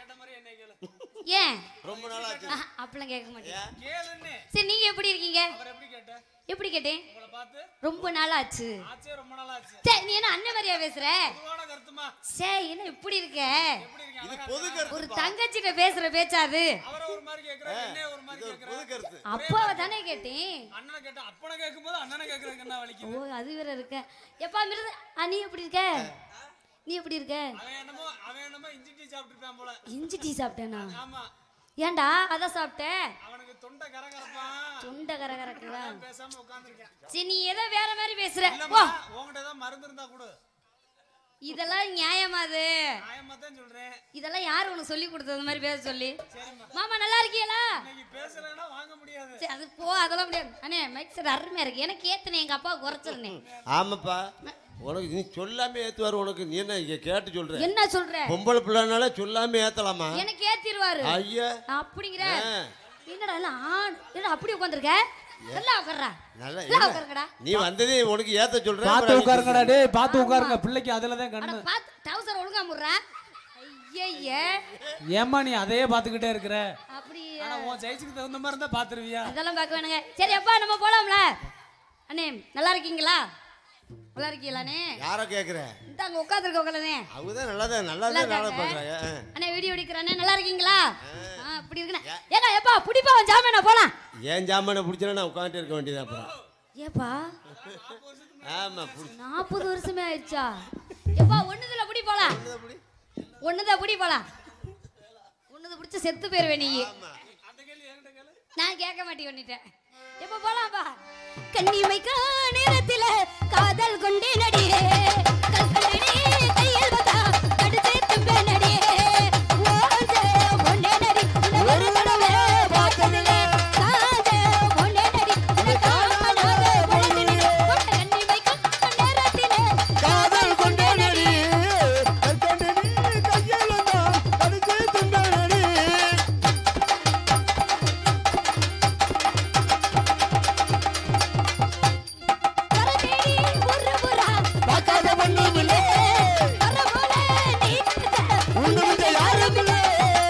ஏன் ரொம்ப நாள் ஆச்சு ஆஹா, அப்படிலாம் கேட்க மாட்டேன் கேளுன்னு சரி நீங்க எப்படி இருக்கீங்க அவர் எப்படி கேட்ட எப்படி கேட்டேன் உங்களை பார்த்து ரொம்ப நாள் ஆச்சு ஆச்சே ரொம்ப நாள் ஆச்சு சே நீ என்ன அண்ணன் மாதிரியா பேசுற பொதுவான கருத்துமா சே என்ன இப்படி இருக்க எப்படி இருக்கீங்க இது பொது கருத்து ஒரு தங்கச்சிட்ட பேசுற பேச்சாது அவரை ஒரு மாதிரி கேக்குறாரு என்ன ஒரு மாதிரி இது ஒரு பொது கேக்குறாரு கருத்து அப்பாவை தானே கேட்டேன் அண்ணனை கேட்டா அப்பனை கேட்கும் போது அண்ணனை கேக்குறதுக்கு என்ன ஓ வலிக்குது அது வேற இருக்க எப்பா மிருது ஆ, நீ எப்படி இருக்க நீ எப்படி இருக்க அவன் என்னமோ அவன் என்னமோ இஞ்சி டீ சாப்பிட்டுருப்பான் போல இஞ்சி டீ சாப்பிட்டேனா ஆமா ஏன்டா அதான் சாப்பிட்டேன் அவனுக்கு தொண்டை கரகரப்பான் தொண்டை கரகரக்குதா பேசாம உட்காந்துருக்கேன் சரி நீ ஏதோ வேற மாதிரி பேசுற இல்லம்மா ஓ உங்ககிட்ட ஏதாவது மருந்து இருந்தா கொடு இதெல்லாம் நியாயமா அது நியாயமா தான் சொல்றேன் இதெல்லாம் யார் உனக்கு சொல்லி கொடுத்தது மாதிரி பேச சொல்லி சரிம்மா மாமா நல்லா இருக்கீங்களா இன்னைக்கு பேசலைன்னா வாங்க முடியாது சரி அது போ அதெல்லாம் முடியாது அண்ணே மைக் செட் அருமையா இருக்கு எனக்கு ஏத்துனே எங்க அப்பா குறைச்சிருந்தேன் ஆமாப்பா உனக்கு நீ சொல்லாம ஏத்துவாரு உனக்கு நீ என்ன இங்க கேட்டு சொல்ற என்ன சொல்ற பொம்பளை பிள்ளைனால சொல்லாம ஏத்தலாமா எனக்கு ஏத்திடுவாரு ஐயா அப்படிங்கிற ஆ. என்னடா எல்லாம் ஆண் என்னடா அப்படி உட்காந்துருக்க எல்லாம் உட்கார்றா நல்லா எல்லாம் என்ன? உட்காருங்கடா நீ வந்ததே உனக்கு ஏத்த சொல்றேன் பார்த்து அப்புறம் நீ உட்காருங்கடா சொல்ற. டேய் பார்த்து உட்காருங்க பிள்ளைக்கு அதுல தான் அட கண்ணு பாத்து டவுசர் ஒழுங்கா முடுறா ஐயே ஏம்மா நீ அதையே பார்த்துக்கிட்டே இருக்கிற அப்படி ஆனா உன் சைஸுக்கு தகுந்த மாதிரி இருந்தா பாத்துருவியா அதெல்லாம் பார்க்க வேணுங்க சரி அப்பா நம்ம போலாம்ல அண்ணே நல்லா இருக்கீங்களா நல்லா இருக்கீங்களாண்ணே யார கேக்குற இந்த அங்க உட்காந்துருக்க உட்காந்தே அவங்கதான் நல்லாதான் நல்லா நல்லாதான் நல்லா இருக்காங்க. பண்றாங்க ஆ. அண்ணே வீடியோ எடுக்கிறானே நல்லா இருக்கீங்களா ஆ, அப்படி இருக்குண்ணே ஏங்க எப்பா புடிப்பா ஜாமீனா போலாம் ஏன் ஜாமான பிடிச்சா நான் உட்காந்துட்டு இருக்க வேண்டியது அப்புறம் ஏப்பா ஆமா புடி நாற்பது வருஷமே ஆயிடுச்சா எப்பா ஒண்ணுதுல புடி போலாம் ஒண்ணுதான் புடி போலாம் ஒண்ணுது பிடிச்ச செத்து போயிருவே நீ நான் கேட்க மாட்டேன் பண்ணிட்டேன் எப்ப போலாம்ப்பா கண்ணிமைக்கா நேரத்தில காதல் கொண்டே நடியே கல்கண்டனே கையில் வந்தா கடுத்தே தும்பே நடியே ஓஞ்சே கொண்டே நடி உன்னை ஒரு தடவை பார்த்ததில்லை காதே கொண்டே நடி உன்னை காணாத பொழுதினிலே கொண்ட கண்ணிமைக்கா நேரத்திலே காதல் கொண்டே நடி கற்கண்டு நீ கையில் வந்தா கடிச்சே துண்டே நடி வர தேடி புற புறா பார்க்காத ஒண்ணும் இல்லை வர போல நீ உன்னை விட்ட யாரும் இல்லை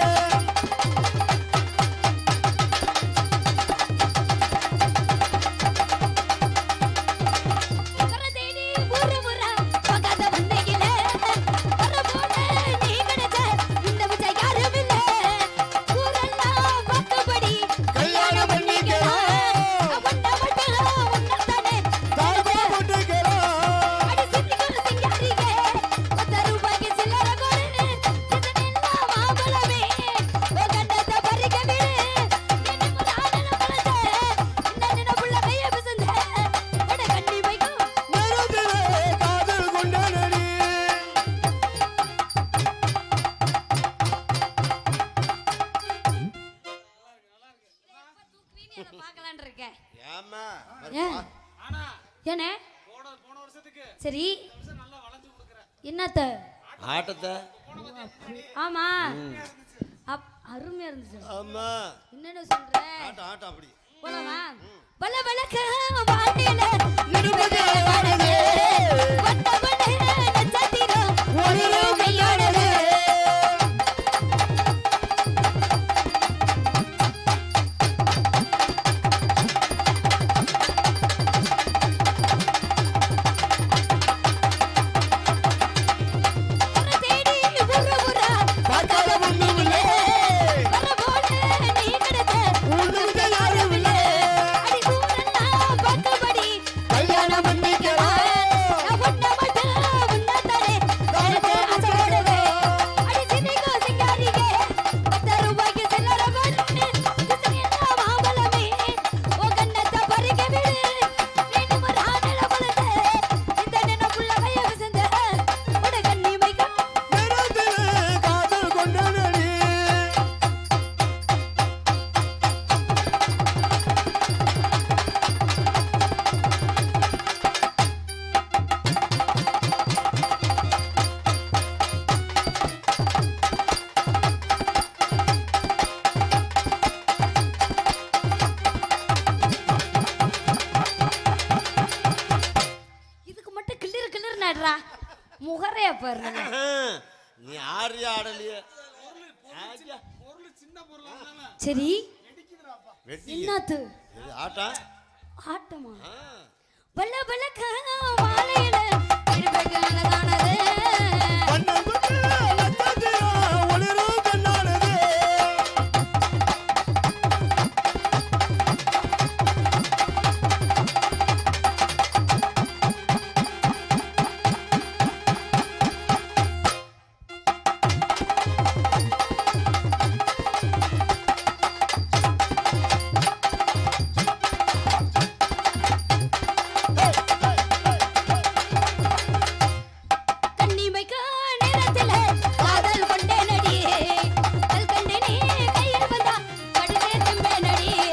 வர தேடி புற புறா பார்க்காத வந்தீங்களே வர போல நீ கிடைச்ச இந்த விஜ யாரும் இல்ல ஊரெல்லாம் பக்கபடி கல்யாணம் பண்ணிக்கலாம் உன்னை மட்டும் உன்னத்தானே தாழ்வா போட்டுக்கலாம் அடி சிட்டிக்குள்ள சிங்காரியே பத்து ரூபாய்க்கு சில்லறை கொடு சித்தனெல்லாம் மாம்பழமே ஓ கண்டத்தை பறிக்க விடு நின்னு முறாடன பழத்தை இந்த நினப்புள்ள கைய பிசந்த அட கண்ணி வைக்கும் நேரத்திலே காதல் கொண்டே நடி பார்க்கலான்னு இருக்கேன் ஏம்மா ஏன் ஏனே சரி என்னத்த ஆட்டத்தை ஆமா அப் அருமையா இருந்துச்சு ஆமா என்னன்னு சொல்ற ஆட்டம் ஆட்டம் அப்படி போலாமா பல பலக்க வானில விடுபட வானது வட்ட வட்ட நட்சத்திரம் ஒளிரோ மெய்யானது வர தேடி புற புற பார்க்காத ஒண்ணும் இல்லை வர போல நீ கிடைச்ச உன்னை விட்ட யாரும் இல்லை அடி ஊரெல்லாம் பக்கபடி கல்யாணம் பண்ணிக்கலாம் உன்னை மட்டும் உன்னத்தானே எனக்கு ஆசைப்படுவே அடி சின்னிக்கோ சிங்காரியே பத்து ரூபாய்க்கு சில்லறை கொடு சித்தனையெல்லாம் மாம்பழமே ஓ கண்ணத்தை பறிக்க விடு நின்னு முறாடல பழத்தை இந்த நினைப்புள்ள கைய விசந்த உட கண்ணி வைக்க நேரத்திலே காதல் கொண்டே நடி இதுக்கு மட்டும் கிளிர் கிளிர் நடுறா முகரைய பாரு நீ ஆடுறியா ஆடலையே சரி வெட்டி என்னத்து இது ஆட்டம் ஆட்டமா ஆ. பல்ல பல்லக்க மாலையில இருபகலதானது வண்ணம் கொண்ட நட்சத்திரம் ஒளிரும் கண்ணானது கண்ணிமைக்க நேரத்தில காதல் கொண்டே நடியே கல் கண்டே நீ கையில் வந்தா கடிதே தும்பே நடியே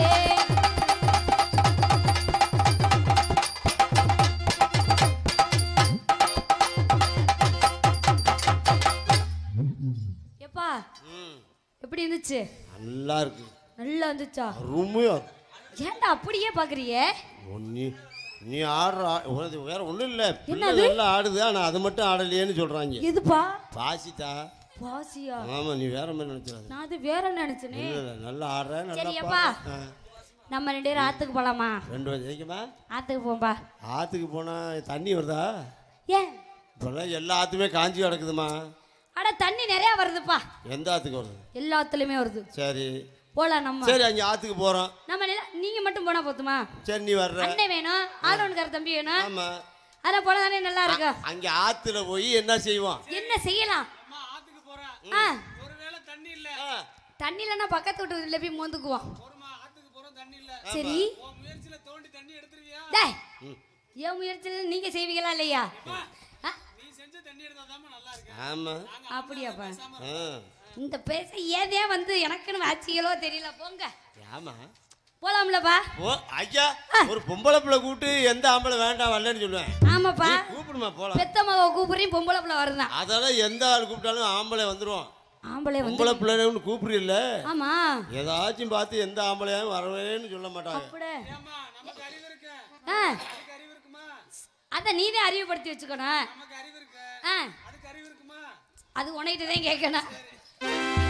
எப்பா ம், எப்படி இருந்துச்சு நல்லா இருக்கு நல்லா இருந்துச்சா அருமையா இருக்கு. ஏன்டா அப்படியே பாக்குறியே நீ நீ ஆடுற ஆ- உனது வேற ஒண்ணும் இல்ல பிள்ளை என்னது? நல்லா ஆடுது ஆனா அது மட்டும் ஆடலையேன்னு சொல்றாங்க எதுப்பா பாசித்தா பாசியா ஆமா நீ வேற மாதிரி நினைச்சிடாத நான் அது வேற நினைச்சனே இல்ல இல்ல நல்லா ஆடுற நல்லா சரி அப்பா பாடுற. ஆ. நம்ம ரெண்டு பேரும் ஆத்துக்கு போலாமா ரெண்டு பேரும் ஜெயிக்குமா ஆத்துக்கு போம்பா ஆத்துக்கு போனா தண்ணி வருதா ஏன் இப்பெல்லாம் எல்லா ஆத்துமே காஞ்சி கிடக்குதுமா அட தண்ணி நிறைய வருதுப்பா எந்த ஆத்துக்கு வருது எல்லாத்துலயுமே வருது சரி போலாம் நம்ம சரி அங்க ஆத்துக்கு போறோம் நம்ம நில- நீங்க மட்டும் போனா போதுமா சரி நீ வர்ற அண்ணன் வேணும் ஆதவனுக்கார தம்பி வேணும் ஆமா அதான் போனா தானே நல்லா இருக்கும் அங்க ஆத்துல போய் என்ன செய்வோம் என்ன செய்யலாம் ஆத்துக்கு போறேன் ஆ ஒருவேளை தண்ணி இல்ல தண்ணி இல்லைன்னா பக்கத்து வீட்டு வீட்டுல போய் மோந்துக்குவோம் போறோமா ஆத்துக்கு போறோம் தண்ணி இல்ல சரி உன் முயற்சியில தோண்டி தண்ணி எடுத்துருவியா டேய் என் முயற்சியில் நீங்க செய்வீங்களா இல்லையா ஆ, நீ செஞ்ச தண்ணி எடுத்தாதாம்மா நல்லா இருக்கு ஆமா அப்படியாப்பா ஆ. இந்த பேச ஏதே வந்து எனக்குன்னு வாச்சிகளோ தெரியல போங்க ஆமா போலாம்லப்பா ஓ ஐயா ஒரு பொம்பளை பிள்ளை கூப்பிட்டு எந்த ஆம்பளை வேண்டாம் வரலன்னு சொல்லுவேன் ஆமாப்பா நீ கூப்பிடுமா போலாம் பெத்த மக கூப்பிடுறீங்க பொம்பளை பிள்ளை வருதான் அதெல்லாம் எந்த ஆள் கூப்பிட்டாலும் ஆம்பளை வந்துருவோம் ஆம்பளை வந்து பொம்பளை பிள்ளைன்னு கூப்பிடுறீல்ல ஆமா ஏதாச்சும் பார்த்து எந்த ஆம்பளையும் வரவேன்னு சொல்ல மாட்டாங்க அப்படி ஏம்மா நமக்கு அறிவு இருக்கு ஆ அதுக்கு அறிவு இருக்குமா அத நீதே அறிவுபடுத்தி வச்சுக்கணும் நமக்கு அறிவு இருக்கு ஆ அதுக்கு அறிவு இருக்குமா அது உனக்கிட்ட தான் கேட்கணும்